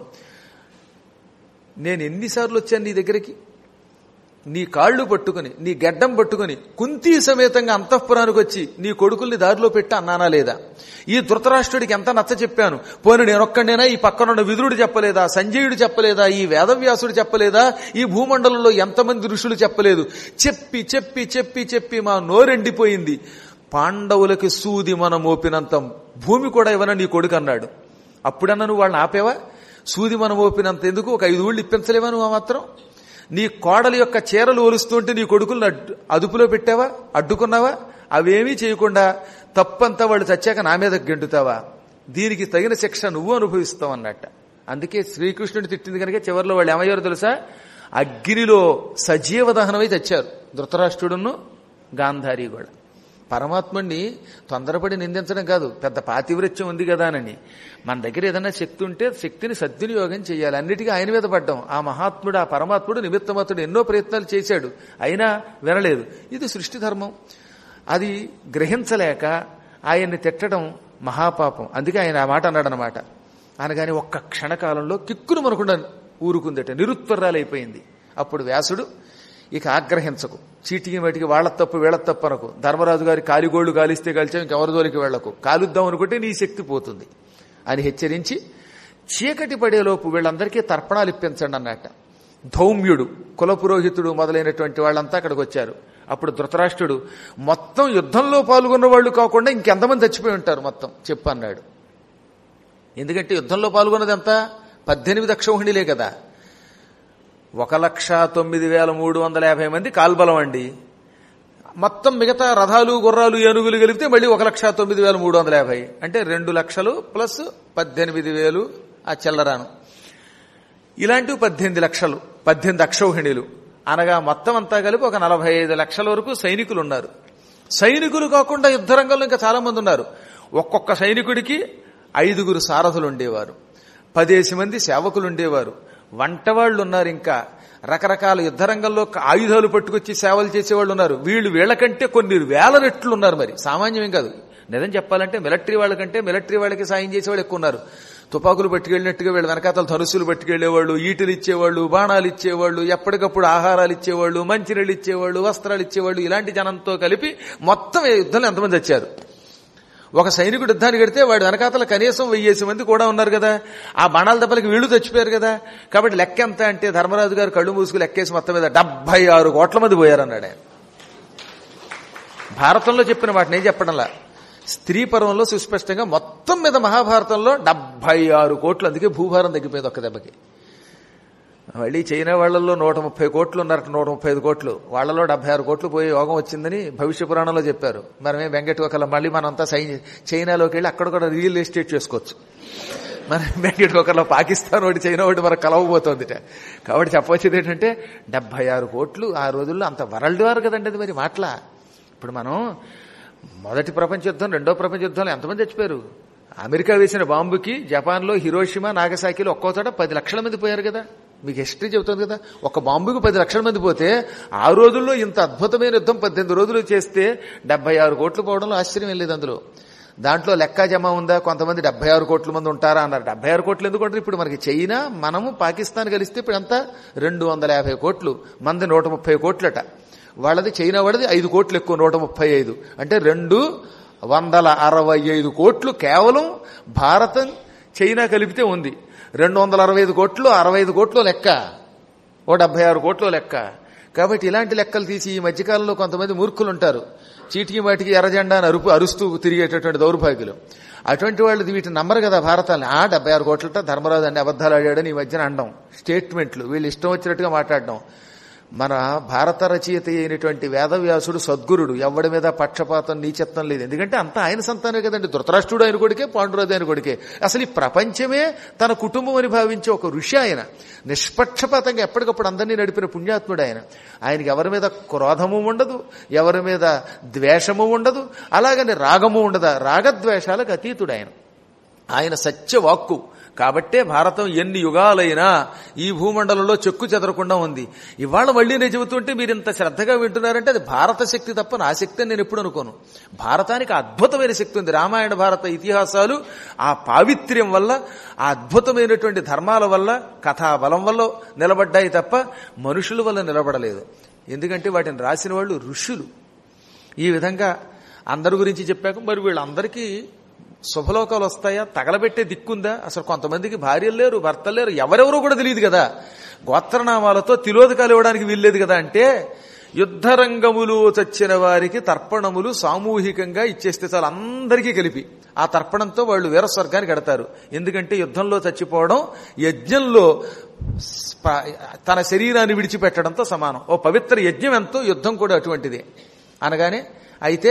నేను ఎన్నిసార్లు వచ్చాను నీ దగ్గరికి నీ కాళ్ళు పట్టుకుని నీ గడ్డం పట్టుకుని కుంతీ సమేతంగా అంతఃపురానికి వచ్చి నీ కొడుకుల్ని దారిలో పెట్టి అన్నానా లేదా ఈ ధృతరాష్ట్రుడికి ఎంత నచ్చ చెప్పాను పోని నేనొక్కడైనా ఈ పక్కనున్న విదురుడు చెప్పలేదా సంజయుడు చెప్పలేదా ఈ వేదవ్యాసుడు చెప్పలేదా ఈ భూమండలంలో ఎంతమంది ఋషులు చెప్పలేదు చెప్పి చెప్పి చెప్పి చెప్పి మా నోరెండిపోయింది పాండవులకి సూది మనం మోపినంత భూమి కూడా ఇవ్వన నీ కొడుకు అన్నాడు అప్పుడన్నా నువ్వు వాళ్ళని ఆపేవా సూది మనం మోపినంత ఎందుకు ఒక ఐదు ఊళ్ళు ఇప్పించలేవా నువ్వు ఆ మాత్రం నీ కోడల యొక్క చీరలు ఒలుస్తుంటే నీ కొడుకులను అడ్డు అదుపులో పెట్టావా అడ్డుకున్నావా అవేమీ చేయకుండా తప్పంతా వాళ్ళు చచ్చాక నా మీద గెంటుతావా దీనికి తగిన శిక్ష నువ్వు అనుభవిస్తావు అన్నట్ట అందుకే శ్రీకృష్ణుడు తిట్టింది కనుక చివరిలో వాళ్ళు ఏమయ్యారో తెలుసా అగ్నిలో సజీవ దహనమై చచ్చారు ధృతరాష్ట్రుడును గాంధారి కూడా పరమాత్ముడిని తొందరపడి నిందించడం కాదు పెద్ద పాతివృత్యం ఉంది కదా అని మన దగ్గర ఏదైనా శక్తి ఉంటే శక్తిని సద్వినియోగం చేయాలి అన్నిటికీ ఆయన మీద పడ్డాం ఆ మహాత్ముడు ఆ పరమాత్ముడు నిమిత్తమతుడు ఎన్నో ప్రయత్నాలు చేశాడు అయినా వినలేదు ఇది సృష్టి ధర్మం అది గ్రహించలేక ఆయన్ని తిట్టడం మహాపాపం అందుకే ఆయన ఆ మాట అన్నాడనమాట అనగానే ఒక్క క్షణకాలంలో కిక్కును మనకుండా ఊరుకుందట నిరుత్తరాలైపోయింది అప్పుడు వ్యాసుడు ఇక ఆగ్రహించకు చీటికి వాటికి వాళ్ళ తప్పు వీళ్ళ తప్పు అనకు ధర్మరాజు గారి కాలిగోళ్లు కాలిస్తే కాల్చాం ఇంకెవరి జోలికి వెళ్లకు కాలుద్దాం అనుకుంటే నీ శక్తి పోతుంది అని హెచ్చరించి చీకటి పడేలోపు వీళ్ళందరికీ తర్పణాలు ఇప్పించండి అన్నట్ట ధౌమ్యుడు కులపురోహితుడు మొదలైనటువంటి వాళ్ళంతా అక్కడికి వచ్చారు అప్పుడు ధృతరాష్ట్రుడు మొత్తం యుద్ధంలో పాల్గొన్న వాళ్ళు కాకుండా ఇంకెంతమంది చచ్చిపోయి ఉంటారు మొత్తం చెప్పు అన్నాడు ఎందుకంటే యుద్ధంలో పాల్గొన్నది ఎంత పద్దెనిమిది అక్షౌహిణిలే కదా ఒక లక్ష తొమ్మిది వేల మూడు వందల యాభై మంది కాల్బలం అండి మొత్తం మిగతా రథాలు గుర్రాలు ఏనుగులు కలిపితే మళ్ళీ ఒక లక్ష తొమ్మిది వేల మూడు వందల యాభై అంటే రెండు లక్షలు ప్లస్ పద్దెనిమిది వేలు ఆ చిల్లరాను ఇలాంటివి పద్దెనిమిది లక్షలు పద్దెనిమిది అక్షౌహిణీలు అనగా మొత్తం అంతా కలిపి ఒక నలభై ఐదు లక్షల వరకు సైనికులు ఉన్నారు సైనికులు కాకుండా యుద్ధరంగంలో ఇంకా చాలా మంది ఉన్నారు ఒక్కొక్క సైనికుడికి ఐదుగురు సారథులు ఉండేవారు పదేసి మంది సేవకులు ఉండేవారు వంటవాళ్లు ఉన్నారు ఇంకా రకరకాల యుద్ధరంగంలో ఆయుధాలు పట్టుకొచ్చి సేవలు చేసేవాళ్ళు ఉన్నారు వీళ్ళు వీళ్ళకంటే కొన్ని వేల రెట్లు ఉన్నారు మరి సామాన్యమేం కాదు నిజం చెప్పాలంటే మిలిటరీ వాళ్ళకంటే మిలిటరీ వాళ్ళకి సాయం చేసేవాళ్ళు ఎక్కువ ఉన్నారు తుపాకులు పట్టుకెళ్ళినట్టుగా వీళ్ళ వెనకాతలు ధనుసులు పట్టుకెళ్లేవాళ్ళు ఈటలు ఇచ్చేవాళ్ళు బాణాలు ఇచ్చేవాళ్ళు ఎప్పటికప్పుడు ఆహారాలు ఇచ్చేవాళ్ళు మంచినీళ్ళు ఇచ్చేవాళ్ళు వస్త్రాలు ఇచ్చేవాళ్ళు ఇలాంటి జనంతో కలిపి మొత్తం ఈ యుద్ధంలో ఎంతమంది వచ్చారు ఒక సైనికుడు యుద్ధానికి వెడితే వాడు వెనకాతల కనీసం వెయ్యేసి మంది కూడా ఉన్నారు కదా ఆ బాణాల దెబ్బలకి వీళ్ళు చచ్చిపోయారు కదా కాబట్టి లెక్క ఎంత అంటే ధర్మరాజు గారు కళ్ళు మూసుకు లెక్కేసి మొత్తం మీద డెబ్బై ఆరు కోట్ల మంది పోయారన్నాడు ఆయన భారతంలో చెప్పిన వాటిని ఏం చెప్పడంలా స్త్రీ పర్వంలో సుస్పష్టంగా మొత్తం మీద మహాభారతంలో డెబ్బై ఆరు కోట్లు అందుకే భూభారం తగ్గిపోయింది ఒక్క దెబ్బకి మళ్ళీ చైనా వాళ్ళల్లో నూట ముప్పై కోట్లు ఉన్నారట నూట ముప్పై ఐదు కోట్లు వాళ్ళలో డెబ్బై ఆరు కోట్లు పోయి యోగం వచ్చిందని భవిష్య పురాణంలో చెప్పారు మనమే వెంకటకొకల మళ్ళీ మనంతా సై చైనాలోకి వెళ్ళి అక్కడ కూడా రియల్ ఎస్టేట్ చేసుకోవచ్చు మన వెంకటకొకర్లో పాకిస్తాన్ ఒకటి చైనా ఒకటి మనకు కలవబోతోందిట కాబట్టి చెప్పవచ్చేది ఏంటంటే డెబ్బై ఆరు కోట్లు ఆ రోజుల్లో అంత వరల్డ్ వారు కదండి అది మరి మాటల ఇప్పుడు మనం మొదటి ప్రపంచ యుద్ధం రెండో ప్రపంచ యుద్ధంలో ఎంతమంది చచ్చిపోయారు అమెరికా వేసిన బాంబుకి జపాన్లో హిరోషిమా నాగసాకిలో ఒక్కో చోట పది లక్షల మంది పోయారు కదా మీకు హిస్టరీ చెబుతుంది కదా ఒక బాంబుకి పది లక్షల మంది పోతే ఆ రోజుల్లో ఇంత అద్భుతమైన యుద్ధం పద్దెనిమిది రోజులు చేస్తే డెబ్బై ఆరు కోట్లు పోవడంలో ఆశ్చర్యం ఏం లేదు అందులో దాంట్లో లెక్క జమ ఉందా కొంతమంది డెబ్బై ఆరు కోట్ల మంది ఉంటారా అన్నారు డెబ్బై ఆరు కోట్లు ఎందుకంటే ఇప్పుడు మనకి చైనా మనము పాకిస్తాన్ కలిస్తే ఇప్పుడు ఎంత రెండు వందల యాభై కోట్లు మంది నూట ముప్పై కోట్లట వాళ్ళది చైనా వాడిది ఐదు కోట్లు ఎక్కువ నూట ముప్పై ఐదు అంటే రెండు వందల అరవై ఐదు కోట్లు కేవలం భారతం చైనా కలిపితే ఉంది రెండు వందల అరవై ఐదు కోట్లు అరవై ఐదు కోట్లు లెక్క ఓ డెబ్బై ఆరు కోట్లు లెక్క కాబట్టి ఇలాంటి లెక్కలు తీసి ఈ మధ్యకాలంలో కొంతమంది మూర్ఖులు ఉంటారు చీటికి వాటికి ఎర్రజెండా అని అరుపు అరుస్తూ తిరిగేటటువంటి దౌర్భాగ్యులు అటువంటి వాళ్ళు వీటిని నమ్మరు కదా భారతాన్ని ఆ డెబ్బై ఆరు కోట్లట ధర్మరాజు అన్ని అబద్ధాలు ఆడాడని ఈ మధ్యన అనడం స్టేట్మెంట్లు వీళ్ళు ఇష్టం వచ్చినట్టుగా మాట్లాడడం మన భారత రచయిత అయినటువంటి వేదవ్యాసుడు సద్గురుడు ఎవడి మీద పక్షపాతం నీచత్వం లేదు ఎందుకంటే అంతా ఆయన సంతానమే కదండి ధృతరాష్ట్రుడు ఆయన కొడుకే పాండురాజు ఆయన కొడుకే అసలు ఈ ప్రపంచమే తన కుటుంబం అని భావించే ఒక ఋషి ఆయన నిష్పక్షపాతంగా ఎప్పటికప్పుడు అందరినీ నడిపిన పుణ్యాత్ముడు ఆయన ఆయనకి ఎవరి మీద క్రోధము ఉండదు ఎవరి మీద ద్వేషము ఉండదు అలాగని రాగము ఉండదు రాగద్వేషాలకు అతీతుడు ఆయన ఆయన సత్యవాక్కు కాబట్టే భారతం ఎన్ని యుగాలైనా ఈ భూమండలంలో చెక్కు చెదరకుండా ఉంది ఇవాళ మళ్ళీ నేను చెబుతుంటే మీరు ఇంత శ్రద్ధగా వింటున్నారంటే అది భారత శక్తి తప్ప నా శక్తి అని నేను ఎప్పుడు అనుకోను భారతానికి అద్భుతమైన శక్తి ఉంది రామాయణ భారత ఇతిహాసాలు ఆ పావిత్ర్యం వల్ల ఆ అద్భుతమైనటువంటి ధర్మాల వల్ల కథా బలం వల్ల నిలబడ్డాయి తప్ప మనుషుల వల్ల నిలబడలేదు ఎందుకంటే వాటిని రాసిన వాళ్ళు ఋషులు ఈ విధంగా అందరి గురించి చెప్పాక మరి వీళ్ళందరికీ శుభలోకాలు వస్తాయా తగలబెట్టే దిక్కుందా అసలు కొంతమందికి భార్యలు లేరు భర్తలు లేరు ఎవరెవరో కూడా తెలియదు కదా గోత్రనామాలతో తిలోదకాలు ఇవ్వడానికి వీల్లేదు కదా అంటే యుద్ధరంగములు చచ్చిన వారికి తర్పణములు సామూహికంగా ఇచ్చేస్తే చాలు అందరికీ కలిపి ఆ తర్పణంతో వాళ్ళు వీర స్వర్గానికి ఎడతారు ఎందుకంటే యుద్ధంలో చచ్చిపోవడం యజ్ఞంలో స్ప- తన శరీరాన్ని విడిచిపెట్టడంతో సమానం ఓ పవిత్ర యజ్ఞం ఎంతో యుద్ధం కూడా అటువంటిదే అనగానే అయితే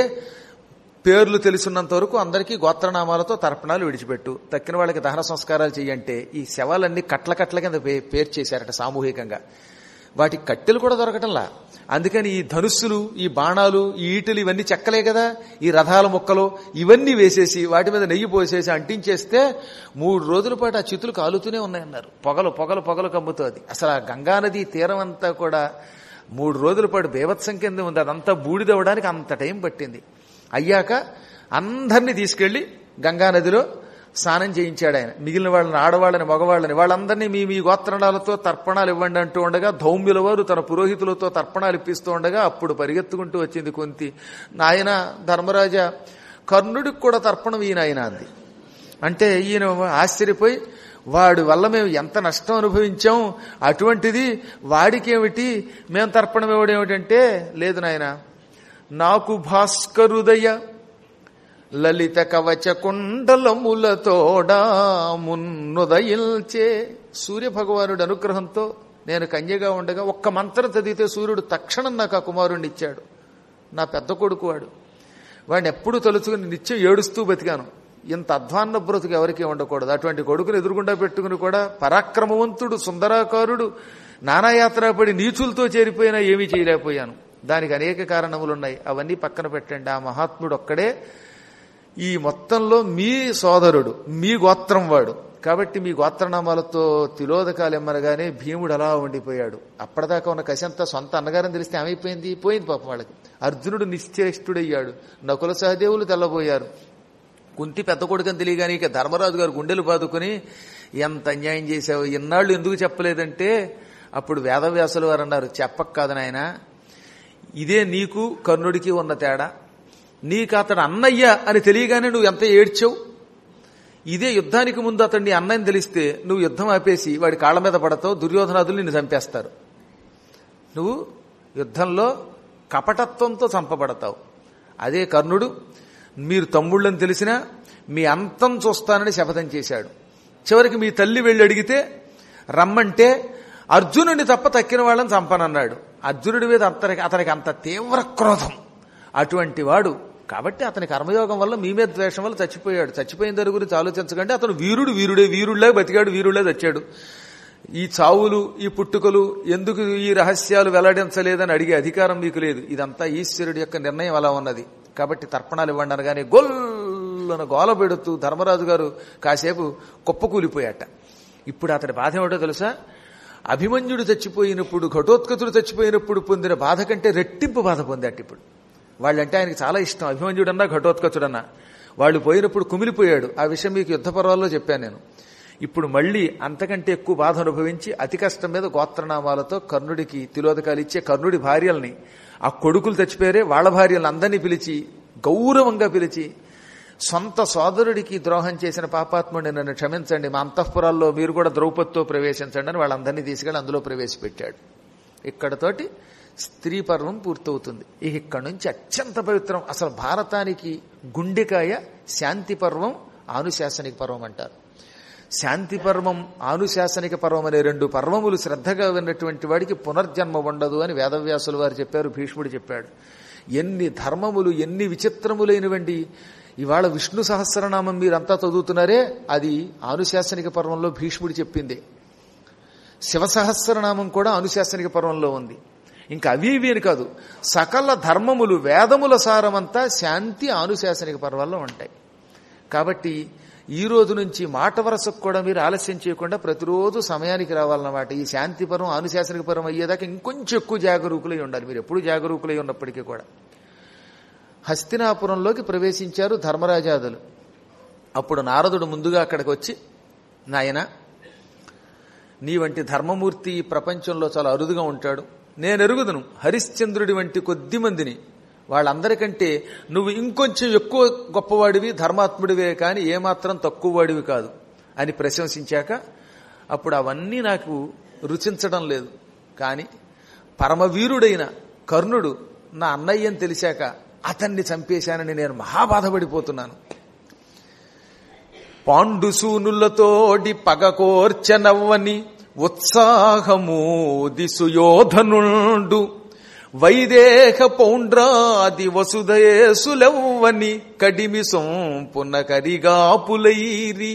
పేర్లు తెలుసున్నంత వరకు అందరికీ గోత్రనామాలతో తర్పణాలు విడిచిపెట్టు తక్కిన వాళ్ళకి దహన సంస్కారాలు చెయ్యంటే ఈ శవాలన్నీ కట్ల కట్ల కింద పే- పేర్చేశారట సామూహికంగా వాటి కట్టెలు కూడా దొరకటంలా అందుకని ఈ ధనుస్సులు ఈ బాణాలు ఈ ఈటలు ఇవన్నీ చెక్కలే కదా ఈ రథాల ముక్కలు ఇవన్నీ వేసేసి వాటి మీద నెయ్యి పోసేసి అంటించేస్తే మూడు రోజుల పాటు ఆ చితులు కాలుతూనే ఉన్నాయన్నారు పొగలు పొగలు పొగలు కమ్ముతోంది అసలు ఆ గంగానది తీరం అంతా కూడా మూడు రోజుల పాటు బేవత్సం కింద ఉంది అదంతా బూడిదవ్వడానికి అంత టైం పట్టింది అయ్యాక అందరినీ తీసుకెళ్లి గంగానదిలో స్నానం చేయించాడు ఆయన మిగిలిన వాళ్ళని ఆడవాళ్ళని మగవాళ్ళని వాళ్ళందరినీ మీ మీ గోత్రణాలతో తర్పణాలు ఇవ్వండి అంటూ ఉండగా ధౌమ్యుల వారు తన పురోహితులతో తర్పణాలు ఇప్పిస్తూ ఉండగా అప్పుడు పరిగెత్తుకుంటూ వచ్చింది కొంతి నాయన ధర్మరాజా కర్ణుడికి కూడా తర్పణం ఈయన ఆయన అంది అంటే ఈయన ఆశ్చర్యపోయి వాడి వల్ల మేము ఎంత నష్టం అనుభవించాం అటువంటిది వాడికేమిటి మేము తర్పణం ఇవ్వడం ఏమిటంటే లేదు నాయన నాకు భాస్కరుదయ లలిత కవచ కుండలములతోడా మున్నుదయిల్చే సూర్య భగవానుడి అనుగ్రహంతో నేను కన్యగా ఉండగా ఒక్క మంత్రం చదివితే సూర్యుడు తక్షణం నాకు ఆ కుమారుణ్ణి ఇచ్చాడు నా పెద్ద కొడుకు వాడు వాడిని ఎప్పుడు తలుచుకుని నిత్యం ఏడుస్తూ బతికాను ఇంత అధ్వాన్న బ్రతుకు ఎవరికీ ఉండకూడదు అటువంటి కొడుకుని ఎదురుగుండా పెట్టుకుని కూడా పరాక్రమవంతుడు సుందరాకారుడు నానాయాత్ర పడి నీచులతో చేరిపోయినా ఏమీ చేయలేకపోయాను దానికి అనేక కారణములున్నాయి అవన్నీ పక్కన పెట్టండి ఆ మహాత్ముడు ఒక్కడే ఈ మొత్తంలో మీ సోదరుడు మీ గోత్రం వాడు కాబట్టి మీ గోత్రనామాలతో తిలోదకాలు ఎమ్మనగానే భీముడు అలా ఉండిపోయాడు అప్పటిదాకా ఉన్న కసంతా సొంత అన్నగారని తెలిస్తే ఏమైపోయింది పోయింది పాపం వాళ్ళకి అర్జునుడు నిశ్చేష్టుడయ్యాడు నకుల సహదేవులు తెల్లబోయారు కుంతి పెద్ద కొడుకని తెలియగానే ఇక ధర్మరాజు గారు గుండెలు బాదుకుని ఎంత అన్యాయం చేశావు ఇన్నాళ్ళు ఎందుకు చెప్పలేదంటే అప్పుడు వేదవ్యాసులు వారు అన్నారు చెప్పక కాదు నాయన ఇదే నీకు కర్ణుడికి ఉన్న తేడా నీకు అతడు అన్నయ్య అని తెలియగానే నువ్వు ఎంత ఏడ్చావు ఇదే యుద్ధానికి ముందు అతన్ని అన్నని తెలిస్తే నువ్వు యుద్ధం ఆపేసి వాడి కాళ్ళ మీద పడతావు దుర్యోధనాదులు నిన్ను చంపేస్తారు నువ్వు యుద్ధంలో కపటత్వంతో చంపబడతావు అదే కర్ణుడు మీరు తమ్ముళ్ళని తెలిసినా మీ అంతం చూస్తానని శపథం చేశాడు చివరికి మీ తల్లి వెళ్ళి అడిగితే రమ్మంటే అర్జునుడిని తప్ప తక్కిన వాళ్ళని చంపనన్నాడు అర్జునుడి మీద అతనికి అతనికి అంత తీవ్ర క్రోధం అటువంటి వాడు కాబట్టి అతని కర్మయోగం వల్ల మీ మీద ద్వేషం వల్ల చచ్చిపోయాడు చచ్చిపోయిన దాని గురించి ఆలోచించకండి అతను వీరుడు వీరుడే వీరుడిలా బతికాడు వీరుడిలా చచ్చాడు ఈ చావులు ఈ పుట్టుకలు ఎందుకు ఈ రహస్యాలు వెల్లడించలేదని అడిగే అధికారం మీకు లేదు ఇదంతా ఈశ్వరుడి యొక్క నిర్ణయం అలా ఉన్నది కాబట్టి తర్పణాలు ఇవ్వండి అనగానే గొల్లున గోల పెడుతూ ధర్మరాజు గారు కాసేపు కుప్పకూలిపోయాట ఇప్పుడు అతడి బాధ ఏమిటో తెలుసా అభిమన్యుడు చచ్చిపోయినప్పుడు ఘటోత్కచుడు చచ్చిపోయినప్పుడు పొందిన బాధ కంటే రెట్టింపు బాధ పొందాట ఇప్పుడు వాళ్ళంటే ఆయనకి చాలా ఇష్టం అభిమన్యుడన్నా ఘటోత్కచుడన్నా వాళ్ళు పోయినప్పుడు కుమిలిపోయాడు ఆ విషయం మీకు యుద్ధ పర్వాల్లో చెప్పాను నేను ఇప్పుడు మళ్ళీ అంతకంటే ఎక్కువ బాధ అనుభవించి అతి కష్టం మీద గోత్రనామాలతో కర్ణుడికి తిలోదకాలు ఇచ్చే కర్ణుడి భార్యల్ని ఆ కొడుకులు చచ్చిపోయారే వాళ్ళ భార్యలను అందరినీ పిలిచి గౌరవంగా పిలిచి సొంత సోదరుడికి ద్రోహం చేసిన పాపాత్ముడిని నన్ను క్షమించండి మా అంతఃపురాల్లో మీరు కూడా ద్రౌపదితో ప్రవేశించండి అని వాళ్ళందరినీ తీసుకెళ్ళి అందులో ప్రవేశపెట్టాడు ఇక్కడతోటి స్త్రీ పర్వం పూర్తవుతుంది ఇక ఇక్కడ నుంచి అత్యంత పవిత్రం అసలు భారతానికి గుండెకాయ శాంతి పర్వం ఆనుశాసనిక పర్వం అంటారు శాంతి పర్వం ఆనుశాసనిక పర్వం అనే రెండు పర్వములు శ్రద్ధగా విన్నటువంటి వాడికి పునర్జన్మ ఉండదు అని వేదవ్యాసులు వారు చెప్పారు భీష్ముడు చెప్పాడు ఎన్ని ధర్మములు ఎన్ని విచిత్రములైనవండి ఇవాళ విష్ణు సహస్రనామం మీరంతా చదువుతున్నారే అది ఆనుశాసనిక పర్వంలో భీష్ముడు చెప్పింది శివసహస్రనామం కూడా అనుశాసనిక పర్వంలో ఉంది ఇంకా అవి ఇవి అని కాదు సకల ధర్మములు వేదముల సారమంతా శాంతి ఆనుశాసనిక పర్వాల్లో ఉంటాయి కాబట్టి ఈ రోజు నుంచి మాట వరసకు కూడా మీరు ఆలస్యం చేయకుండా ప్రతిరోజు సమయానికి రావాలన్నమాట ఈ శాంతి పర్వం అనుశాసనిక పర్వం అయ్యేదాకా ఇంకొంచెం ఎక్కువ జాగరూకులై ఉండాలి మీరు ఎప్పుడు జాగరూకులై ఉన్నప్పటికీ కూడా హస్తినాపురంలోకి ప్రవేశించారు ధర్మరాజాదులు అప్పుడు నారదుడు ముందుగా అక్కడికి వచ్చి నాయన నీ వంటి ధర్మమూర్తి ఈ ప్రపంచంలో చాలా అరుదుగా ఉంటాడు నేను ఎరుగుదును హరిశ్చంద్రుడి వంటి కొద్ది మందిని వాళ్ళందరికంటే నువ్వు ఇంకొంచెం ఎక్కువ గొప్పవాడివి ధర్మాత్ముడివే కానీ ఏమాత్రం తక్కువ వాడివి కాదు అని ప్రశంసించాక అప్పుడు అవన్నీ నాకు రుచించడం లేదు కానీ పరమవీరుడైన కర్ణుడు నా అన్నయ్యని తెలిసాక అతన్ని చంపేశానని నేను మహాబాధపడిపోతున్నాను పాండుసూనులతోడి పగకోర్చనవ్వని ఉత్సాహము దిసుయోధనుండు వైదేహ పౌండ్రాది వసుదయేసులెవ్వని కడిమి సొంపున కరిగాపులైరి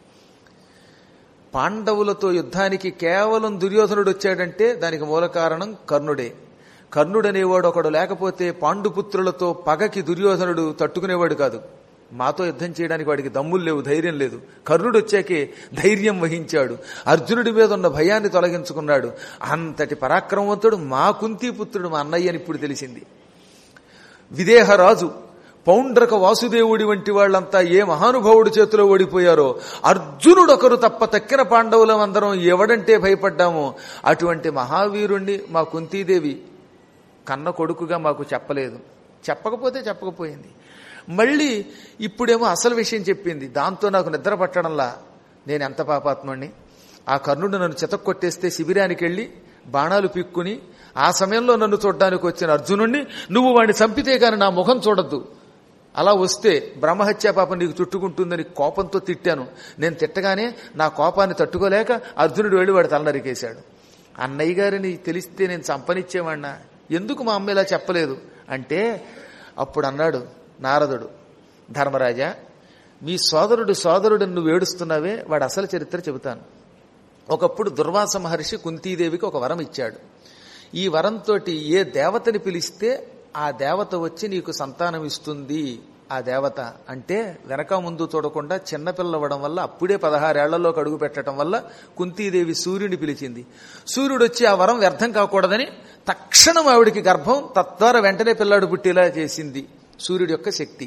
పాండవులతో యుద్ధానికి కేవలం దుర్యోధనుడు వచ్చాడంటే దానికి మూల కారణం కర్ణుడే కర్ణుడనేవాడు ఒకడు లేకపోతే పాండుపుత్రులతో పగకి దుర్యోధనుడు తట్టుకునేవాడు కాదు మాతో యుద్ధం చేయడానికి వాడికి దమ్ములు లేవు ధైర్యం లేదు కర్ణుడు వచ్చాకే ధైర్యం వహించాడు అర్జునుడి మీద ఉన్న భయాన్ని తొలగించుకున్నాడు అంతటి పరాక్రమవంతుడు మా కుంతిపుత్రుడు మా అన్నయ్య అని ఇప్పుడు తెలిసింది విదేహరాజు పౌండ్రక వాసుదేవుడి వంటి వాళ్ళంతా ఏ మహానుభావుడి చేతిలో ఓడిపోయారో అర్జునుడొకరు తప్ప తక్కిన పాండవులం అందరం ఎవడంటే భయపడ్డామో అటువంటి మహావీరుణ్ణి మా కుంతీదేవి కన్న కొడుకుగా మాకు చెప్పలేదు చెప్పకపోతే చెప్పకపోయింది మళ్ళీ ఇప్పుడేమో అసలు విషయం చెప్పింది దాంతో నాకు నిద్ర పట్టడంలా నేను ఎంత పాపాత్ముణ్ణి ఆ కర్ణుడు నన్ను చితక్కొట్టేస్తే శిబిరానికి వెళ్ళి బాణాలు పిక్కుని ఆ సమయంలో నన్ను చూడడానికి వచ్చిన అర్జునుణ్ణి నువ్వు వాడిని చంపితే గాని నా ముఖం చూడద్దు అలా వస్తే బ్రహ్మహత్యా పాపం నీకు చుట్టుకుంటుందని కోపంతో తిట్టాను నేను తిట్టగానే నా కోపాన్ని తట్టుకోలేక అర్జునుడు వెళ్ళి వాడి తల నరికేశాడు అన్నయ్య గారిని తెలిస్తే నేను చంపనిచ్చేవాడినా ఎందుకు మా అమ్మ ఇలా చెప్పలేదు అంటే అప్పుడు అన్నాడు నారదుడు ధర్మరాజా మీ సోదరుడు సోదరుడు నువ్వు ఏడుస్తున్నావే వాడు అసలు చరిత్ర చెబుతాను ఒకప్పుడు దుర్వాస మహర్షి కుంతీదేవికి ఒక వరం ఇచ్చాడు ఈ వరంతో ఏ దేవతని పిలిస్తే ఆ దేవత వచ్చి నీకు సంతానం ఇస్తుంది ఆ దేవత అంటే వెనక ముందు చూడకుండా చిన్నపిల్లవడం వల్ల అప్పుడే పదహారేళ్లలోకి అడుగు పెట్టడం వల్ల కుంతీదేవి సూర్యుని పిలిచింది సూర్యుడు వచ్చి ఆ వరం వ్యర్థం కాకూడదని తక్షణం ఆవిడికి గర్భం తద్వారా వెంటనే పిల్లాడు పుట్టేలా చేసింది సూర్యుడి యొక్క శక్తి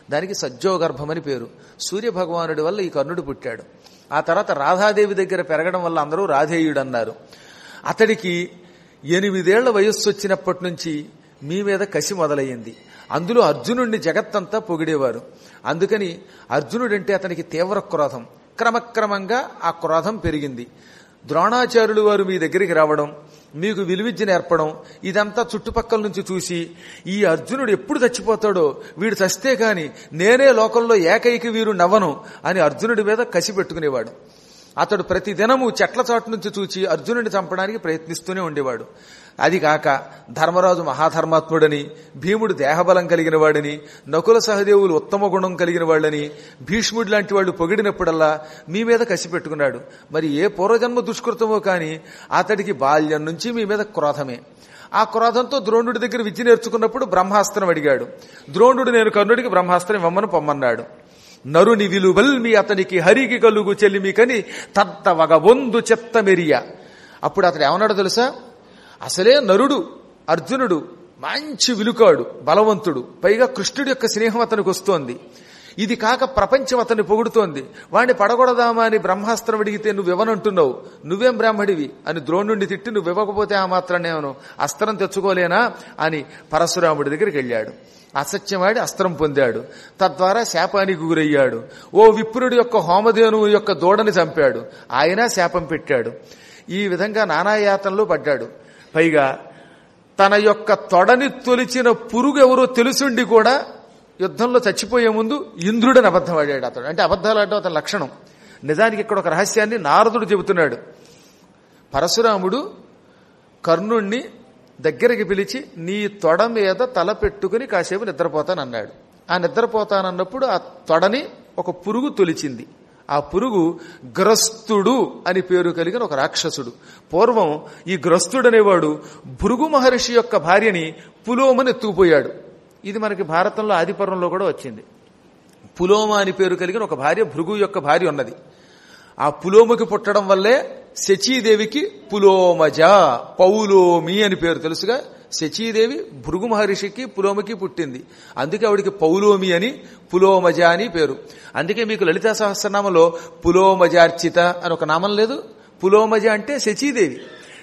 దానికి సజ్జోగర్భం అని పేరు సూర్య భగవానుడి వల్ల ఈ కర్ణుడు పుట్టాడు ఆ తర్వాత రాధాదేవి దగ్గర పెరగడం వల్ల అందరూ రాధేయుడు అన్నారు అతడికి ఎనిమిదేళ్ల వయస్సు వచ్చినప్పటి నుంచి మీ మీద కసి మొదలయ్యింది అందులో అర్జునుడిని జగత్తంతా పొగిడేవారు అందుకని అర్జునుడంటే అతనికి తీవ్ర క్రోధం క్రమక్రమంగా ఆ క్రోధం పెరిగింది ద్రోణాచార్యులు వారు మీ దగ్గరికి రావడం మీకు విలువిద్య నేర్పడం ఇదంతా చుట్టుపక్కల నుంచి చూసి ఈ అర్జునుడు ఎప్పుడు చచ్చిపోతాడో వీడు చస్తే కాని నేనే లోకంలో ఏకైక వీరు నవ్వను అని అర్జునుడి మీద కసి పెట్టుకునేవాడు అతడు ప్రతి దినము చెట్ల చాటు నుంచి చూచి అర్జునుడిని చంపడానికి ప్రయత్నిస్తూనే ఉండేవాడు అది కాక ధర్మరాజు మహాధర్మాత్ముడని భీముడు దేహబలం కలిగిన వాడని నకుల సహదేవులు ఉత్తమ గుణం కలిగిన వాళ్ళని భీష్ముడు లాంటి వాళ్ళు పొగిడినప్పుడల్లా మీ మీద కసి పెట్టుకున్నాడు మరి ఏ పూర్వజన్మ దుష్కృతమో కాని అతడికి బాల్యం నుంచి మీ మీద క్రోధమే ఆ క్రోధంతో ద్రోణుడి దగ్గర విద్య నేర్చుకున్నప్పుడు బ్రహ్మాస్త్రం అడిగాడు ద్రోణుడు నేను కర్ణుడికి బ్రహ్మాస్త్రం ఇవ్వమని పొమ్మన్నాడు నరుని విలువల్ మీ అతనికి హరికి కలుగు చెల్లిమికని తత్త వగబొందు చెత్త మెరియ అప్పుడు అతడు ఏమన్నాడో తెలుసా అసలే నరుడు అర్జునుడు మంచి విలుకాడు బలవంతుడు పైగా కృష్ణుడి యొక్క స్నేహం అతనికి వస్తోంది ఇది కాక ప్రపంచం అతన్ని పొగుడుతోంది వాణ్ణి పడగొడదామా అని బ్రహ్మాస్త్రం అడిగితే నువ్వు ఇవ్వనంటున్నావు నువ్వేం బ్రాహ్మడివి అని ద్రోణుడిని తిట్టి నువ్వు ఇవ్వకపోతే ఆ మాత్రం నేను అస్త్రం తెచ్చుకోలేనా అని పరశురాముడి దగ్గరికి వెళ్ళాడు అసత్యమాడి అస్త్రం పొందాడు తద్వారా శాపానికి గురయ్యాడు ఓ విప్రుడి యొక్క హోమధేనువు యొక్క దూడని చంపాడు ఆయన శాపం పెట్టాడు ఈ విధంగా నానాయాతంలో పడ్డాడు పైగా తన యొక్క తొడని తొలిచిన పురుగు ఎవరో తెలుసుండి కూడా యుద్ధంలో చచ్చిపోయే ముందు ఇంద్రుడని అబద్ధం ఆడాడు అతడు అంటే అబద్ధాలు ఆడడం అతని లక్షణం నిజానికి ఇక్కడ ఒక రహస్యాన్ని నారదుడు చెబుతున్నాడు పరశురాముడు కర్ణుణ్ణి దగ్గరికి పిలిచి నీ తొడ మీద తల పెట్టుకుని కాసేపు నిద్రపోతానన్నాడు ఆ నిద్రపోతానన్నప్పుడు ఆ తొడని ఒక పురుగు తొలిచింది ఆ పురుగు గ్రస్తుడు అని పేరు కలిగిన ఒక రాక్షసుడు పూర్వం ఈ గ్రస్తుడు అనేవాడు భృగు మహర్షి యొక్క భార్యని పులోమని ఎత్తుకుపోయాడు ఇది మనకి భారతంలో ఆదిపర్వంలో కూడా వచ్చింది పులోమ అని పేరు కలిగిన ఒక భార్య భృగు యొక్క భార్య ఉన్నది ఆ పులోమకి పుట్టడం వల్లే శచీదేవికి పులోమజ పౌలోమి అని పేరు తెలుసుగా శచీదేవి భృగు మహర్షికి పులోమకి పుట్టింది అందుకే ఆవిడికి పౌలోమి అని పులోమజ అని పేరు అందుకే మీకు లలితా సహస్రనామంలో పులోమజార్చిత అని ఒక నామం లేదు పులోమజ అంటే శచీదేవి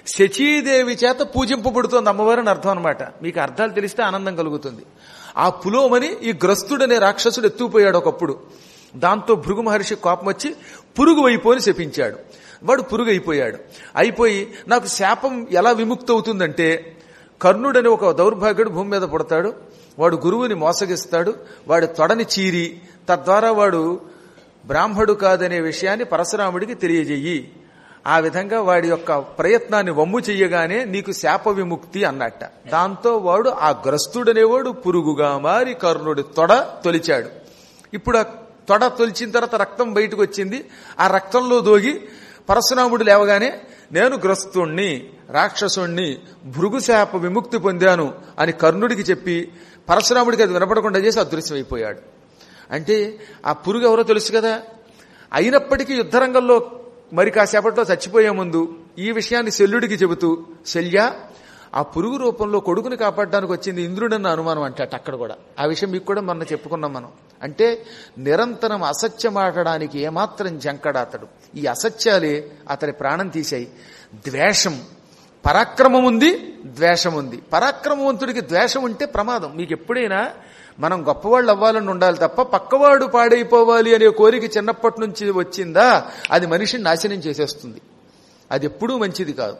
శచీదేవి చేత పూజింపబడుతోంది అమ్మవారిని అర్థం అనమాట మీకు అర్థాలు తెలిస్తే ఆనందం కలుగుతుంది ఆ పులోమని ఈ గ్రస్తుడనే రాక్షసుడు ఎత్తుకుపోయాడు ఒకప్పుడు దాంతో భృగు మహర్షి కోపం వచ్చి పురుగు అయిపోని శపించాడు వాడు పురుగు అయిపోయాడు అయిపోయి నాకు శాపం ఎలా విముక్తి అవుతుందంటే కర్ణుడని ఒక దౌర్భాగ్యుడు భూమి మీద పుడతాడు వాడు గురువుని మోసగిస్తాడు వాడి తొడని చీరి తద్వారా వాడు బ్రాహ్మడు కాదనే విషయాన్ని పరశురాముడికి తెలియజేయి ఆ విధంగా వాడి యొక్క ప్రయత్నాన్ని వమ్ము చెయ్యగానే నీకు శాప విముక్తి అన్నట్ట దాంతో వాడు ఆ గ్రస్తుడనేవాడు పురుగుగా మారి కర్ణుడి తొడ తొలిచాడు ఇప్పుడు ఆ తొడ తొలిచిన తర్వాత రక్తం బయటకు వచ్చింది ఆ రక్తంలో దోగి పరశురాముడు లేవగానే నేను గ్రస్తుణ్ణి రాక్షసుణ్ణి భృగుశాప విముక్తి పొందాను అని కర్ణుడికి చెప్పి పరశురాముడికి అది వినపడకుండా చేసి అదృశ్యమైపోయాడు అంటే ఆ పురుగు ఎవరో తెలుసు కదా అయినప్పటికీ యుద్ధరంగంలో మరి కాసేపట్లో చచ్చిపోయే ముందు ఈ విషయాన్ని శల్యుడికి చెబుతూ శల్య ఆ పురుగు రూపంలో కొడుకుని కాపాడడానికి వచ్చింది ఇంద్రుడన్న అనుమానం అంటాట అక్కడ కూడా ఆ విషయం మీకు కూడా మొన్న చెప్పుకున్నాం మనం అంటే నిరంతరం అసత్యం ఆడడానికి ఏమాత్రం జంకడా అతడు ఈ అసత్యాలే అతడి ప్రాణం తీశాయి ద్వేషం పరాక్రమం ఉంది ద్వేషం ఉంది పరాక్రమవంతుడికి ద్వేషం ఉంటే ప్రమాదం మీకు ఎప్పుడైనా మనం గొప్పవాళ్ళు అవ్వాలని ఉండాలి తప్ప పక్కవాడు పాడైపోవాలి అనే కోరిక చిన్నప్పటి నుంచి వచ్చిందా అది మనిషిని నాశనం చేసేస్తుంది అది ఎప్పుడూ మంచిది కాదు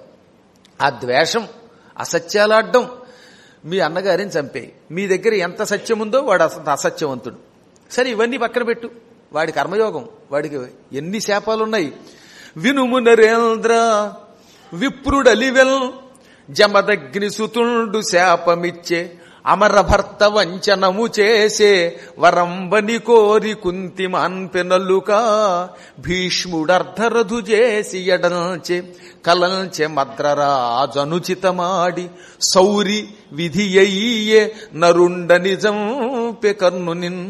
ఆ ద్వేషం అసత్యాలాడ్డం మీ అన్నగారిని చంపేయి మీ దగ్గర ఎంత సత్యం ఉందో వాడు అస అసత్యవంతుడు సరే ఇవన్నీ పక్కన పెట్టు వాడి కర్మయోగం వాడికి ఎన్ని శాపాలున్నాయి వినుము నరేంద్ర విప్రుడలివెల్ జమదగ్ని సుతుండు శాపమిచ్చే అమరభర్త వంచనము చేసే వరంబని కోరి కుంతి మాన్పెనల్లుకా భీష్ముడర్ధరథు చేసి ఎడల్చే కలంచె మద్రరాజనుచితమాడి సౌరి విధియ్యే నరుండ నిజం కర్ణునిన్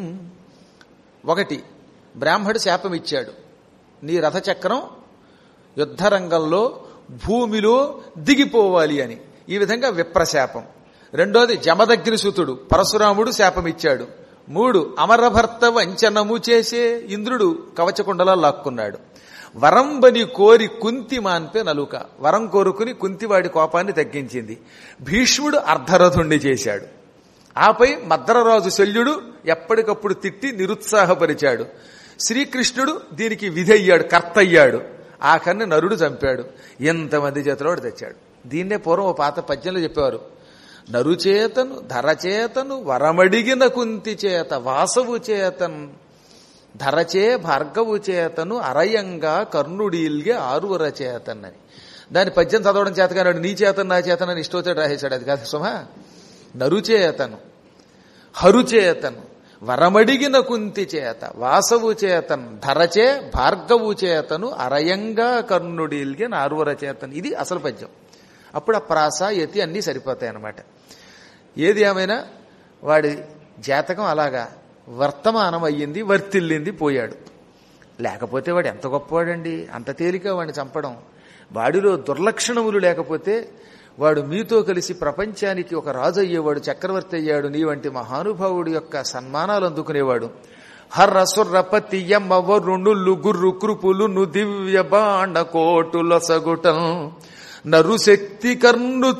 ఒకటి బ్రాహ్మడు శాపం ఇచ్చాడు నీ రథచక్రం యుద్ధరంగంలో భూమిలో దిగిపోవాలి అని ఈ విధంగా విప్రశాపం రెండోది జమదగ్ని సుతుడు పరశురాముడు శాపం ఇచ్చాడు మూడు అమరభర్త వంచనము చేసే ఇంద్రుడు కవచకుండలా లాక్కున్నాడు వరంబని కోరి కుంతి మాన్పే నలుక వరం కోరుకుని కుంతివాడి కోపాన్ని తగ్గించింది భీష్ముడు అర్ధరథుణ్ణి చేశాడు ఆపై మద్రరాజు శల్యుడు ఎప్పటికప్పుడు తిట్టి నిరుత్సాహపరిచాడు శ్రీకృష్ణుడు దీనికి విధయ్యాడు కర్త అయ్యాడు ఆ కన్ను నరుడు చంపాడు ఎంతమంది చేతిలోడు తెచ్చాడు దీన్నే పూర్వం ఓ పాత పద్యంలో చెప్పేవారు నరుచేతను ధరచేతను వరమడిగిన కుంతి చేత వాసవు చేతన్ ధరచే భార్గవు చేతను అరయంగా కర్ణుడీల్గే ఆరువర చేతన్ అని దాని పద్యం చదవడం చేతగానాడు నీ చేతన్ నా చేతన్ అని ఇష్టోచాడు రాసేశాడు అది కాదు సుమా నరుచేతను హరుచేతను వరమడిగిన కుంతి చేత వాసవు చేతన్ ధరచే భార్గవు చేతను అరయంగా కర్ణుడిల్గే నారువర చేతన్ ఇది అసలు పద్యం అప్పుడు ఆ ప్రాస యతి అన్నీ సరిపోతాయి అన్నమాట ఏది ఏమైనా వాడి జాతకం అలాగా వర్తమానం అయ్యింది వర్తిల్లింది పోయాడు లేకపోతే వాడు ఎంత గొప్పవాడండి అంత తేలిక వాడిని చంపడం వాడిలో దుర్లక్షణములు లేకపోతే వాడు మీతో కలిసి ప్రపంచానికి ఒక రాజు అయ్యేవాడు చక్రవర్తి అయ్యాడు నీ వంటి మహానుభావుడి యొక్క సన్మానాలు అందుకునేవాడు హర్ర సుర్రపతి యమ్మవరుణులు గుర్రు కృపులు ను దివ్య బాండ కోటుల సగుటం నరు శక్తి కర్ణు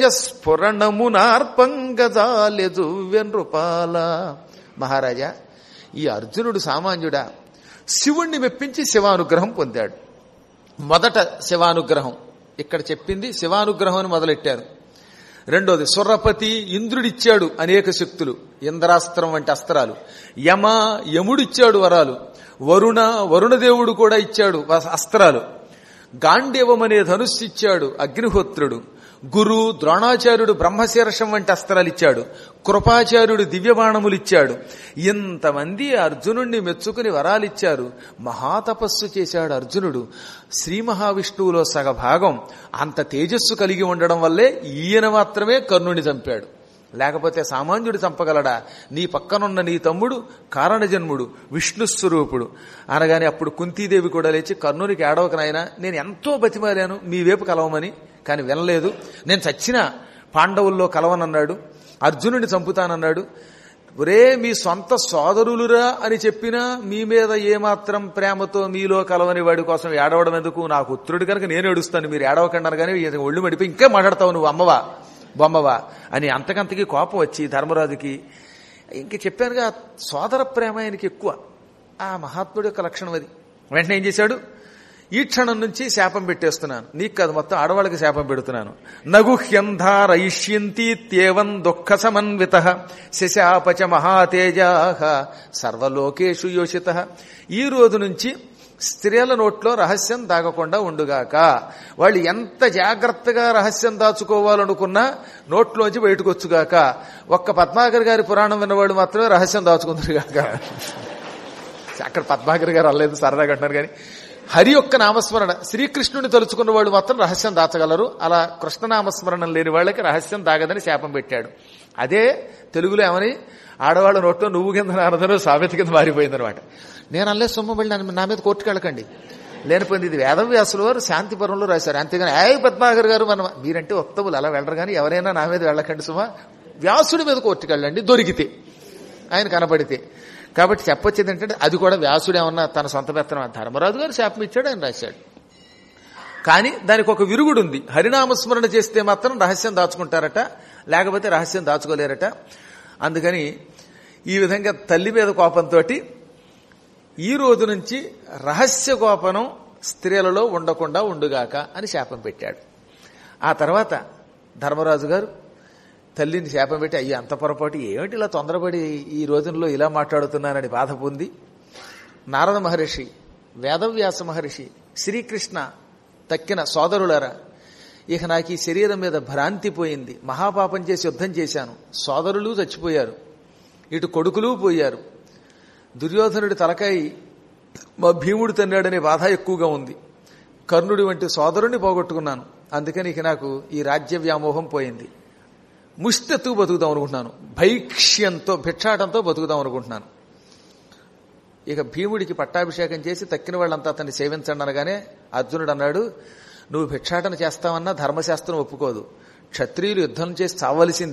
తేజస్ఫురణమునార్పంగజాలెజువ్య నృపాల మహారాజా ఈ అర్జునుడు సామాన్యుడా శివుణ్ణి మెప్పించి శివానుగ్రహం పొందాడు మొదట శివానుగ్రహం ఇక్కడ చెప్పింది శివానుగ్రహం అని మొదలెట్టారు రెండోది సురపతి ఇంద్రుడిచ్చాడు అనేక శక్తులు ఇంద్రాస్త్రం వంటి అస్త్రాలు యమ యముడిచ్చాడు వరాలు వరుణ వరుణదేవుడు కూడా ఇచ్చాడు అస్త్రాలు గాండేవం అనే ధనుస్సు ఇచ్చాడు అగ్నిహోత్రుడు గురు ద్రోణాచార్యుడు బ్రహ్మశీర్షం వంటి అస్త్రాలు ఇచ్చాడు కృపాచార్యుడు దివ్యబాణములు ఇచ్చాడు ఇంతమంది అర్జునుణ్ణి మెచ్చుకుని వరాలిచ్చారు మహాతపస్సు చేశాడు అర్జునుడు శ్రీ మహావిష్ణువులో సగభాగం అంత తేజస్సు కలిగి ఉండడం వల్లే ఈయన మాత్రమే కర్ణుని చంపాడు లేకపోతే సామాన్యుడు చంపగలడా నీ పక్కనున్న నీ తమ్ముడు కారణజన్ముడు విష్ణుస్వరూపుడు అనగానే అప్పుడు కుంతీదేవి కూడా లేచి కర్ణునికి ఏడవక నాయన నేను ఎంతో బతిమారాను మీ వైపు కలవమని కానీ వినలేదు నేను చచ్చినా పాండవుల్లో కలవనన్నాడు అర్జునుడిని చంపుతానన్నాడు ఒరే మీ సొంత సోదరులురా అని చెప్పినా మీ మీద ఏమాత్రం ప్రేమతో మీలో కలవని వాడి కోసం ఏడవడం ఎందుకు నాకు ఉత్తరుడు కనుక నేను ఏడుస్తాను మీరు ఏడవకండి అనగానే ఈయన ఒళ్ళు మడిపోయి ఇంకా మాట్లాడతావు నువ్వు అమ్మవా బొమ్మవా అని అంతకంతకి కోపం వచ్చి ధర్మరాజుకి ఇంక చెప్పానుగా సోదర ప్రేమ ఆయనకి ఎక్కువ ఆ మహాత్ముడి యొక్క లక్షణం అది వెంటనే ఏం చేశాడు ఈ క్షణం నుంచి శాపం పెట్టేస్తున్నాను నీకు కాదు మొత్తం ఆడవాళ్ళకి శాపం పెడుతున్నాను నగుహ్యంధారయిష్యంతీత్యేవం దుఃఖ సమన్విత శశాపచ మహాతేజా సర్వలోకేషు యోషిత ఈ రోజు నుంచి స్త్రీల నోట్లో రహస్యం దాగకుండా ఉండుగాక వాళ్ళు ఎంత జాగ్రత్తగా రహస్యం దాచుకోవాలనుకున్నా నోట్లోంచి బయటకు వచ్చుగాక ఒక్క పద్మాకర్ గారి పురాణం విన్నవాడు మాత్రమే రహస్యం దాచుకుందరుగాక అక్కడ పద్మాకర్ గారు అల్లలేదు సరదాగా అంటున్నారు కానీ హరి యొక్క నామస్మరణ శ్రీకృష్ణుని తలుచుకున్న వాళ్ళు మాత్రం రహస్యం దాచగలరు అలా కృష్ణనామస్మరణం లేని వాళ్ళకి రహస్యం దాగదని శాపం పెట్టాడు అదే తెలుగులో ఏమని ఆడవాళ్ళ నోట్లో నువ్వు కింద నారదను సామెత కింద మారిపోయిందనమాట నేను అల్లే సొమ్ము వెళ్ళి నన్ను- నా మీద కోర్టుకెళ్ళకండి లేనిపోయింది ఇది వేదవ్యాసుల వారు శాంతిపురంలో రాశారు అంతేగాని ఏ పద్మాకర్ గారు మనం మీరంటే ఉత్తములు అలా వెళ్ళరు కానీ ఎవరైనా నా మీద వెళ్ళకండి సుమా వ్యాసుడి మీద కోర్టుకెళ్ళండి దొరికితే ఆయన కనపడితే కాబట్టి చెప్పొచ్చేది ఏంటంటే అది కూడా వ్యాసుడు ఏమన్నా తన సొంత పెత్తనం ధర్మరాజు గారు శాపం ఇచ్చాడు ఆయన రాశాడు కానీ దానికి ఒక విరుగుడు ఉంది హరినామస్మరణ చేస్తే మాత్రం రహస్యం దాచుకుంటారట లేకపోతే రహస్యం దాచుకోలేరట అందుకని ఈ విధంగా తల్లి మీద కోపంతో ఈ రోజు నుంచి రహస్య కోపనం స్త్రీలలో ఉండకుండా ఉండుగాక అని శాపం పెట్టాడు ఆ తర్వాత ధర్మరాజు గారు తల్లిని శాపం పెట్టి అయ్యి అంత పొరపాటు ఏమిటి ఇలా తొందరపడి ఈ రోజుల్లో ఇలా మాట్లాడుతున్నానని బాధ పొంది నారద మహర్షి వేదవ్యాస మహర్షి శ్రీకృష్ణ తక్కిన సోదరులారా ఇక నాకు ఈ శరీరం మీద భ్రాంతి పోయింది మహాపాపం చేసి యుద్ధం చేశాను సోదరులు చచ్చిపోయారు ఇటు కొడుకులు పోయారు దుర్యోధనుడి తలకాయ మా భీముడు తన్నాడనే బాధ ఎక్కువగా ఉంది కర్ణుడి వంటి సోదరుణ్ణి పోగొట్టుకున్నాను అందుకని ఇక నాకు ఈ రాజ్య వ్యామోహం పోయింది ముష్టెత్తు బతుకుదాం అనుకుంటున్నాను భైక్ష్యంతో భిక్షాటంతో బతుకుదాం అనుకుంటున్నాను ఇక భీముడికి పట్టాభిషేకం చేసి తక్కిన వాళ్ళంతా అతన్ని సేవించండి అనగానే అర్జునుడు అన్నాడు నువ్వు భిక్షాటన చేస్తావన్నా ధర్మశాస్త్రం ఒప్పుకోదు క్షత్రియులు యుద్ధం చేసి చావలసిందే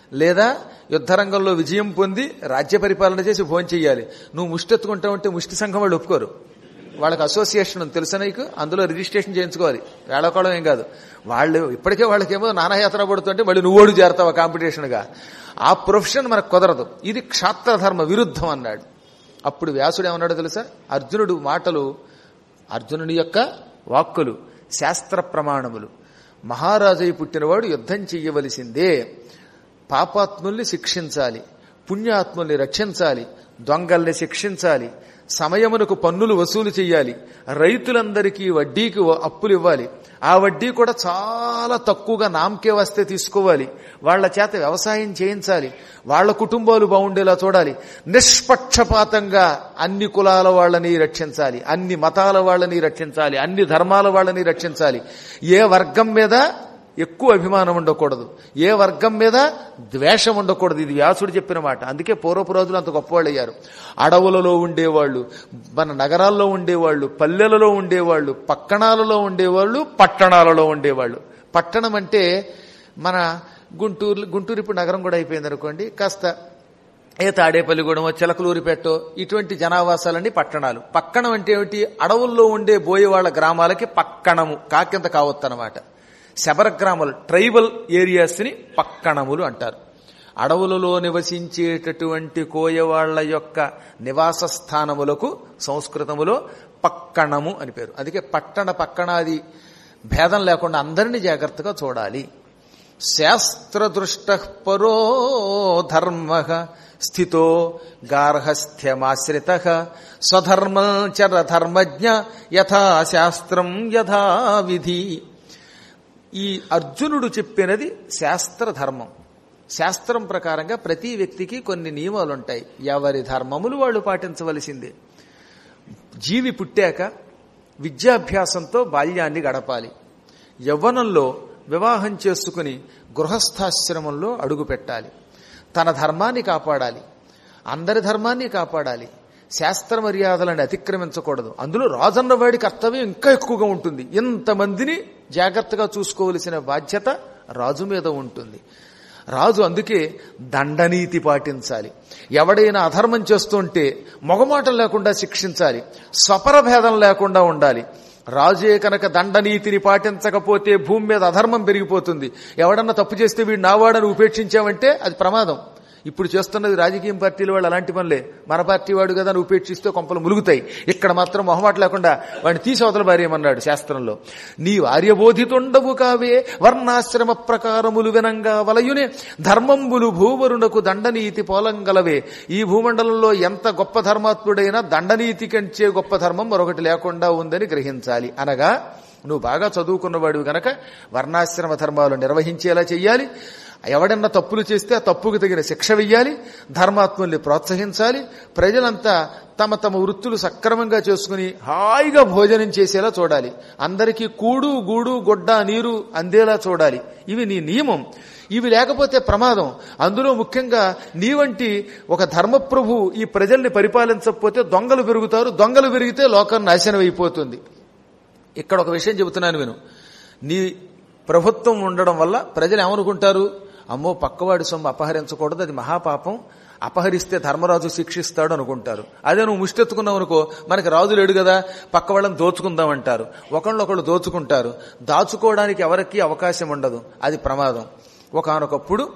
లేదా యుద్ధరంగంలో విజయం పొంది రాజ్య పరిపాలన చేసి భోజనం చెయ్యాలి నువ్వు ముష్టెత్తుకుంటా ఉంటే ముష్టి సంఘం వాళ్ళు ఒప్పుకోరు వాళ్ళకి అసోసియేషన్ ఉంది తెలుసా నీకు అందులో రిజిస్ట్రేషన్ చేయించుకోవాలి వేళకోవడం ఏం కాదు వాళ్ళు ఇప్పటికే వాళ్ళకేమో నానాయాత్ర పడుతుంటే మళ్ళీ నువ్వోడు చేరతావా కాంపిటీషన్గా ఆ ప్రొఫెషన్ మనకు కుదరదు ఇది క్షాత్రధర్మ విరుద్ధం అన్నాడు అప్పుడు వ్యాసుడు ఏమన్నాడో తెలుసా అర్జునుడు మాటలు అర్జునుని యొక్క వాక్కులు శాస్త్ర ప్రమాణములు మహారాజై పుట్టినవాడు యుద్ధం చెయ్యవలసిందే పాపాత్ముల్ని శిక్షించాలి పుణ్యాత్ముల్ని రక్షించాలి దొంగల్ని శిక్షించాలి సమయమునకు పన్నులు వసూలు చేయాలి రైతులందరికీ వడ్డీకి అప్పులు ఇవ్వాలి ఆ వడ్డీ కూడా చాలా తక్కువగా నామకే వస్తే తీసుకోవాలి వాళ్ల చేత వ్యవసాయం చేయించాలి వాళ్ల కుటుంబాలు బాగుండేలా చూడాలి నిష్పక్షపాతంగా అన్ని కులాల వాళ్ళని రక్షించాలి అన్ని మతాల వాళ్ళని రక్షించాలి అన్ని ధర్మాల వాళ్ళని రక్షించాలి ఏ వర్గం మీద ఎక్కువ అభిమానం ఉండకూడదు ఏ వర్గం మీద ద్వేషం ఉండకూడదు ఇది వ్యాసుడు చెప్పిన మాట అందుకే పూర్వపు రోజులు అంత గొప్పవాళ్ళు అయ్యారు అడవులలో ఉండేవాళ్ళు మన నగరాల్లో ఉండేవాళ్ళు పల్లెలలో ఉండేవాళ్ళు పక్కణాలలో ఉండేవాళ్ళు పట్టణాలలో ఉండేవాళ్ళు పట్టణం అంటే మన గుంటూరు గుంటూరు ఇప్పుడు నగరం కూడా అయిపోయింది అనుకోండి కాస్త ఏ తాడేపల్లిగూడెమో చిలకలూరిపెట్టో ఇటువంటి జనావాసాలన్నీ పట్టణాలు పక్కణం అంటే ఏమిటి అడవుల్లో ఉండే బోయేవాళ్ల గ్రామాలకి పక్కణము కాకింత కావత్తు అనమాట శబర గ్రామాలు ట్రైబల్ ఏరియాస్ ని పక్కణములు అంటారు అడవులలో నివసించేటటువంటి కోయవాళ్ల యొక్క నివాస స్థానములకు సంస్కృతములో పక్కణము అని పేరు అందుకే పట్టణ పక్కణాది భేదం లేకుండా అందరినీ జాగ్రత్తగా చూడాలి శాస్త్రదృష్ట పరో ధర్మ స్థితో గార్హస్థ్యమాశ్రిత స్వధర్మం చర ధర్మజ్ఞ యథా శాస్త్రం యథా విధి ఈ అర్జునుడు చెప్పినది శాస్త్ర ధర్మం శాస్త్రం ప్రకారంగా ప్రతి వ్యక్తికి కొన్ని నియమాలు ఉంటాయి ఎవరి ధర్మములు వాళ్ళు పాటించవలసిందే జీవి పుట్టాక విద్యాభ్యాసంతో బాల్యాన్ని గడపాలి యవ్వనంలో వివాహం చేసుకుని గృహస్థాశ్రమంలో అడుగు పెట్టాలి తన ధర్మాన్ని కాపాడాలి అందరి ధర్మాన్ని కాపాడాలి శాస్త్ర మర్యాదలను అతిక్రమించకూడదు అందులో రాజన్న వాడి కర్తవ్యం ఇంకా ఎక్కువగా ఉంటుంది ఇంతమందిని జాగ్రత్తగా చూసుకోవలసిన బాధ్యత రాజు మీద ఉంటుంది రాజు అందుకే దండనీతి పాటించాలి ఎవడైనా అధర్మం చేస్తుంటే మొగమాటం లేకుండా శిక్షించాలి స్వపరభేదం లేకుండా ఉండాలి రాజే కనుక దండనీతిని పాటించకపోతే భూమి మీద అధర్మం పెరిగిపోతుంది ఎవడన్నా తప్పు చేస్తే వీడు నావాడని ఉపేక్షించామంటే అది ప్రమాదం ఇప్పుడు చేస్తున్నది రాజకీయం పార్టీల వాళ్ళు అలాంటి పనులే మన పార్టీ వాడు కదా అని ఉపేక్షిస్తే కొంపలు ములుగుతాయి ఇక్కడ మాత్రం మొహమాట లేకుండా వాడిని తీసి అవతల భార్యమన్నాడు శాస్త్రంలో నీ ఆర్యబోధితుండవు కావే వర్ణాశ్రమ ప్రకారములు వినంగా వలయునే ధర్మంబులు భూవరునకు దండనీతి పోలంగలవే ఈ భూమండలంలో ఎంత గొప్ప ధర్మాత్ముడైనా దండనీతి కంటే గొప్ప ధర్మం మరొకటి లేకుండా ఉందని గ్రహించాలి అనగా నువ్వు బాగా చదువుకున్నవాడివి గనక వర్ణాశ్రమ ధర్మాలు నిర్వహించేలా చెయ్యాలి ఎవడన్నా తప్పులు చేస్తే ఆ తప్పుకు తగిన శిక్ష వెయ్యాలి ధర్మాత్ముల్ని ప్రోత్సహించాలి ప్రజలంతా తమ తమ వృత్తులు సక్రమంగా చేసుకుని హాయిగా భోజనం చేసేలా చూడాలి అందరికీ కూడు గూడు గొడ్డ నీరు అందేలా చూడాలి ఇవి నీ నియమం ఇవి లేకపోతే ప్రమాదం అందులో ముఖ్యంగా నీ వంటి ఒక ధర్మప్రభు ఈ ప్రజల్ని పరిపాలించకపోతే దొంగలు పెరుగుతారు దొంగలు పెరిగితే లోకం నాశనం అయిపోతుంది ఇక్కడ ఒక విషయం చెబుతున్నాను విను నీ ప్రభుత్వం ఉండడం వల్ల ప్రజలు ఏమనుకుంటారు అమ్మో పక్కవాడి సొమ్ము అపహరించకూడదు అది మహాపాపం అపహరిస్తే ధర్మరాజు శిక్షిస్తాడు అనుకుంటారు అదే నువ్వు ముష్టెత్తుకున్నావు అనుకో మనకి రాజు లేడు కదా పక్క వాళ్ళని దోచుకుందామంటారు ఒకళ్ళొకళ్ళు దోచుకుంటారు దాచుకోవడానికి ఎవరికి అవకాశం ఉండదు అది ప్రమాదం ఒకనొకప్పుడు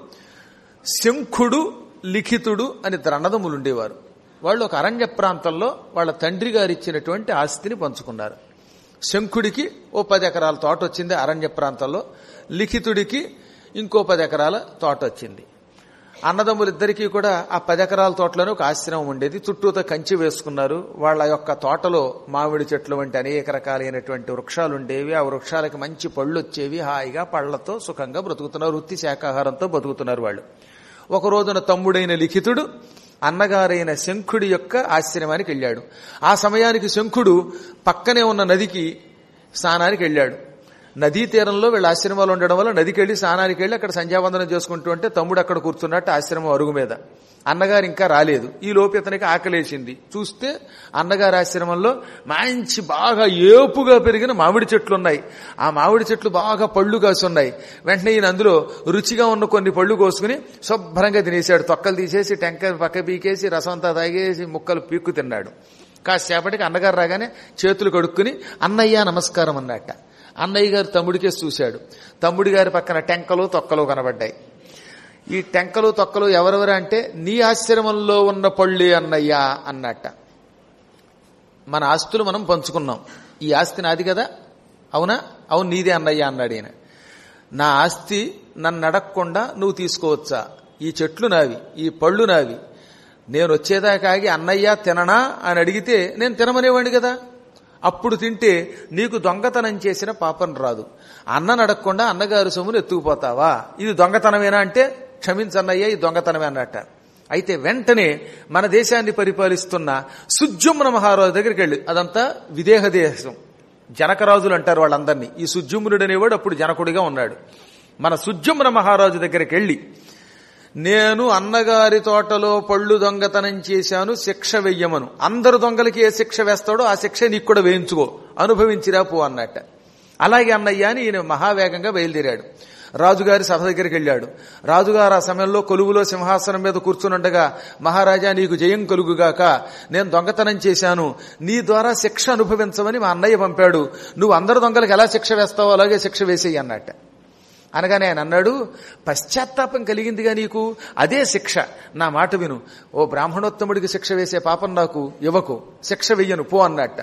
శంఖుడు లిఖితుడు అని అన్నదమ్ములు ఉండేవారు వాళ్ళు ఒక అరణ్య ప్రాంతంలో వాళ్ళ తండ్రి గారు ఇచ్చినటువంటి ఆస్తిని పంచుకున్నారు శంఖుడికి ఓ పది ఎకరాల తోట వచ్చింది అరణ్య ప్రాంతంలో లిఖితుడికి ఇంకో పది ఎకరాల తోట వచ్చింది అన్నదమ్ములిద్దరికీ కూడా ఆ పది ఎకరాల తోటలోనే ఒక ఆశ్రమం ఉండేది చుట్టూతో కంచి వేసుకున్నారు వాళ్ళ యొక్క తోటలో మామిడి చెట్లు వంటి అనేక రకాలైనటువంటి వృక్షాలు ఉండేవి ఆ వృక్షాలకి మంచి పళ్ళు వచ్చేవి హాయిగా పళ్లతో సుఖంగా బ్రతుకుతున్నారు వృత్తి శాకాహారంతో బతుకుతున్నారు వాళ్ళు ఒక రోజున తమ్ముడైన లిఖితుడు అన్నగారైన శంఖుడి యొక్క ఆశ్రమానికి వెళ్ళాడు ఆ సమయానికి శంఖుడు పక్కనే ఉన్న నదికి స్నానానికి వెళ్ళాడు నదీ తీరంలో వీళ్ళ ఆశ్రమాలు ఉండడం వల్ల నదికి వెళ్ళి స్నానానికి వెళ్ళి అక్కడ సంధ్యావందనం చేసుకుంటూ ఉంటే తమ్ముడు అక్కడ కూర్చున్నట్టు ఆశ్రమం అరుగు మీద అన్నగారు ఇంకా రాలేదు ఈ లోపు ఇతనికి ఆకలేసింది చూస్తే అన్నగారి ఆశ్రమంలో మంచి బాగా ఏపుగా పెరిగిన మామిడి చెట్లు ఉన్నాయి ఆ మామిడి చెట్లు బాగా పళ్ళు కాసి ఉన్నాయి వెంటనే ఈయన అందులో రుచిగా ఉన్న కొన్ని పళ్ళు కోసుకుని శుభ్రంగా తినేశాడు తొక్కలు తీసేసి టెంకాయ పక్క పీకేసి రసం అంతా తాగేసి ముక్కలు పీక్కు తిన్నాడు కాసేపటికి అన్నగారు రాగానే చేతులు కడుక్కుని అన్నయ్య నమస్కారం అన్నట్ట అన్నయ్య గారు తమ్ముడికే చూశాడు తమ్ముడి గారి పక్కన టెంకలు తొక్కలు కనబడ్డాయి ఈ టెంకలు తొక్కలు ఎవరెవరు అంటే నీ ఆశ్రమంలో ఉన్న పళ్ళే అన్నయ్యా అన్నట్ట మన ఆస్తులు మనం పంచుకున్నాం ఈ ఆస్తి నాది కదా అవునా అవును నీదే అన్నయ్య అన్నాడు ఈయన నా ఆస్తి నన్ను అడగకుండా నువ్వు తీసుకోవచ్చా ఈ చెట్లు నావి ఈ పళ్ళు నావి నేను వచ్చేదాకా ఆగి అన్నయ్య తిననా అని అడిగితే నేను తినమనేవాడిని కదా అప్పుడు తింటే నీకు దొంగతనం చేసిన పాపం రాదు అన్నను అడగకుండా అన్నగారు సొమ్మును ఎత్తుకుపోతావా ఇది దొంగతనమేనా అంటే క్షమించన్నయ్య ఇది దొంగతనమే అన్నట్ట అయితే వెంటనే మన దేశాన్ని పరిపాలిస్తున్న సుజ్జుమ్న మహారాజు దగ్గరికి వెళ్ళి అదంతా విదేహ దేశం జనకరాజులు అంటారు వాళ్ళందరినీ ఈ సుజ్జుమ్నుడు అనేవాడు అప్పుడు జనకుడిగా ఉన్నాడు మన సుజ్జుమ్న మహారాజు దగ్గరికి వెళ్ళి నేను అన్నగారి తోటలో పళ్ళు దొంగతనం చేశాను శిక్ష వెయ్యమను అందరు దొంగలకి ఏ శిక్ష వేస్తాడో ఆ శిక్ష నీకు కూడా వేయించుకో అనుభవించిరా పో అన్నట్ట అలాగే అన్నయ్య అని ఈయన మహావేగంగా బయలుదేరాడు రాజుగారి సభ దగ్గరికి వెళ్ళాడు రాజుగారు ఆ సమయంలో కొలువులో సింహాసనం మీద కూర్చునుండగా మహారాజా నీకు జయం కలుగుగాక నేను దొంగతనం చేశాను నీ ద్వారా శిక్ష అనుభవించమని మా అన్నయ్య పంపాడు నువ్వు అందరు దొంగలకు ఎలా శిక్ష వేస్తావో అలాగే శిక్ష వేసేయి అన్నట్ట అనగానే ఆయన అన్నాడు పశ్చాత్తాపం కలిగిందిగా నీకు అదే శిక్ష నా మాట విను ఓ బ్రాహ్మణోత్తముడికి శిక్ష వేసే పాపం నాకు ఇవ్వకు శిక్ష వెయ్యను పో అన్నట్ట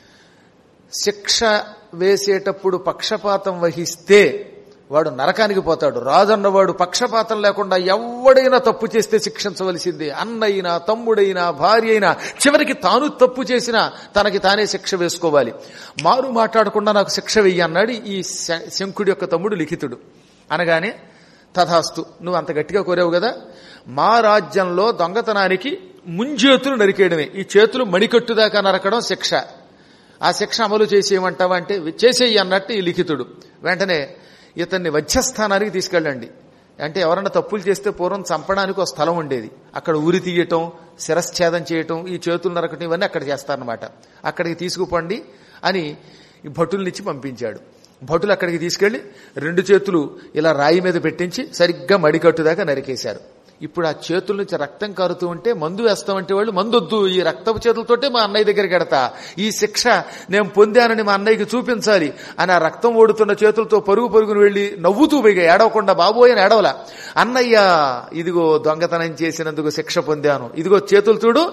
శిక్ష వేసేటప్పుడు పక్షపాతం వహిస్తే వాడు నరకానికి పోతాడు రాజు అన్నవాడు పక్షపాతం లేకుండా ఎవడైనా తప్పు చేస్తే శిక్షించవలసిందే అన్నయినా తమ్ముడైనా భార్య అయినా చివరికి తాను తప్పు చేసినా తనకి తానే శిక్ష వేసుకోవాలి మారు మాట్లాడకుండా నాకు శిక్ష వెయ్యి అన్నాడు ఈ శ- శంకుడి యొక్క తమ్ముడు లిఖితుడు అనగానే తథాస్తు నువ్వు అంత గట్టిగా కోరావు కదా మా రాజ్యంలో దొంగతనానికి ముంజేతులు నరికేయడమే ఈ చేతులు మణికట్టుదాకా నరకడం శిక్ష ఆ శిక్ష అమలు చేసేయమంటావా అంటే చేసేయి అన్నట్టు ఈ లిఖితుడు వెంటనే ఇతన్ని వధ్యస్థానానికి తీసుకెళ్ళండి అంటే ఎవరన్నా తప్పులు చేస్తే పూర్వం చంపడానికి ఒక స్థలం ఉండేది అక్కడ ఉరి తీయటం శిరశ్ఛేదం చేయటం ఈ చేతులు నరకటం ఇవన్నీ అక్కడ చేస్తారనమాట అక్కడికి తీసుకుపోండి అని ఈ భటుల్నిచ్చి పంపించాడు భటులు అక్కడికి తీసుకెళ్లి రెండు చేతులు ఇలా రాయి మీద పెట్టించి సరిగ్గా మడికట్టుదాకా నరికేశారు ఇప్పుడు ఆ చేతుల నుంచి రక్తం కారుతూ ఉంటే మందు వేస్తామంటే వాళ్ళు మందొద్దు ఈ రక్తపు చేతులతోటే మా అన్నయ్య దగ్గరికి ఎడతా ఈ శిక్ష నేను పొందానని మా అన్నయ్యకి చూపించాలి అని ఆ రక్తం ఓడుతున్న చేతులతో పరుగు పరుగును వెళ్లి నవ్వుతూ పోయిగా ఏడవకుండా బాబోయ్ అని ఏడవల అన్నయ్య ఇదిగో దొంగతనం చేసినందుకు శిక్ష పొందాను ఇదిగో చేతులు చూడు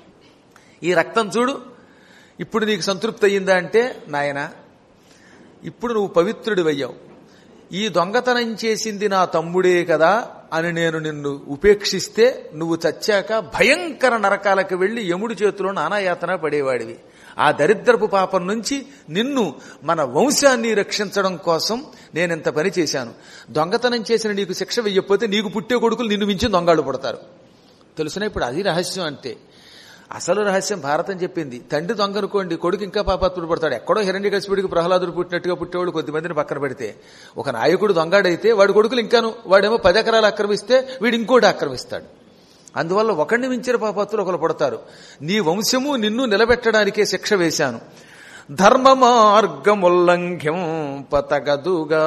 ఈ రక్తం చూడు ఇప్పుడు నీకు సంతృప్తి అయ్యిందా అంటే నాయన ఇప్పుడు నువ్వు పవిత్రుడివయ్యావు ఈ దొంగతనం చేసింది నా తమ్ముడే కదా అని నేను నిన్ను ఉపేక్షిస్తే నువ్వు చచ్చాక భయంకర నరకాలకు వెళ్లి యముడి చేతిలో నానాయాతన పడేవాడివి ఆ దరిద్రపు పాపం నుంచి నిన్ను మన వంశాన్ని రక్షించడం కోసం నేనింత పని చేశాను దొంగతనం చేసిన నీకు శిక్ష వెయ్యకపోతే నీకు పుట్టే కొడుకులు నిన్ను మించి దొంగలు పడతారు తెలుసునా ఇప్పుడు అది రహస్యం అంతే అసలు రహస్యం భారతం చెప్పింది తండ్రి దొంగ అనుకోండి కొడుకు ఇంకా పాపాత్ముడు పడతాడు ఎక్కడో హిరణ్యకశిపుడికి ప్రహ్లాదుడు పుట్టినట్టుగా పుట్టేవాడు కొద్దిమందిని పక్కన పెడితే ఒక నాయకుడు దొంగాడైతే వాడి కొడుకులు ఇంకాను వాడేమో పది ఎకరాలు ఆక్రమిస్తే వీడు ఇంకోటి ఆక్రమిస్తాడు అందువల్ల ఒకడిని మించిన పాపాత్తులు ఒకరు పడతారు నీ వంశము నిన్ను నిలబెట్టడానికే శిక్ష వేశాను ధర్మ మార్గముల్లంఘ్యం పతగదుగా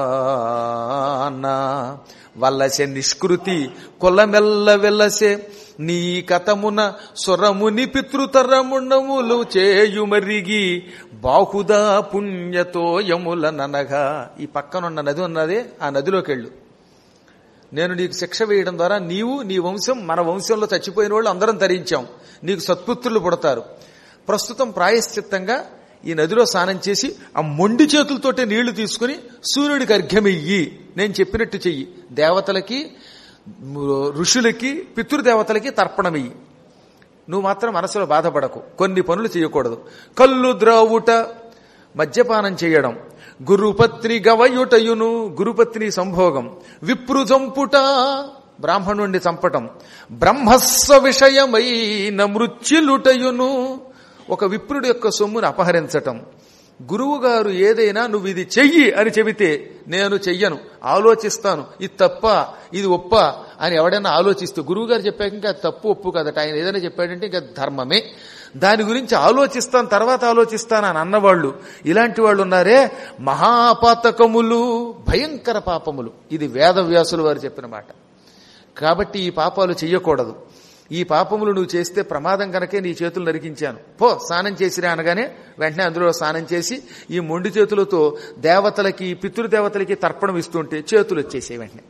వల్లసె నిష్కృతి కొల్లమెల్ల వెల్లసే నీ కథమున స్వరముని పితృతరముణములు చేయుమరిగి బాహుదా పుణ్యతో యముల ననగా ఈ పక్కనున్న నది ఉన్నదే ఆ నదిలోకి వెళ్ళు నేను నీకు శిక్ష వేయడం ద్వారా నీవు నీ వంశం మన వంశంలో చచ్చిపోయిన వాళ్ళు అందరం తరించాం నీకు సత్పుత్రులు పుడతారు ప్రస్తుతం ప్రాయశ్చిత్తంగా ఈ నదిలో స్నానం చేసి ఆ మొండి చేతులతోటే నీళ్లు తీసుకుని సూర్యుడికి అర్ఘ్యమియ్యి నేను చెప్పినట్టు చెయ్యి దేవతలకి ఋషులకి పితృదేవతలకి తర్పణమియ్యి నువ్వు మాత్రం మనసులో బాధపడకు కొన్ని పనులు చేయకూడదు కళ్ళు ద్రావుట మద్యపానం చేయడం గురుపత్ని గవయుటయును గురుపత్ని సంభోగం విప్రు చంపుట బ్రాహ్మణుణ్ణి చంపటం బ్రహ్మస్వ విషయమైన మృత్యులుటయును ఒక విప్రుడి యొక్క సొమ్మును అపహరించటం గురువు గారు ఏదైనా నువ్వు ఇది చెయ్యి అని చెబితే నేను చెయ్యను ఆలోచిస్తాను ఇది తప్ప ఇది ఒప్ప అని ఎవడైనా ఆలోచిస్తూ గురువు గారు చెప్పాక ఇంకా అది తప్పు ఒప్పు కదట ఆయన ఏదైనా చెప్పాడంటే ఇంకా ధర్మమే దాని గురించి ఆలోచిస్తాను తర్వాత ఆలోచిస్తాను అని అన్నవాళ్ళు ఇలాంటి వాళ్ళు ఉన్నారే మహాపాతకములు భయంకర పాపములు ఇది వేదవ్యాసులు వారు చెప్పిన మాట కాబట్టి ఈ పాపాలు చెయ్యకూడదు ఈ పాపములు నువ్వు చేస్తే ప్రమాదం కనుకే నీ చేతులు నరికించాను పో స్నానం చేసిరా అనగానే వెంటనే అందులో స్నానం చేసి ఈ మొండి చేతులతో దేవతలకి పితృదేవతలకి తర్పణం ఇస్తుంటే చేతులు వచ్చేసే వెంటనే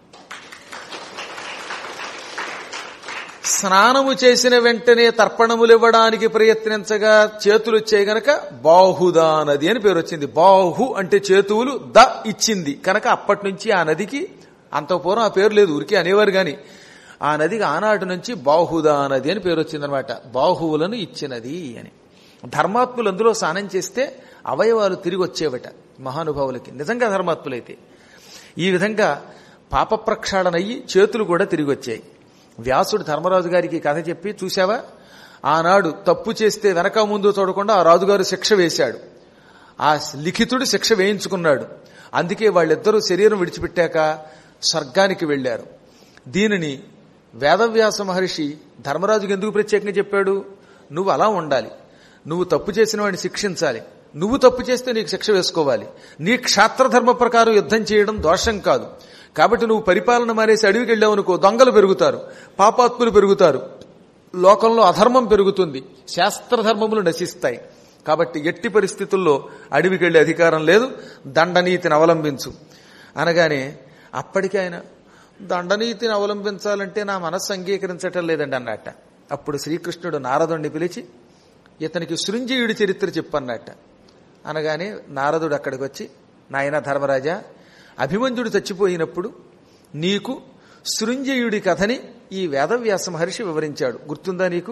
స్నానము చేసిన వెంటనే తర్పణములు ఇవ్వడానికి ప్రయత్నించగా చేతులు వచ్చాయి గనక బాహుదా నది అని పేరు వచ్చింది బాహు అంటే చేతువులు ద ఇచ్చింది కనుక అప్పటి నుంచి ఆ నదికి అంత పూర్వం ఆ పేరు లేదు ఊరికే అనేవారు గాని ఆ నదికి ఆనాటి నుంచి బాహుదా నది అని పేరు వచ్చిందనమాట బాహువులను ఇచ్చినది అని ధర్మాత్ములు అందులో స్నానం చేస్తే అవయవాలు తిరిగి వచ్చేవట మహానుభావులకి నిజంగా ధర్మాత్ములైతే ఈ విధంగా పాప ప్రక్షాళన అయ్యి చేతులు కూడా తిరిగి వచ్చాయి వ్యాసుడు ధర్మరాజు గారికి కథ చెప్పి చూశావా ఆనాడు తప్పు చేస్తే వెనక ముందు చూడకుండా ఆ రాజుగారు శిక్ష వేశాడు ఆ లిఖితుడు శిక్ష వేయించుకున్నాడు అందుకే వాళ్ళిద్దరూ శరీరం విడిచిపెట్టాక స్వర్గానికి వెళ్లారు దీనిని వేదవ్యాస మహర్షి ధర్మరాజుకి ఎందుకు ప్రత్యేకంగా చెప్పాడు నువ్వు అలా ఉండాలి నువ్వు తప్పు చేసిన వాడిని శిక్షించాలి నువ్వు తప్పు చేస్తే నీకు శిక్ష వేసుకోవాలి నీ క్షాత్రధర్మ ప్రకారం యుద్ధం చేయడం దోషం కాదు కాబట్టి నువ్వు పరిపాలన మానేసి అడవికి వెళ్ళావనుకో దొంగలు పెరుగుతారు పాపాత్ములు పెరుగుతారు లోకంలో అధర్మం పెరుగుతుంది శాస్త్రధర్మములు నశిస్తాయి కాబట్టి ఎట్టి పరిస్థితుల్లో అడవికి వెళ్లే అధికారం లేదు దండనీతిని అవలంబించు అనగానే అప్పటికి ఆయన దండనీతిని అవలంబించాలంటే నా మనస్సు అంగీకరించటం లేదండి అన్నట్ట అప్పుడు శ్రీకృష్ణుడు నారదుణ్ణి పిలిచి ఇతనికి సృంజయుడి చరిత్ర చెప్పన్నట్ట అనగానే నారదుడు అక్కడికి వచ్చి నాయన ధర్మరాజా అభిమన్యుడు చచ్చిపోయినప్పుడు నీకు సృంజయుడి కథని ఈ వేదవ్యాస మహర్షి వివరించాడు గుర్తుందా నీకు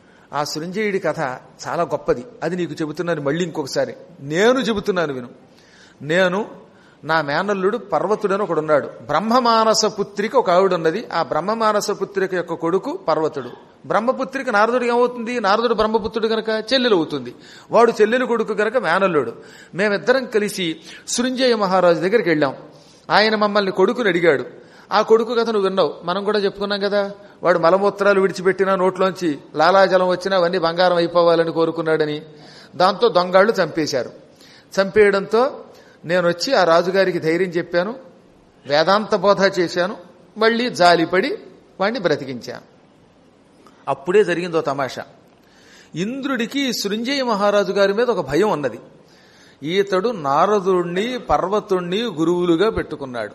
ఆ సృంజయుడి కథ చాలా గొప్పది అది నీకు చెబుతున్నాను మళ్ళీ ఇంకొకసారి నేను చెబుతున్నాను విను నేను నా మేనల్లుడు పర్వతుడని ఒకడున్నాడు బ్రహ్మమానస పుత్రిక ఒక ఆవిడ ఉన్నది ఆ బ్రహ్మమానస పుత్రిక యొక్క కొడుకు పర్వతుడు బ్రహ్మపుత్రిక నారదుడికి ఏమవుతుంది నారదుడు బ్రహ్మపుత్రుడు గనక చెల్లెలు అవుతుంది వాడు చెల్లెలు కొడుకు గనక మేనల్లుడు మేమిద్దరం కలిసి సృంజయ మహారాజు దగ్గరికి వెళ్ళాం ఆయన మమ్మల్ని కొడుకుని అడిగాడు ఆ కొడుకు కథ నువ్వు విన్నావు మనం కూడా చెప్పుకున్నాం కదా వాడు మలమూత్రాలు విడిచిపెట్టినా నోట్లోంచి లాలాజలం వచ్చినా అవన్నీ బంగారం అయిపోవాలని కోరుకున్నాడని దాంతో దొంగాళ్లు చంపేశారు చంపేయడంతో నేను వచ్చి ఆ రాజుగారికి ధైర్యం చెప్పాను వేదాంత బోధ చేశాను మళ్ళీ జాలిపడి వాడిని బ్రతికించాను అప్పుడే జరిగిందో తమాషా ఇంద్రుడికి సృంజయ మహారాజు గారి మీద ఒక భయం ఉన్నది ఈతడు నారదుణ్ణి పర్వతుణ్ణి గురువులుగా పెట్టుకున్నాడు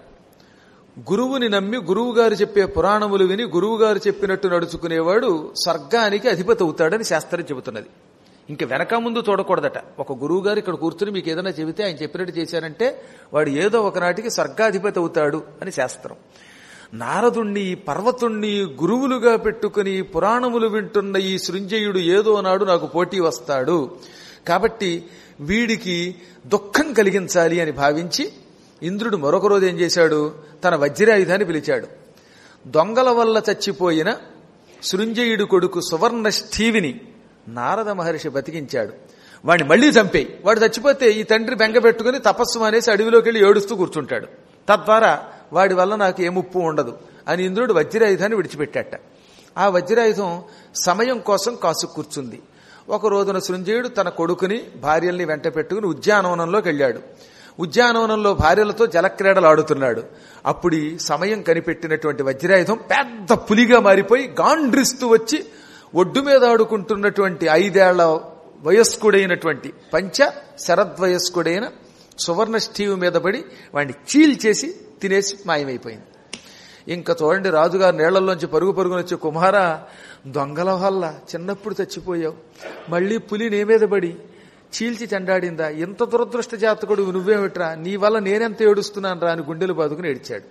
గురువుని నమ్మి గురువు గారు చెప్పే పురాణములు విని గురువు గారు చెప్పినట్టు నడుచుకునేవాడు స్వర్గానికి అధిపతి అవుతాడని శాస్త్రం చెబుతున్నది ఇంక వెనక ముందు చూడకూడదట ఒక గురువు గారు ఇక్కడ కూర్చుని మీకు ఏదైనా చెబితే ఆయన చెప్పినట్టు చేశారంటే వాడు ఏదో ఒకనాటికి స్వర్గాధిపతి అవుతాడు అని శాస్త్రం నారదుణ్ణి పర్వతుణ్ణి గురువులుగా పెట్టుకుని పురాణములు వింటున్న ఈ సృంజయుడు ఏదో నాడు నాకు పోటీ వస్తాడు కాబట్టి వీడికి దుఃఖం కలిగించాలి అని భావించి ఇంద్రుడు మరొక రోజు ఏం చేశాడు తన వజ్రాయుధాన్ని పిలిచాడు దొంగల వల్ల చచ్చిపోయిన సృంజయుడు కొడుకు సువర్ణ స్థీవిని నారద మహర్షి బతికించాడు వాడిని మళ్లీ చంపేయి వాడు చచ్చిపోతే ఈ తండ్రి బెంగ పెట్టుకుని తపస్సు మానేసి అడవిలోకి వెళ్ళి ఏడుస్తూ కూర్చుంటాడు తద్వారా వాడి వల్ల నాకు ఏ ముప్పు ఉండదు అని ఇంద్రుడు వజ్రాయుధాన్ని విడిచిపెట్టాట ఆ వజ్రాయుధం సమయం కోసం కాసు కూర్చుంది ఒక రోజున సృంజయుడు తన కొడుకుని భార్యల్ని వెంట పెట్టుకుని ఉద్యానవనంలోకి వెళ్ళాడు ఉద్యానవనంలో భార్యలతో జలక్రీడలు ఆడుతున్నాడు అప్పుడు ఈ సమయం కనిపెట్టినటువంటి వజ్రాయుధం పెద్ద పులిగా మారిపోయి గాండ్రిస్తూ వచ్చి ఒడ్డు మీద ఆడుకుంటున్నటువంటి ఐదేళ్ల వయస్కుడైనటువంటి పంచ శరద్వయస్కుడైన సువర్ణ స్టీవ్ మీద పడి వాడిని చీల్చేసి తినేసి మాయమైపోయింది ఇంకా చూడండి రాజుగారు నీళ్లలోంచి పరుగు పరుగున వచ్చి కుమార దొంగల వల్ల చిన్నప్పుడు చచ్చిపోయావు మళ్ళీ పులి నీ మీద పడి చీల్చి చెండాడిందా ఇంత దురదృష్ట జాతకుడు నువ్వేమిట్రా నీ వల్ల నేనెంత ఏడుస్తున్నాను రా అని గుండెలు బాదుకుని ఏడ్చాడు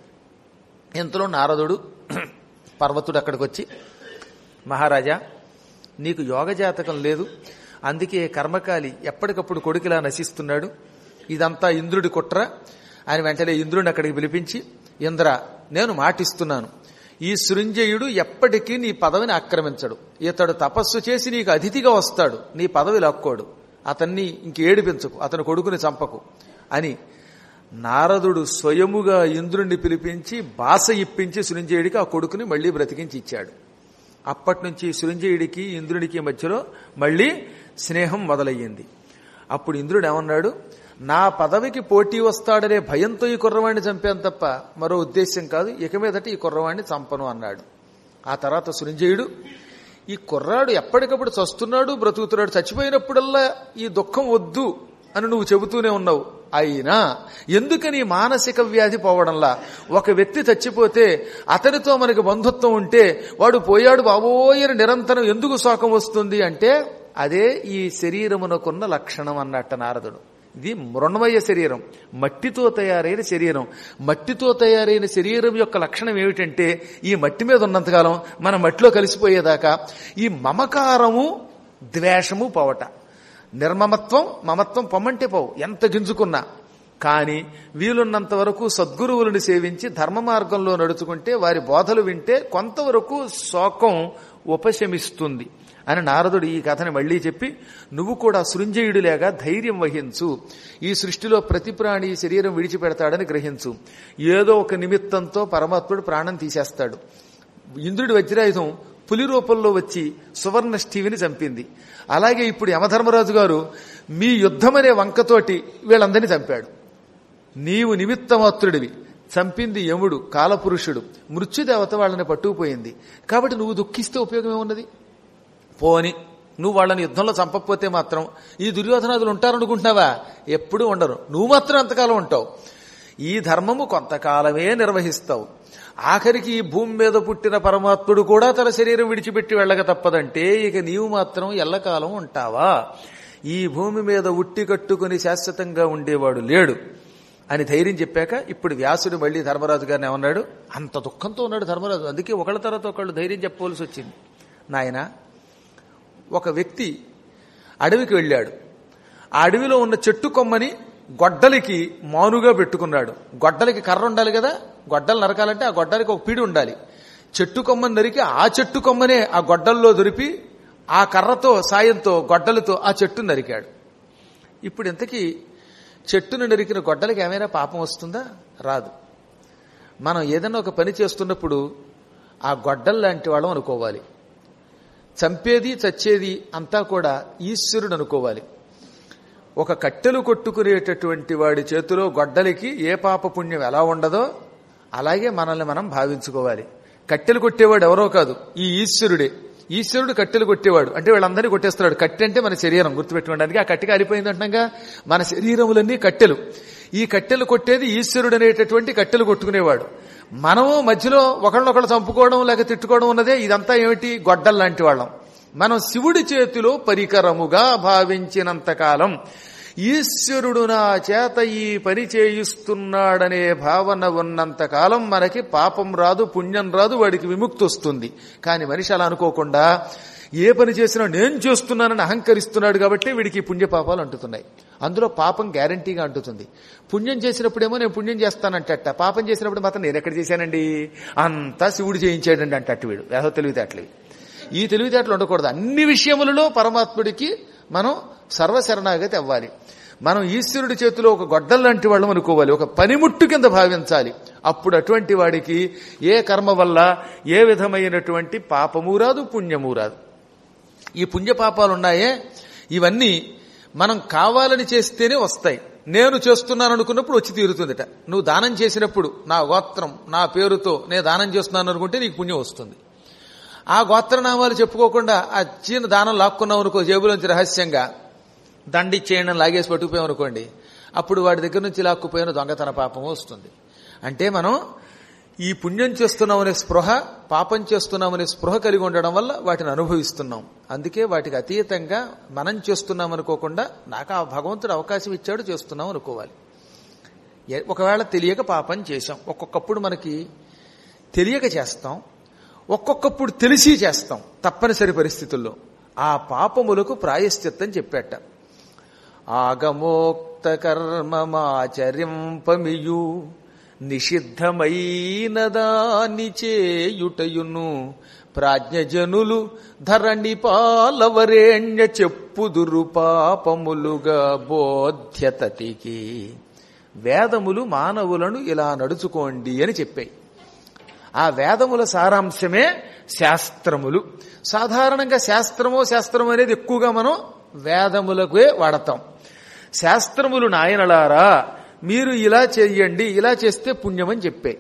ఇంతలో నారదుడు పర్వతుడు అక్కడికి వచ్చి మహారాజా నీకు యోగ జాతకం లేదు అందుకే కర్మకాలి ఎప్పటికప్పుడు కొడుకులా నశిస్తున్నాడు ఇదంతా ఇంద్రుడి కుట్ర ఆయన వెంటనే ఇంద్రుడిని అక్కడికి పిలిపించి ఇంద్ర నేను మాటిస్తున్నాను ఈ సృంజయుడు ఎప్పటికీ నీ పదవిని ఆక్రమించడు ఇతడు తపస్సు చేసి నీకు అతిథిగా వస్తాడు నీ పదవి లాక్కోడు అతన్ని ఇంకేడిపించకు అతని కొడుకుని చంపకు అని నారదుడు స్వయముగా ఇంద్రుణ్ణి పిలిపించి బాస ఇప్పించి సురింజయుడికి ఆ కొడుకుని మళ్లీ బ్రతికించి ఇచ్చాడు అప్పటి నుంచి సురింజయుడికి ఇంద్రుడికి మధ్యలో మళ్లీ స్నేహం మొదలయ్యింది అప్పుడు ఇంద్రుడు ఏమన్నాడు నా పదవికి పోటీ వస్తాడనే భయంతో ఈ కుర్రవాణ్ణి చంపాను తప్ప మరో ఉద్దేశ్యం కాదు ఇక మీదట ఈ కుర్రవాణ్ణి చంపను అన్నాడు ఆ తర్వాత సురింజయుడు ఈ కుర్రాడు ఎప్పటికప్పుడు చస్తున్నాడు బ్రతుకుతున్నాడు చచ్చిపోయినప్పుడల్లా ఈ దుఃఖం వద్దు అని నువ్వు చెబుతూనే ఉన్నావు అయినా ఎందుకని మానసిక వ్యాధి పోవడంలా ఒక వ్యక్తి చచ్చిపోతే అతనితో మనకి బంధుత్వం ఉంటే వాడు పోయాడు బాబోయని నిరంతరం ఎందుకు శోకం వస్తుంది అంటే అదే ఈ శరీరమునకున్న లక్షణం అన్నట్ట నారదుడు ఇది మృణమయ శరీరం మట్టితో తయారైన శరీరం మట్టితో తయారైన శరీరం యొక్క లక్షణం ఏమిటంటే ఈ మట్టి మీద ఉన్నంతకాలం మన మట్టిలో కలిసిపోయేదాకా ఈ మమకారము ద్వేషము పోవట నిర్మమత్వం మమత్వం పొమ్మంటే పోవు ఎంత గింజుకున్నా కానీ వీలున్నంత వరకు సద్గురువులను సేవించి ధర్మ మార్గంలో నడుచుకుంటే వారి బోధలు వింటే కొంతవరకు శోకం ఉపశమిస్తుంది అని నారదుడు ఈ కథని మళ్లీ చెప్పి నువ్వు కూడా సృంజయుడిలాగా ధైర్యం వహించు ఈ సృష్టిలో ప్రతి ప్రాణి శరీరం విడిచిపెడతాడని గ్రహించు ఏదో ఒక నిమిత్తంతో పరమాత్ముడు ప్రాణం తీసేస్తాడు ఇంద్రుడి వజ్రాయుధం పులి రూపంలో వచ్చి సువర్ణష్ఠీవిని చంపింది అలాగే ఇప్పుడు యమధర్మరాజు గారు మీ యుద్ధమనే వంకతోటి వీళ్ళందరినీ చంపాడు నీవు నిమిత్తమాత్రుడివి చంపింది యముడు కాలపురుషుడు మృత్యుదేవత వాళ్ళని పట్టుకుపోయింది కాబట్టి నువ్వు దుఃఖిస్తే ఉపయోగం ఏమున్నది పోని నువ్వు వాళ్ళని యుద్ధంలో చంపకపోతే మాత్రం ఈ దుర్యోధనాదులు ఉంటారనుకుంటున్నావా ఎప్పుడూ ఉండరు నువ్వు మాత్రం ఎంతకాలం ఉంటావు ఈ ధర్మము కొంతకాలమే నిర్వహిస్తావు ఆఖరికి ఈ భూమి మీద పుట్టిన పరమాత్ముడు కూడా తన శరీరం విడిచిపెట్టి వెళ్ళక తప్పదంటే ఇక నీవు మాత్రం ఎల్లకాలం ఉంటావా ఈ భూమి మీద ఉట్టి కట్టుకుని శాశ్వతంగా ఉండేవాడు లేడు అని ధైర్యం చెప్పాక ఇప్పుడు వ్యాసుడు మళ్ళీ ధర్మరాజు గారిని ఏమన్నాడు అంత దుఃఖంతో ఉన్నాడు ధర్మరాజు అందుకే ఒకళ్ళ తర్వాత ఒకళ్ళు ధైర్యం చెప్పవలసి వచ్చింది నాయన ఒక వ్యక్తి అడవికి వెళ్ళాడు ఆ అడవిలో ఉన్న చెట్టు కొమ్మని గొడ్డలికి మానుగా పెట్టుకున్నాడు గొడ్డలికి కర్ర ఉండాలి కదా గొడ్డలు నరకాలంటే ఆ గొడ్డలికి ఒక పీడి ఉండాలి చెట్టు కొమ్మని నరికి ఆ చెట్టు కొమ్మనే ఆ గొడ్డల్లో దొరిపి ఆ కర్రతో సాయంతో గొడ్డలతో ఆ చెట్టు నరికాడు ఇప్పుడు ఇంతకీ చెట్టును నరికిన గొడ్డలకి ఏమైనా పాపం వస్తుందా రాదు మనం ఏదైనా ఒక పని చేస్తున్నప్పుడు ఆ గొడ్డలు లాంటి వాళ్ళం అనుకోవాలి చంపేది చచ్చేది అంతా కూడా ఈశ్వరుడు అనుకోవాలి ఒక కట్టెలు కొట్టుకునేటటువంటి వాడి చేతిలో గొడ్డలికి ఏ పాప పుణ్యం ఎలా ఉండదో అలాగే మనల్ని మనం భావించుకోవాలి కట్టెలు కొట్టేవాడు ఎవరో కాదు ఈ ఈశ్వరుడే ఈశ్వరుడు కట్టెలు కొట్టేవాడు అంటే వీళ్ళందరినీ కొట్టేస్తున్నాడు కట్టె అంటే మన శరీరం గుర్తుపెట్టుకోవడానికి ఆ కట్టెకి అలిపోయింది అంటాగా మన శరీరములన్నీ కట్టెలు ఈ కట్టెలు కొట్టేది ఈశ్వరుడు అనేటటువంటి కట్టెలు కొట్టుకునేవాడు మనము మధ్యలో ఒకళ్ళొకళ్ళు చంపుకోవడం లేక తిట్టుకోవడం ఉన్నదే ఇదంతా ఏమిటి గొడ్డలు లాంటి వాళ్ళం మనం శివుడి చేతిలో పరికరముగా భావించినంత కాలం ఈశ్వరుడు నా చేత ఈ పని చేయిస్తున్నాడనే భావన ఉన్నంత కాలం మనకి పాపం రాదు పుణ్యం రాదు వాడికి విముక్తి వస్తుంది కానీ మనిషి అలా అనుకోకుండా ఏ పని చేసినా నేను చేస్తున్నానని అహంకరిస్తున్నాడు కాబట్టి వీడికి పుణ్య పాపాలు అంటుతున్నాయి అందులో పాపం గ్యారంటీగా అంటుతుంది పుణ్యం చేసినప్పుడేమో నేను పుణ్యం చేస్తానంటట పాపం చేసినప్పుడు మాత్రం నేను ఎక్కడ చేశానండి అంతా శివుడు చేయించాడండి అంటట్టు వీడు ఏదో తెలివితేటలు ఈ తెలివితేటలు ఉండకూడదు అన్ని విషయములలో పరమాత్ముడికి మనం సర్వశరణాగతి అవ్వాలి మనం ఈశ్వరుడి చేతిలో ఒక గొడ్డల్ లాంటి వాళ్ళం అనుకోవాలి ఒక పనిముట్టు కింద భావించాలి అప్పుడు అటువంటి వాడికి ఏ కర్మ వల్ల ఏ విధమైనటువంటి పాపము రాదు పుణ్యము రాదు ఈ పుణ్యపాపాలు ఉన్నాయే ఇవన్నీ మనం కావాలని చేస్తేనే వస్తాయి నేను చేస్తున్నాను అనుకున్నప్పుడు వచ్చి తీరుతుందిట నువ్వు దానం చేసినప్పుడు నా గోత్రం నా పేరుతో నేను దానం చేస్తున్నాను అనుకుంటే నీకు పుణ్యం వస్తుంది ఆ గోత్రనామాలు చెప్పుకోకుండా ఆ చీన దానం లాక్కున్నావు అనుకో జేబులోంచి రహస్యంగా దండిచ్చేయండి లాగేసి పట్టుకుపోయాం అనుకోండి అప్పుడు వాడి దగ్గర నుంచి లాక్కుపోయిన దొంగతన పాపం వస్తుంది అంటే మనం ఈ పుణ్యం చేస్తున్నామనే స్పృహ పాపం చేస్తున్నామనే స్పృహ కలిగి ఉండడం వల్ల వాటిని అనుభవిస్తున్నాం అందుకే వాటికి అతీతంగా మనం చేస్తున్నాం అనుకోకుండా నాకు ఆ భగవంతుడు అవకాశం ఇచ్చాడు చేస్తున్నాం అనుకోవాలి ఒకవేళ తెలియక పాపం చేశాం ఒక్కొక్కప్పుడు మనకి తెలియక చేస్తాం ఒక్కొక్కప్పుడు తెలిసి చేస్తాం తప్పనిసరి పరిస్థితుల్లో ఆ పాపములకు ప్రాయశ్చిత్తం చెప్పాట ఆగమోక్త కర్మమాచరింపమియు నిషిద్ధమైన దాని చేయుటయును ప్రాజ్ఞజనులు ధరణి పాలవరేణ్య చెప్పుదురు పాపములుగా బోధ్యతటికి వేదములు మానవులను ఇలా నడుచుకోండి అని చెప్పాయి ఆ వేదముల సారాంశమే శాస్త్రములు సాధారణంగా శాస్త్రమో శాస్త్రం అనేది ఎక్కువగా మనం వేదములకే వాడతాం శాస్త్రములు నాయనలారా మీరు ఇలా చెయ్యండి ఇలా చేస్తే పుణ్యమని చెప్పాయి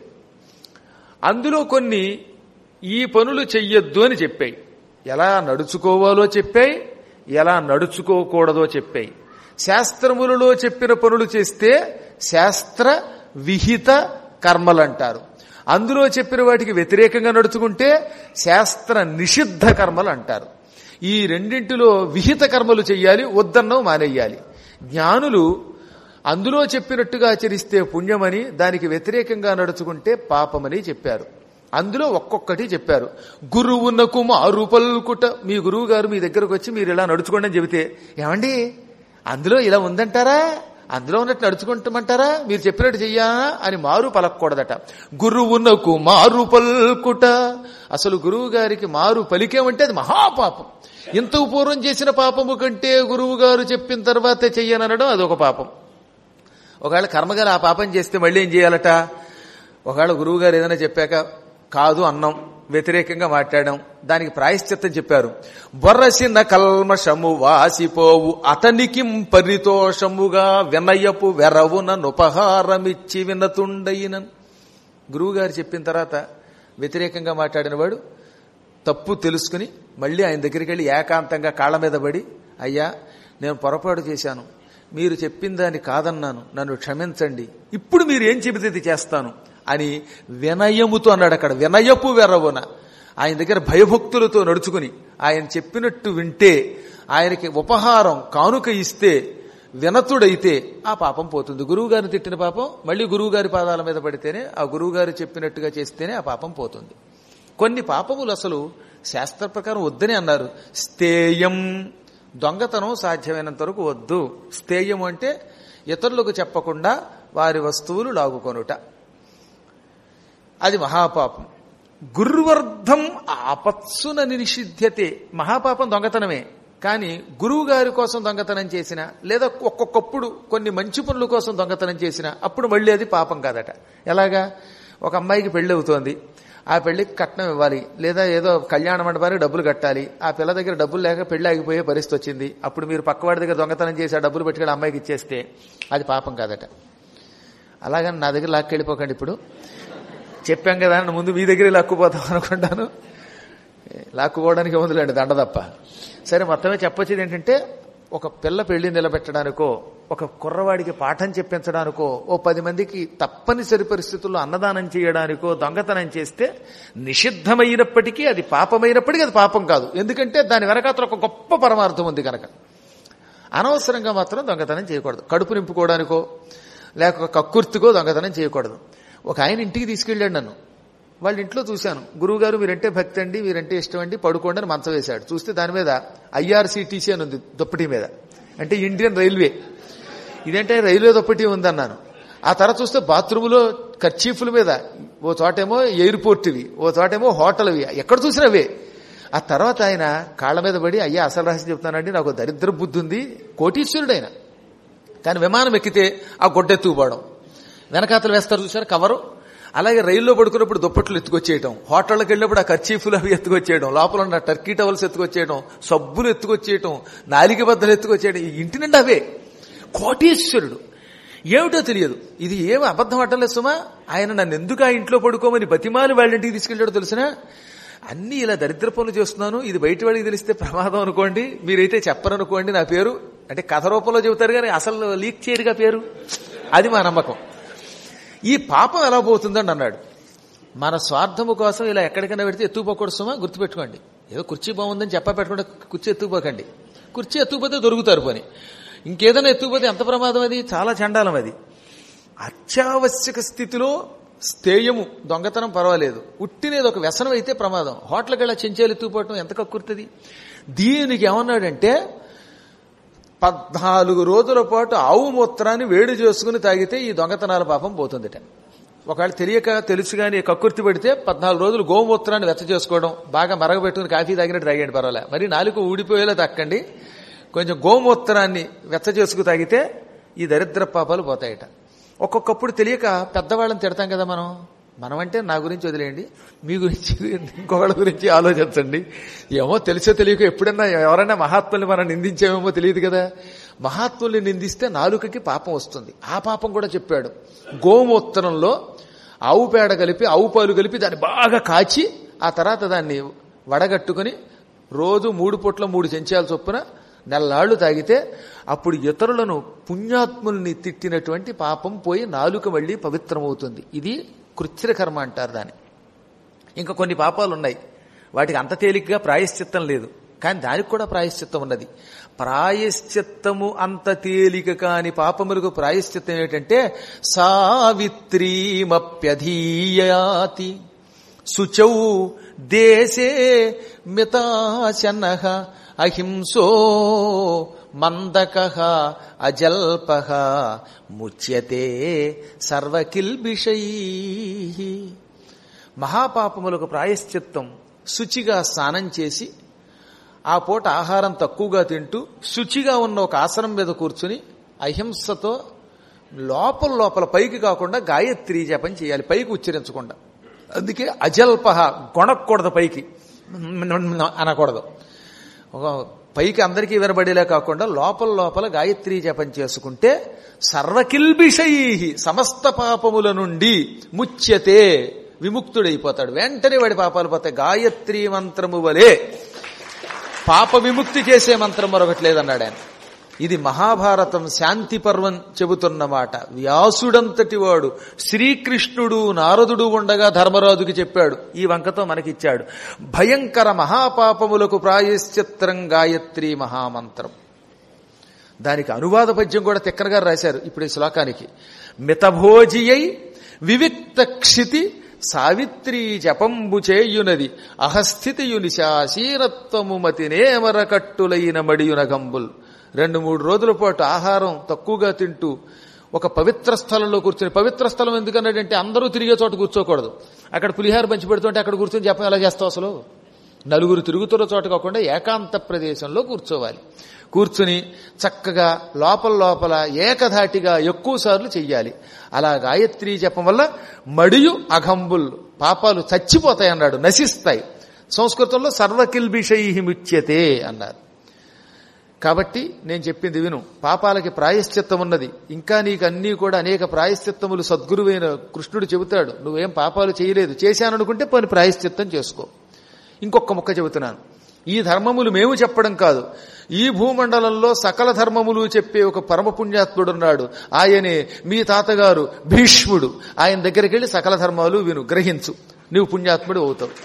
అందులో కొన్ని ఈ పనులు చెయ్యొద్దు అని చెప్పాయి ఎలా నడుచుకోవాలో చెప్పాయి ఎలా నడుచుకోకూడదో చెప్పాయి శాస్త్రములలో చెప్పిన పనులు చేస్తే శాస్త్ర విహిత కర్మలంటారు అందులో చెప్పిన వాటికి వ్యతిరేకంగా నడుచుకుంటే శాస్త్ర నిషిద్ధ కర్మలు అంటారు ఈ రెండింటిలో విహిత కర్మలు చెయ్యాలి వద్దన్నో మానేయాలి జ్ఞానులు అందులో చెప్పినట్టుగా ఆచరిస్తే పుణ్యమని దానికి వ్యతిరేకంగా నడుచుకుంటే పాపమని చెప్పారు అందులో ఒక్కొక్కటి చెప్పారు గురువునకు మారు పల్కుట మీ గురువు గారు మీ దగ్గరకు వచ్చి మీరు ఇలా నడుచుకోండి అని చెబితే ఏమండి అందులో ఇలా ఉందంటారా అందులో ఉన్నట్టు నడుచుకుంటామంటారా మీరు చెప్పినట్టు చెయ్యా అని మారు పలకూడదట గురువునకు మారు పల్కుట అసలు గురువు గారికి మారు పలికేమంటే అది మహాపాపం ఇంతకు పూర్వం చేసిన పాపము కంటే గురువు గారు చెప్పిన తర్వాతే చెయ్యననడం అదొక పాపం ఒకవేళ కర్మగారు ఆ పాపం చేస్తే మళ్ళీ ఏం చేయాలట ఒకవేళ గురువు గారు ఏదైనా చెప్పాక కాదు అన్నం వ్యతిరేకంగా మాట్లాడడం దానికి ప్రాయశ్చిత్తం చెప్పారు బొర్రసిన కల్మషము వాసిపోవు అతనికి పరితోషముగా వినయపు వెరవున నుపహారమిచ్చి వినతుండయిన గురువుగారు చెప్పిన తర్వాత వ్యతిరేకంగా మాట్లాడిన వాడు తప్పు తెలుసుకుని మళ్ళీ ఆయన దగ్గరికి వెళ్ళి ఏకాంతంగా కాళ్ళ మీద పడి అయ్యా నేను పొరపాటు చేశాను మీరు చెప్పిన దాన్ని కాదన్నాను నన్ను క్షమించండి ఇప్పుడు మీరు ఏం చెబితే ఇది చేస్తాను అని వినయముతో అన్నాడు అక్కడ వినయపు వెరవున ఆయన దగ్గర భయభక్తులతో నడుచుకుని ఆయన చెప్పినట్టు వింటే ఆయనకి ఉపహారం కానుక ఇస్తే వినతుడైతే ఆ పాపం పోతుంది గురువుగారిని తిట్టిన పాపం మళ్ళీ గురువుగారి పాదాల మీద పడితేనే ఆ గురువుగారు చెప్పినట్టుగా చేస్తేనే ఆ పాపం పోతుంది కొన్ని పాపములు అసలు శాస్త్ర ప్రకారం వద్దని అన్నారు స్థేయం దొంగతనం సాధ్యమైనంత వరకు వద్దు స్థేయం అంటే ఇతరులకు చెప్పకుండా వారి వస్తువులు లాగుకొనుట అది మహాపాపం గురువర్ధం ఆపత్సున నిషిధ్యతే మహాపాపం దొంగతనమే కానీ గురువు గారి కోసం దొంగతనం చేసిన లేదా ఒక్కొక్కప్పుడు కొన్ని మంచి పనుల కోసం దొంగతనం చేసిన అప్పుడు మళ్ళీ అది పాపం కాదట ఎలాగా ఒక అమ్మాయికి పెళ్లి అవుతోంది ఆ పెళ్లికి కట్నం ఇవ్వాలి లేదా ఏదో కళ్యాణ మండపానికి డబ్బులు కట్టాలి ఆ పిల్ల దగ్గర డబ్బులు లేక పెళ్లి ఆగిపోయే పరిస్థితి వచ్చింది అప్పుడు మీరు పక్కవాడి దగ్గర దొంగతనం చేసి ఆ డబ్బులు పెట్టుకెళ్ళి అమ్మాయికి ఇచ్చేస్తే అది పాపం కాదట అలాగని నా దగ్గర లాక్కెళ్ళిపోకండి ఇప్పుడు చెప్పాం కదా అని ముందు మీ దగ్గరే లాక్కుపోతాం అనుకుంటాను లాక్కుపోవడానికి ముందులేండి దండ తప్ప సరే మొత్తమే చెప్పొచ్చేది ఏంటంటే ఒక పిల్ల పెళ్లి నిలబెట్టడానికో ఒక కుర్రవాడికి పాఠం చెప్పించడానికో ఓ పది మందికి తప్పనిసరి పరిస్థితుల్లో అన్నదానం చేయడానికో దొంగతనం చేస్తే నిషిద్ధమైనప్పటికీ అది పాపమైనప్పటికీ అది పాపం కాదు ఎందుకంటే దాని వెనకాతల ఒక గొప్ప పరమార్థం ఉంది కనుక అనవసరంగా మాత్రం దొంగతనం చేయకూడదు కడుపు నింపుకోవడానికో లేక కక్కుర్తికో దొంగతనం చేయకూడదు ఒక ఆయన ఇంటికి తీసుకెళ్ళాడు నన్ను వాళ్ళ ఇంట్లో చూశాను గురువుగారు మీరంటే భక్తి అండి మీరంటే ఇష్టం అండి పడుకోండి అని మంచం వేశాడు చూస్తే దాని మీద ఐఆర్సీటీసీ అని ఉంది దుప్పటి మీద అంటే ఇండియన్ రైల్వే ఇదేంటే రైల్వే దుప్పటి ఉందన్నాను ఆ తర్వాత చూస్తే బాత్రూములో కర్చీఫ్ల మీద ఓ చోటేమో ఎయిర్పోర్ట్ ఇవి ఓ చోటేమో హోటల్ ఇవి ఎక్కడ చూసినా అవే ఆ తర్వాత ఆయన కాళ్ళ మీద పడి అయ్యా అసలు రహస్యం చెప్తానండి నాకు దరిద్ర బుద్ధి ఉంది కోటీశ్వరుడు ఆయన కానీ విమానం ఎక్కితే ఆ గొడ్డెత్తుకుపోవడం వెనకాతలు వేస్తారు చూసారు కవరు అలాగే రైల్లో పడుకున్నప్పుడు దుప్పట్లు ఎత్తుకొచ్చేయడం హోటళ్ళకి వెళ్ళినప్పుడు ఆ ఖర్చీఫులు అవి ఎత్తుకొచ్చేయడం లోపల ఉన్న టర్కీ టవల్స్ ఎత్తుకొచ్చేయడం సబ్బులు ఎత్తుకొచ్చేయటం నాలిక బద్దలు ఎత్తుకొచ్చేయడం ఈ ఇంటి నిండా అవే కోటీశ్వరుడు ఏమిటో తెలియదు ఇది ఏమి అబద్ధం అట్టలేదు సుమా ఆయన నన్ను ఎందుకు ఆ ఇంట్లో పడుకోమని బతిమాలి వాళ్ళ ఇంటికి తీసుకెళ్ళాడో తెలిసినా అన్ని ఇలా దరిద్ర పనులు చేస్తున్నాను ఇది బయట వాళ్ళకి తెలిస్తే ప్రమాదం అనుకోండి మీరైతే చెప్పరనుకోండి నా పేరు అంటే కథ రూపంలో చెబుతారు కానీ అసలు లీక్ చేయరుగా పేరు అది మా నమ్మకం ఈ పాపం ఎలా పోతుందని అన్నాడు మన స్వార్థము కోసం ఇలా ఎక్కడికైనా పెడితే ఎత్తుకుపోకూడదు సుమా గుర్తుపెట్టుకోండి ఏదో కుర్చీ బాగుందని చెప్పా పెట్టకుండా కుర్చీ ఎత్తుకుపోకండి కుర్చీ ఎత్తుకుపోతే దొరుకుతారు పని ఇంకేదైనా ఎత్తుకుపోతే ఎంత ప్రమాదం అది చాలా చండాలం అది అత్యావశ్యక స్థితిలో స్థేయము దొంగతనం పర్వాలేదు ఉట్టినేది ఒక వ్యసనం అయితే ప్రమాదం హోటల్కి వెళ్ళి చెంచాలు ఎత్తుకుపోవటం ఎంత కక్కుర్తుంది దీనికి ఏమన్నాడంటే పద్నాలుగు రోజుల పాటు ఆవు మూత్రాన్ని వేడి చేసుకుని తాగితే ఈ దొంగతనాల పాపం పోతుందిట ఒకవేళ తెలియక తెలుసు కానీ కక్కుర్తి పెడితే పద్నాలుగు రోజులు గోమూత్రాన్ని వెచ్చ చేసుకోవడం బాగా మరగబెట్టుకుని కాఫీ తాగినట్టు తాగండి పర్వాలే మరి నాలుగు ఊడిపోయేలా తక్కండి కొంచెం గోమూత్రాన్ని వెచ్చ చేసుకు తాగితే ఈ దరిద్ర పాపాలు పోతాయట ఒక్కొక్కప్పుడు తెలియక పెద్దవాళ్ళని తిడతాం కదా మనం మనం అంటే నా గురించి వదిలేయండి మీ గురించి ఇంకొకళ్ళ గురించి ఆలోచించండి ఏమో తెలిసో తెలియక ఎప్పుడన్నా ఎవరైనా మహాత్ముల్ని మనం నిందించామేమో తెలియదు కదా మహాత్ముల్ని నిందిస్తే నాలుకకి పాపం వస్తుంది ఆ పాపం కూడా చెప్పాడు గోమూత్రంలో ఆవు పేడ కలిపి ఆవు పాలు కలిపి దాన్ని బాగా కాచి ఆ తర్వాత దాన్ని వడగట్టుకుని రోజు మూడు పూట్ల మూడు చెంచాల చొప్పున నెల్లాళ్లు తాగితే అప్పుడు ఇతరులను పుణ్యాత్ముల్ని తిట్టినటువంటి పాపం పోయి నాలుక మళ్ళీ పవిత్రమవుతుంది ఇది కృత్రిమ కర్మ అంటారు దాన్ని ఇంకా కొన్ని పాపాలు ఉన్నాయి వాటికి అంత తేలిగ్గా ప్రాయశ్చిత్తం లేదు కానీ దానికి కూడా ప్రాయశ్చిత్తం ఉన్నది ప్రాయశ్చిత్తము అంత తేలిక కాని పాపములకు ప్రాయశ్చిత్తం ఏంటంటే సావిత్రీమప్యధీయాతి శుచౌ దేశే మితాశన అహింసో మందక అజల్ప ముచ్యతే సర్వకిల్బిషై మహాపాపములకు ప్రాయశ్చిత్తం శుచిగా స్నానం చేసి ఆ పూట ఆహారం తక్కువగా తింటూ శుచిగా ఉన్న ఒక ఆసనం మీద కూర్చుని అహింసతో లోపల లోపల పైకి కాకుండా గాయత్రి జపం చేయాలి పైకి ఉచ్చరించకుండా అందుకే అజల్ప గొణకూడదు పైకి అనకూడదు ఒక పైకి అందరికీ వినబడేలా కాకుండా లోపల లోపల గాయత్రి జపం చేసుకుంటే సర్వకిల్బిషై సమస్త పాపముల నుండి ముచ్యతే విముక్తుడైపోతాడు వెంటనే వాడి పాపాలు పోతాయి గాయత్రి మంత్రము వలె పాప విముక్తి చేసే మంత్రం మరొకటి లేదన్నాడు ఆయన ఇది మహాభారతం శాంతి పర్వం చెబుతున్న మాట వ్యాసుడంతటి వాడు శ్రీకృష్ణుడు నారదుడు ఉండగా ధర్మరాజుకి చెప్పాడు ఈ వంకతో మనకిచ్చాడు భయంకర మహాపాపములకు ప్రాయశ్చిత్రం గాయత్రి మహామంత్రం దానికి అనువాద పద్యం కూడా తిక్కన గారు రాశారు ఇప్పుడు ఈ శ్లోకానికి మితభోజియై వివిక్త క్షితి సావిత్రి జపంబు చేయునది అహస్థితియుని శాశీరత్వము మతినేమర కట్టులైన మడియునగంబుల్ రెండు మూడు రోజుల పాటు ఆహారం తక్కువగా తింటూ ఒక పవిత్ర స్థలంలో కూర్చొని పవిత్ర స్థలం ఎందుకన్నాడంటే అందరూ తిరిగే చోట కూర్చోకూడదు అక్కడ పులిహార పంచి పెడుతుంటే అక్కడ కూర్చొని జపం ఎలా చేస్తావు అసలు నలుగురు తిరుగుతున్న చోట కాకుండా ఏకాంత ప్రదేశంలో కూర్చోవాలి కూర్చుని చక్కగా లోపల లోపల ఏకధాటిగా ఎక్కువ సార్లు చెయ్యాలి అలా గాయత్రి జపం వల్ల మడియు అఘంబుల్ పాపాలు చచ్చిపోతాయి అన్నాడు నశిస్తాయి సంస్కృతంలో సర్వకిల్బిషై ముచ్యతే అన్నారు కాబట్టి నేను చెప్పింది విను పాపాలకి ప్రాయశ్చిత్తం ఉన్నది ఇంకా నీకు అన్నీ కూడా అనేక ప్రాయశ్చిత్తములు సద్గురువైన కృష్ణుడు చెబుతాడు నువ్వేం పాపాలు చేయలేదు చేశాననుకుంటే పని ప్రాయశ్చిత్తం చేసుకో ఇంకొక ముక్క చెబుతున్నాను ఈ ధర్మములు మేము చెప్పడం కాదు ఈ భూమండలంలో సకల ధర్మములు చెప్పే ఒక పరమ పుణ్యాత్ముడున్నాడు ఆయనే మీ తాతగారు భీష్ముడు ఆయన దగ్గరికి వెళ్ళి సకల ధర్మాలు విను గ్రహించు నువ్వు పుణ్యాత్ముడు అవుతావు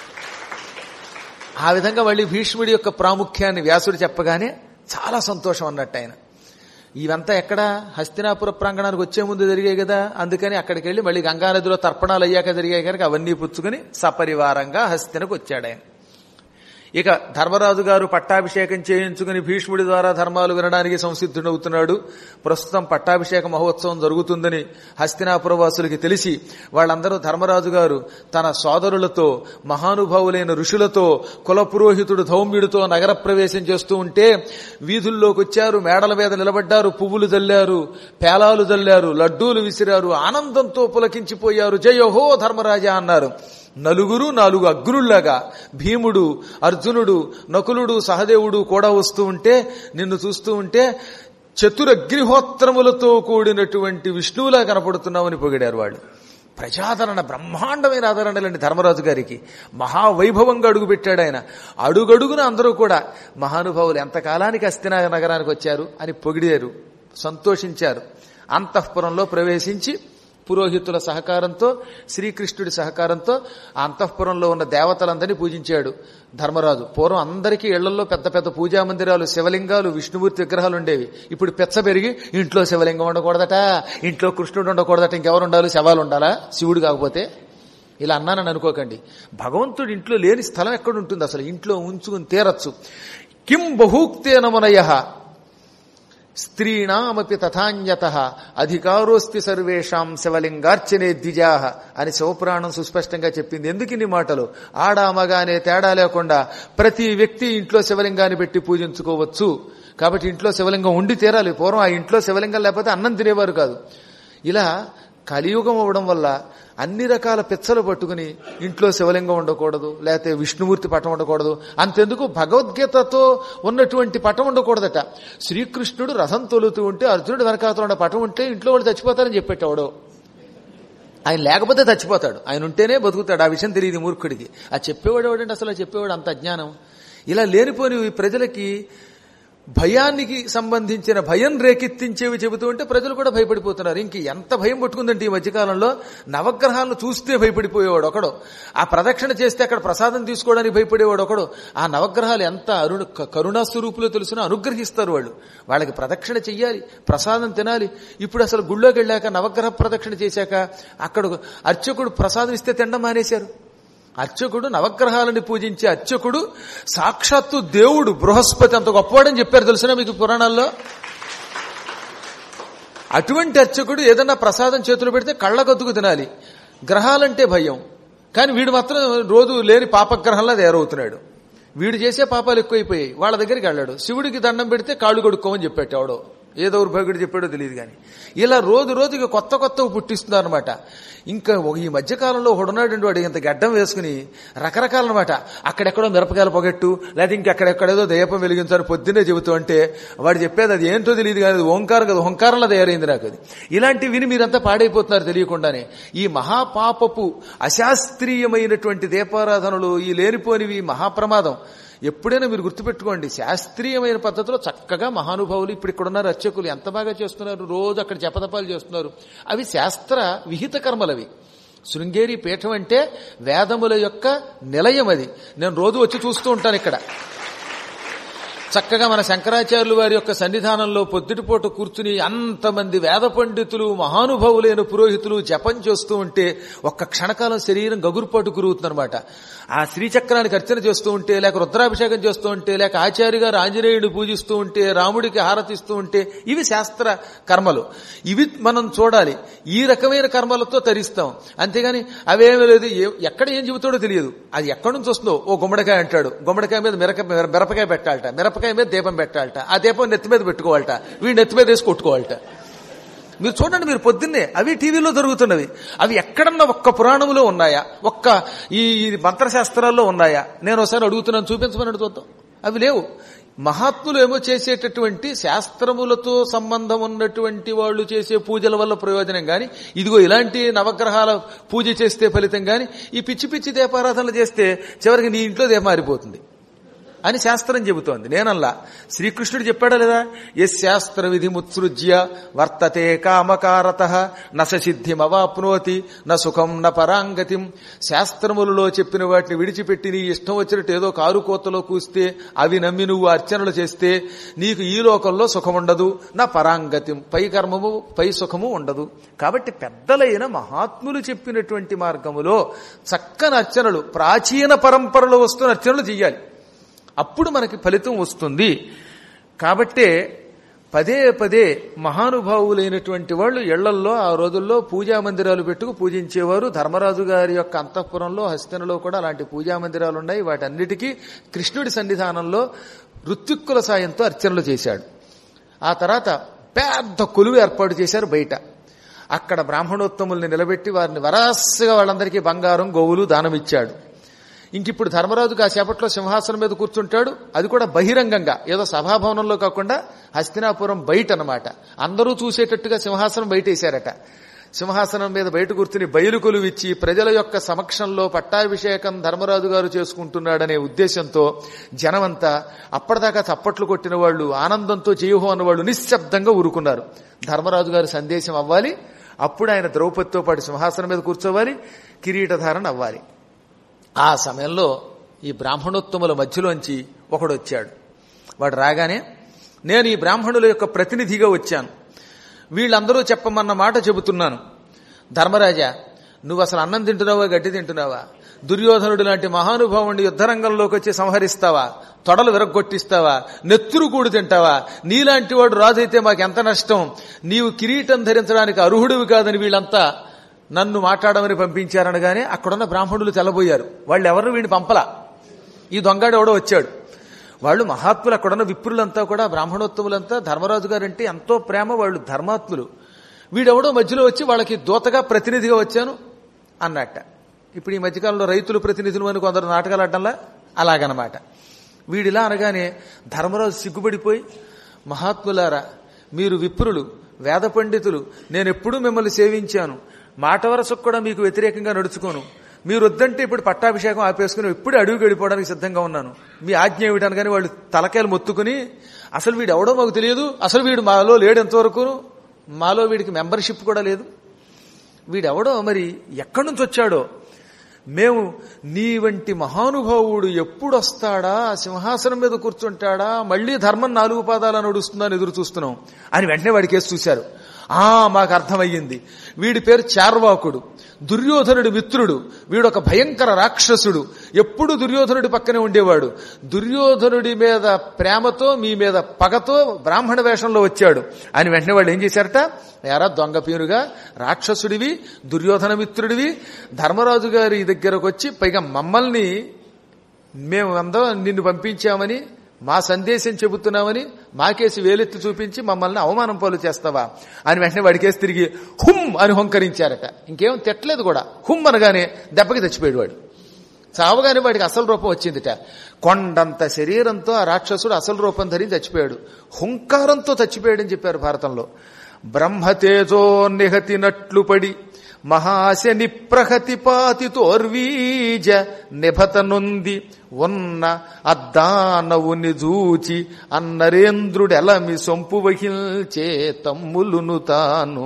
ఆ విధంగా మళ్ళీ భీష్ముడి యొక్క ప్రాముఖ్యాన్ని వ్యాసుడు చెప్పగానే చాలా సంతోషం అన్నట్టు ఆయన ఇవంతా ఎక్కడ హస్తినాపుర ప్రాంగణానికి వచ్చే ముందు జరిగాయి కదా అందుకని అక్కడికి వెళ్ళి మళ్ళీ గంగానదిలో తర్పణాలు అయ్యాక జరిగాయి కనుక అవన్నీ పుచ్చుకుని సపరివారంగా హస్తినకు వచ్చాడు ఆయన ఇక ధర్మరాజు గారు పట్టాభిషేకం చేయించుకుని భీష్ముడి ద్వారా ధర్మాలు వినడానికి సంసిద్ధుడవుతున్నాడు ప్రస్తుతం పట్టాభిషేక మహోత్సవం జరుగుతుందని హస్తినాపుర వాసులకి తెలిసి వాళ్ళందరూ ధర్మరాజు గారు తన సోదరులతో మహానుభావులైన ఋషులతో కుల పురోహితుడు ధౌమ్యుడితో నగర ప్రవేశం చేస్తూ ఉంటే వీధుల్లోకి వచ్చారు మేడల మీద నిలబడ్డారు పువ్వులు జల్లారు పేలాలు జల్లారు లడ్డూలు విసిరారు ఆనందంతో పులకించిపోయారు జయోహో ధర్మరాజా అన్నారు నలుగురు నాలుగు అగ్నుల్లాగా భీముడు అర్జునుడు నకులుడు సహదేవుడు కూడా వస్తూ ఉంటే నిన్ను చూస్తూ ఉంటే చతురగ్నిహోత్రములతో కూడినటువంటి విష్ణువులా కనపడుతున్నామని పొగిడారు వాళ్ళు ప్రజాదరణ బ్రహ్మాండమైన ఆదరణలండి ధర్మరాజు గారికి మహావైభవంగా అడుగుపెట్టాడు ఆయన అడుగడుగున అందరూ కూడా మహానుభావులు ఎంతకాలానికి అస్థినా నగరానికి వచ్చారు అని పొగిడారు సంతోషించారు అంతఃపురంలో ప్రవేశించి పురోహితుల సహకారంతో శ్రీకృష్ణుడి సహకారంతో ఆ అంతఃపురంలో ఉన్న దేవతలందరినీ పూజించాడు ధర్మరాజు పూర్వం అందరికీ ఇళ్లలో పెద్ద పెద్ద పూజా మందిరాలు శివలింగాలు విష్ణుమూర్తి విగ్రహాలు ఉండేవి ఇప్పుడు పెచ్చ పెరిగి ఇంట్లో శివలింగం ఉండకూడదట ఇంట్లో కృష్ణుడు ఉండకూడదట ఇంకెవరు ఉండాలి శవాలు ఉండాలా శివుడు కాకపోతే ఇలా అన్నానని అనుకోకండి భగవంతుడి ఇంట్లో లేని స్థలం ఎక్కడ ఉంటుంది అసలు ఇంట్లో ఉంచుకుని తీరచ్చు కిం బహూక్తేనమునయ స్త్రీణామపి తథాన్యత అధికారోస్తి సర్వేషాం శివలింగార్చనే ద్విజాహ అని శివపురాణం సుస్పష్టంగా చెప్పింది ఎందుకు ఇన్ని మాటలు ఆడ మగ అనే తేడా లేకుండా ప్రతి వ్యక్తి ఇంట్లో శివలింగాన్ని పెట్టి పూజించుకోవచ్చు కాబట్టి ఇంట్లో శివలింగం ఉండి తీరాలి పూర్వం ఆ ఇంట్లో శివలింగం లేకపోతే అన్నం తినేవారు కాదు ఇలా కలియుగం అవ్వడం వల్ల అన్ని రకాల పిచ్చలు పట్టుకుని ఇంట్లో శివలింగం ఉండకూడదు లేకపోతే విష్ణుమూర్తి పటం ఉండకూడదు అంతెందుకు భగవద్గీతతో ఉన్నటువంటి పటం ఉండకూడదట శ్రీకృష్ణుడు రథం తొలుతూ ఉంటే అర్జునుడు వెనకాతలు ఉన్న పటం ఉంటే ఇంట్లో వాళ్ళు చచ్చిపోతారని చెప్పేటవాడు ఆయన లేకపోతే చచ్చిపోతాడు ఆయన ఉంటేనే బతుకుతాడు ఆ విషయం తెలియదు మూర్ఖుడికి ఆ చెప్పేవాడు ఎవడంటే అసలు ఆ చెప్పేవాడు అంత అజ్ఞానం ఇలా లేనిపోని ఈ ప్రజలకి భయానికి సంబంధించిన భయం రేకెత్తించేవి చెబుతూ ఉంటే ప్రజలు కూడా భయపడిపోతున్నారు ఇంక ఎంత భయం పట్టుకుందంటే ఈ మధ్యకాలంలో నవగ్రహాలను చూస్తే భయపడిపోయేవాడు ఒకడు ఆ ప్రదక్షిణ చేస్తే అక్కడ ప్రసాదం తీసుకోవడానికి భయపడేవాడు ఒకడు ఆ నవగ్రహాలు ఎంత అరుణ కరుణా స్వరూపులో తెలుసునో అనుగ్రహిస్తారు వాళ్ళు వాళ్ళకి ప్రదక్షిణ చెయ్యాలి ప్రసాదం తినాలి ఇప్పుడు అసలు గుళ్ళోకి వెళ్ళాక నవగ్రహ ప్రదక్షిణ చేశాక అక్కడ అర్చకుడు ప్రసాదం ఇస్తే తినడం మానేశారు అర్చకుడు నవగ్రహాలని పూజించే అర్చకుడు సాక్షాత్తు దేవుడు బృహస్పతి అంత గొప్పవాడని చెప్పారు తెలిసిన మీకు పురాణాల్లో అటువంటి అర్చకుడు ఏదన్నా ప్రసాదం చేతులు పెడితే కళ్ళగద్దుకు తినాలి గ్రహాలంటే భయం కానీ వీడు మాత్రం రోజు లేని పాపగ్రహంలా తయారవుతున్నాడు వీడు చేసే పాపాలు ఎక్కువైపోయాయి వాళ్ళ దగ్గరికి వెళ్ళాడు శివుడికి దండం పెడితే కాళ్ళు కొడుక్కోమని చెప్పాడు ఎవడో ఏ దౌర్భాగ్యుడు చెప్పాడో తెలియదు కానీ ఇలా రోజు రోజుకి కొత్త కొత్తవి పుట్టిస్తున్నారు అనమాట ఇంకా ఒక ఈ మధ్యకాలంలో ఒకడున్నాడు వాడు ఇంత గడ్డం వేసుకుని రకరకాలన్నమాట అక్కడెక్కడో మిరపకాయల పొగట్టు లేదా ఇంకెక్కడెక్కడేదో దయపం వెలిగించాలని పొద్దున్నే చెబుతూ అంటే వాడు చెప్పేది అది ఏంటో తెలియదు కానీ అది ఓంకారం కదా ఓంకారంలో తయారైంది నాకు అది ఇలాంటివి విని మీరంతా పాడైపోతున్నారు తెలియకుండానే ఈ మహాపాపపు అశాస్త్రీయమైనటువంటి దీపారాధనలు ఈ లేనిపోనివి మహాప్రమాదం ఎప్పుడైనా మీరు గుర్తుపెట్టుకోండి శాస్త్రీయమైన పద్ధతిలో చక్కగా మహానుభావులు ఇప్పుడు ఇక్కడున్నారు అర్చకులు ఎంత బాగా చేస్తున్నారు రోజు అక్కడ జపతపాలు చేస్తున్నారు అవి శాస్త్ర విహిత కర్మలవి శృంగేరి పీఠం అంటే వేదముల యొక్క నిలయం అది నేను రోజు వచ్చి చూస్తూ ఉంటాను ఇక్కడ చక్కగా మన శంకరాచార్యులు వారి యొక్క సన్నిధానంలో పొద్దుటిపూట కూర్చుని అంతమంది వేద పండితులు మహానుభావులైన పురోహితులు జపం చేస్తూ ఉంటే ఒక్క క్షణకాలం శరీరం గగురుపాటు గురుగుతుందనమాట ఆ శ్రీచక్రానికి అర్చన చేస్తూ ఉంటే లేక రుద్రాభిషేకం చేస్తూ ఉంటే లేక ఆచార్య గారు ఆంజనేయుడు పూజిస్తూ ఉంటే రాముడికి హారతిస్తూ ఉంటే ఇవి శాస్త్ర కర్మలు ఇవి మనం చూడాలి ఈ రకమైన కర్మలతో తరిస్తాం అంతేగాని అవేమీ లేదు ఏ- ఎక్కడ ఏం చెబుతాడో తెలియదు అది ఎక్కడి నుంచి వస్తుందో ఓ గుమ్మడికాయ అంటాడు గుమ్మడికాయ మీద మిరక మిరపకాయ పెట్టాలట మిరపకాయ మీద దీపం పెట్టాలట ఆ దీపం నెత్తి మీద పెట్టుకోవాలట వీడు నెత్తి మీద వేసి కొట్టుకోవాలట మీరు చూడండి మీరు పొద్దున్నే అవి టీవీలో జరుగుతున్నవి అవి ఎక్కడన్నా ఒక్క పురాణములో ఉన్నాయా ఒక్క ఈ ఈ మంత్రశాస్త్రాల్లో ఉన్నాయా నేను ఒకసారి అడుగుతున్నాను చూపించమని అడుగుతాం అవి లేవు మహాత్ములు ఏమో చేసేటటువంటి శాస్త్రములతో సంబంధం ఉన్నటువంటి వాళ్ళు చేసే పూజల వల్ల ప్రయోజనం గాని ఇదిగో ఇలాంటి నవగ్రహాల పూజ చేస్తే ఫలితం గాని ఈ పిచ్చి పిచ్చి దీపారాధనలు చేస్తే చివరికి నీ ఇంట్లో దీపం మారిపోతుంది అని శాస్త్రం చెబుతోంది నేనల్లా శ్రీకృష్ణుడు చెప్పాడా లేదా ఎస్ శాస్త్ర విధి ముత్సృజ్య వర్తతే కామకారత నస సిద్ధిమవాప్నోతి న సుఖం న పరాంగతిం శాస్త్రములలో చెప్పిన వాటిని విడిచిపెట్టి నీ ఇష్టం వచ్చినట్టు ఏదో కారు కోతలో కూస్తే అవి నమ్మి నువ్వు అర్చనలు చేస్తే నీకు ఈ లోకంలో సుఖం ఉండదు నా పరాంగతిం పై కర్మము పై సుఖము ఉండదు కాబట్టి పెద్దలైన మహాత్ములు చెప్పినటువంటి మార్గములో చక్కని అర్చనలు ప్రాచీన పరంపరలో వస్తున్న అర్చనలు చెయ్యాలి అప్పుడు మనకి ఫలితం వస్తుంది కాబట్టే పదే పదే మహానుభావులైనటువంటి వాళ్ళు ఇళ్లల్లో ఆ రోజుల్లో పూజా మందిరాలు పెట్టుకు పూజించేవారు ధర్మరాజు గారి యొక్క అంతఃపురంలో హస్తినలో కూడా అలాంటి పూజా మందిరాలు ఉన్నాయి వాటన్నిటికీ కృష్ణుడి సన్నిధానంలో ఋత్విక్కుల సాయంతో అర్చనలు చేశాడు ఆ తర్వాత పెద్ద కొలువు ఏర్పాటు చేశారు బయట అక్కడ బ్రాహ్మణోత్తముల్ని నిలబెట్టి వారిని వరాసగా వాళ్ళందరికీ బంగారం గోవులు దానమిచ్చాడు ఇంక ఇప్పుడు ధర్మరాజు కాసేపట్లో సింహాసనం మీద కూర్చుంటాడు అది కూడా బహిరంగంగా ఏదో సభాభవనంలో కాకుండా హస్తినాపురం బయట అన్నమాట అందరూ చూసేటట్టుగా సింహాసనం బయట వేశారట సింహాసనం మీద బయట కూర్చుని బయలు కొలువిచ్చి ప్రజల యొక్క సమక్షంలో పట్టాభిషేకం ధర్మరాజు గారు చేసుకుంటున్నాడనే ఉద్దేశంతో జనమంతా అప్పటిదాకా చప్పట్లు కొట్టిన వాళ్ళు ఆనందంతో జయహో అన్న వాళ్ళు నిశ్శబ్దంగా ఊరుకున్నారు ధర్మరాజు గారి సందేశం అవ్వాలి అప్పుడు ఆయన ద్రౌపదితో పాటు సింహాసనం మీద కూర్చోవాలి కిరీటధారణ అవ్వాలి ఆ సమయంలో ఈ బ్రాహ్మణోత్తముల మధ్యలోంచి ఒకడు వచ్చాడు వాడు రాగానే నేను ఈ బ్రాహ్మణుల యొక్క ప్రతినిధిగా వచ్చాను వీళ్ళందరూ చెప్పమన్న మాట చెబుతున్నాను ధర్మరాజా నువ్వు అసలు అన్నం తింటున్నావా గడ్డి తింటున్నావా దుర్యోధనుడు లాంటి మహానుభావుని యుద్ధరంగంలోకి వచ్చి సంహరిస్తావా తొడలు విరగొట్టిస్తావా నెత్తురు కూడు తింటావా నీలాంటి వాడు రాజు అయితే మాకు ఎంత నష్టం నీవు కిరీటం ధరించడానికి అర్హుడివి కాదని వీళ్ళంతా నన్ను మాట్లాడమని పంపించారనగానే అక్కడున్న బ్రాహ్మణులు తెల్లబోయారు వాళ్ళు ఎవరు వీడిని పంపలా ఈ దొంగాడు ఎవడో వచ్చాడు వాళ్ళు మహాత్ములు అక్కడున్న విప్రులంతా కూడా బ్రాహ్మణోత్తములంతా ధర్మరాజు గారంటే ఎంతో ప్రేమ వాళ్ళు ధర్మాత్ములు వీడెవడో మధ్యలో వచ్చి వాళ్ళకి దూతగా ప్రతినిధిగా వచ్చాను అన్నట్ట ఇప్పుడు ఈ మధ్యకాలంలో రైతులు ప్రతినిధులు అని కొందరు నాటకాలు ఆడటంలా అలాగనమాట వీడిలా అనగానే ధర్మరాజు సిగ్గుపడిపోయి మహాత్ములారా మీరు విప్రులు వేద పండితులు నేను ఎప్పుడూ మిమ్మల్ని సేవించాను మాట వరసకు కూడా మీకు వ్యతిరేకంగా నడుచుకోను మీరు వద్దంటే ఇప్పుడు పట్టాభిషేకం ఆపేసుకుని ఎప్పుడు అడుగు గడిపోవడానికి సిద్ధంగా ఉన్నాను మీ ఆజ్ఞ ఏమిటాను కానీ వాళ్ళు తలకాయలు మొత్తుకుని అసలు వీడు ఎవడో మాకు తెలియదు అసలు వీడు మాలో లేడు ఎంతవరకు మాలో వీడికి మెంబర్షిప్ కూడా లేదు వీడెవడో మరి ఎక్కడి నుంచి వచ్చాడో మేము నీ వంటి మహానుభావుడు ఎప్పుడు వస్తాడా సింహాసనం మీద కూర్చుంటాడా మళ్ళీ ధర్మం నాలుగు పాదాలను నడుస్తుందని ఎదురు చూస్తున్నాం అని వెంటనే వాడి కేసు చూశారు ఆ మాకు అర్థమయ్యింది వీడి పేరు చార్వాకుడు దుర్యోధనుడి మిత్రుడు వీడొక భయంకర రాక్షసుడు ఎప్పుడు దుర్యోధనుడి పక్కనే ఉండేవాడు దుర్యోధనుడి మీద ప్రేమతో మీ మీద పగతో బ్రాహ్మణ వేషంలో వచ్చాడు అని వెంటనే వాళ్ళు ఏం చేశారట ఎరా దొంగ పీనుగా రాక్షసుడివి దుర్యోధన మిత్రుడివి ధర్మరాజు గారి దగ్గరకు వచ్చి పైగా మమ్మల్ని మేము అందరం నిన్ను పంపించామని మా సందేశం చెబుతున్నామని మాకేసి వేలెత్తి చూపించి మమ్మల్ని అవమానం పాలు చేస్తావా అని వెంటనే వాడికేసి తిరిగి హుమ్ అని హొంకరించారట ఇంకేం తిట్టలేదు కూడా హుమ్ అనగానే దెబ్బకి తెచ్చిపోయాడు వాడు చావగానే వాడికి అసలు రూపం వచ్చిందిట కొండంత శరీరంతో ఆ రాక్షసుడు అసలు రూపం ధరించి చచ్చిపోయాడు హుంకారంతో చచ్చిపోయాడని చెప్పారు భారతంలో బ్రహ్మతేజో నిహతినట్లు పడి మహాశని ప్రహతి పాతితోర్వీజ నిభతనుంది ఉన్న అద్దానవుని జూచి అన్నరేంద్రుడెలమి సొంపు వహిల్చే తమ్ములును తాను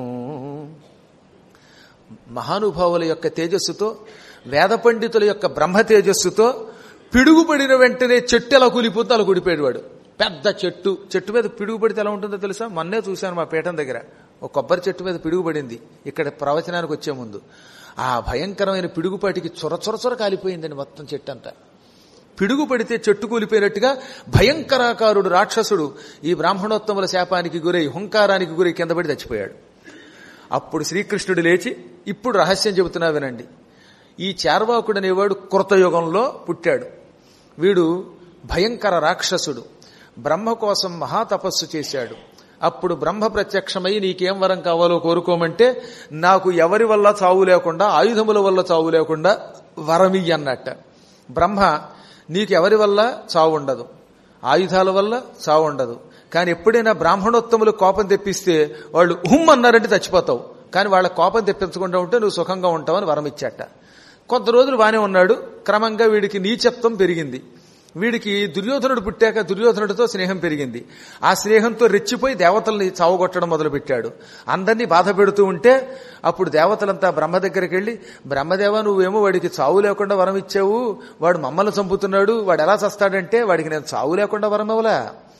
మహానుభావుల యొక్క తేజస్సుతో వేద పండితుల యొక్క బ్రహ్మ తేజస్సుతో పిడుగుపడిన వెంటనే చెట్టు ఎలా కూలిపోతుందో అలా కూలిపోయాడు వాడు పెద్ద చెట్టు చెట్టు మీద పిడుగు పడితే ఎలా ఉంటుందో తెలుసా మొన్నే చూశాను మా పీఠం దగ్గర ఒక కొబ్బరి చెట్టు మీద పిడుగు పడింది ఇక్కడ ప్రవచనానికి వచ్చే ముందు ఆ భయంకరమైన పిడుగుపాటికి చొర చొర చొర కాలిపోయిందండి మొత్తం చెట్టు అంతా పిడుగు పడితే చెట్టు కూలిపోయినట్టుగా భయంకరాకారుడు రాక్షసుడు ఈ బ్రాహ్మణోత్తముల శాపానికి గురై హుంకారానికి గురై కింద పడి చచ్చిపోయాడు అప్పుడు శ్రీకృష్ణుడు లేచి ఇప్పుడు రహస్యం చెబుతున్నా వినండి ఈ చార్వాకుడు అనేవాడు కృతయుగంలో పుట్టాడు వీడు భయంకర రాక్షసుడు బ్రహ్మ కోసం మహాతపస్సు చేశాడు అప్పుడు బ్రహ్మ ప్రత్యక్షమై నీకేం వరం కావాలో కోరుకోమంటే నాకు ఎవరి వల్ల చావు లేకుండా ఆయుధముల వల్ల చావు లేకుండా వరమియ్యి అన్నట్ట బ్రహ్మ నీకు ఎవరి వల్ల చావు ఉండదు ఆయుధాల వల్ల చావు ఉండదు కానీ ఎప్పుడైనా బ్రాహ్మణోత్తములు కోపం తెప్పిస్తే వాళ్ళు హుమ్ అన్నారంటే చచ్చిపోతావు కానీ వాళ్ళ కోపం తెప్పించకుండా ఉంటే నువ్వు సుఖంగా ఉంటావని వరం ఇచ్చాట కొంత రోజులు బానే ఉన్నాడు క్రమంగా వీడికి నీచత్వం పెరిగింది వీడికి దుర్యోధనుడు పుట్టాక దుర్యోధనుడితో స్నేహం పెరిగింది ఆ స్నేహంతో రెచ్చిపోయి దేవతల్ని చావగొట్టడం మొదలుపెట్టాడు అందరినీ బాధ పెడుతూ ఉంటే అప్పుడు దేవతలంతా బ్రహ్మ దగ్గరికి వెళ్ళి బ్రహ్మదేవ నువ్వేమో వాడికి చావు లేకుండా వరం ఇచ్చావు వాడు మమ్మల్ని చంపుతున్నాడు వాడు ఎలా చస్తాడంటే వాడికి నేను చావు లేకుండా వరం ఇవ్వలా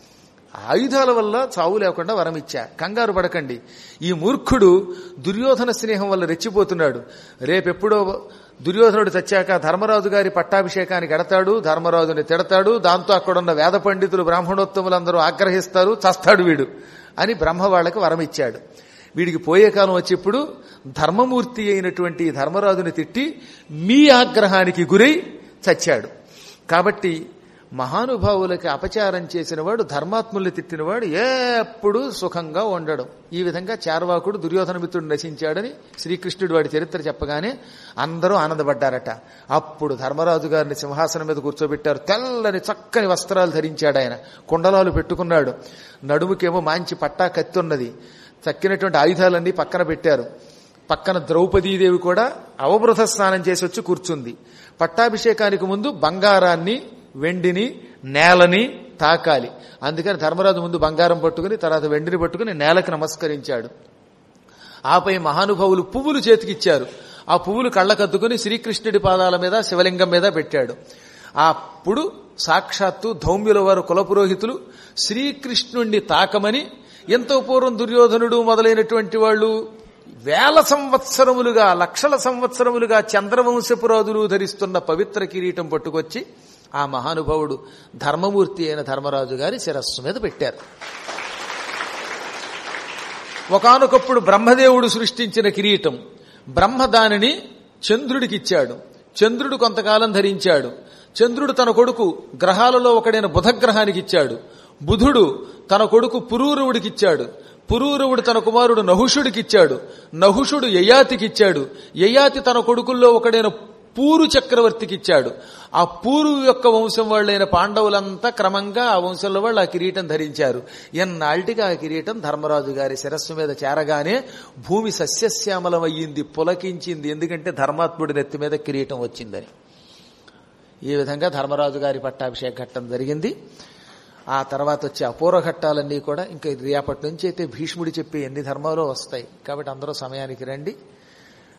ఆయుధాల వల్ల చావు లేకుండా వరం ఇచ్చా కంగారు పడకండి ఈ మూర్ఖుడు దుర్యోధన స్నేహం వల్ల రెచ్చిపోతున్నాడు రేపెప్పుడో దుర్యోధనుడు చచ్చాక ధర్మరాజు గారి పట్టాభిషేకానికి ఎడతాడు ధర్మరాజుని తిడతాడు దాంతో అక్కడున్న వేద పండితులు బ్రాహ్మణోత్తములందరూ ఆగ్రహిస్తారు చస్తాడు వీడు అని బ్రహ్మ వాళ్ళకి వరం ఇచ్చాడు వీడికి పోయే కాలం వచ్చేప్పుడు ధర్మమూర్తి అయినటువంటి ఈ ధర్మరాజుని తిట్టి మీ ఆగ్రహానికి గురై చచ్చాడు కాబట్టి మహానుభావులకి అపచారం చేసినవాడు ధర్మాత్ముల్ని తిట్టినవాడు ఎప్పుడు సుఖంగా ఉండడం ఈ విధంగా చార్వాకుడు దుర్యోధన మిత్రుడు నశించాడని శ్రీకృష్ణుడు వాడి చరిత్ర చెప్పగానే అందరూ ఆనందపడ్డారట అప్పుడు ధర్మరాజు గారిని సింహాసనం మీద కూర్చోబెట్టారు తెల్లని చక్కని వస్త్రాలు ధరించాడు ఆయన కుండలాలు పెట్టుకున్నాడు నడుముకేమో మంచి పట్టా కత్తి ఉన్నది చక్కినటువంటి ఆయుధాలన్నీ పక్కన పెట్టారు పక్కన ద్రౌపదీదేవి కూడా అవబృత స్నానం చేసి వచ్చి కూర్చుంది పట్టాభిషేకానికి ముందు బంగారాన్ని వెండిని నేలని తాకాలి అందుకని ధర్మరాజు ముందు బంగారం పట్టుకుని తర్వాత వెండిని పట్టుకుని నేలకు నమస్కరించాడు ఆపై మహానుభావులు పువ్వులు చేతికిచ్చారు ఆ పువ్వులు కళ్ళకద్దుకుని శ్రీకృష్ణుడి పాదాల మీద శివలింగం మీద పెట్టాడు అప్పుడు సాక్షాత్తు ధౌమ్యుల వారు కులపురోహితులు శ్రీకృష్ణుణ్ణి తాకమని ఎంతో పూర్వం దుర్యోధనుడు మొదలైనటువంటి వాళ్ళు వేల సంవత్సరములుగా లక్షల సంవత్సరములుగా చంద్రవంశపు రాజులు ధరిస్తున్న పవిత్ర కిరీటం పట్టుకొచ్చి ఆ మహానుభావుడు ధర్మమూర్తి అయిన ధర్మరాజు గారి శిరస్సు మీద పెట్టారు ఒకనొకప్పుడు బ్రహ్మదేవుడు సృష్టించిన కిరీటం బ్రహ్మ దానిని చంద్రుడికిచ్చాడు చంద్రుడు కొంతకాలం ధరించాడు చంద్రుడు తన కొడుకు గ్రహాలలో ఒకడైన బుధగ్రహానికి ఇచ్చాడు బుధుడు తన కొడుకు పురూరవుడికిచ్చాడు పురూరవుడు తన కుమారుడు నహుషుడికిచ్చాడు నహుషుడు యయాతికిచ్చాడు యయాతి తన కొడుకుల్లో ఒకడైన పూరు చక్రవర్తికిచ్చాడు ఆ పూరు యొక్క వంశం వాళ్ళైన పాండవులంతా క్రమంగా ఆ వంశంలో వాళ్ళు ఆ కిరీటం ధరించారు ఎన్నాళ్ళకి ఆ కిరీటం ధర్మరాజు గారి శిరస్సు మీద చేరగానే భూమి సస్యశ్యామలమయ్యింది పులకించింది ఎందుకంటే ధర్మాత్ముడి నెత్తి మీద కిరీటం వచ్చిందని ఈ విధంగా ధర్మరాజు గారి పట్టాభిషేక ఘట్టం జరిగింది ఆ తర్వాత వచ్చే అపూర్వ ఘట్టాలన్నీ కూడా ఇంకా రేపటి నుంచి అయితే భీష్ముడి చెప్పే ఎన్ని ధర్మాలు వస్తాయి కాబట్టి అందరూ సమయానికి రండి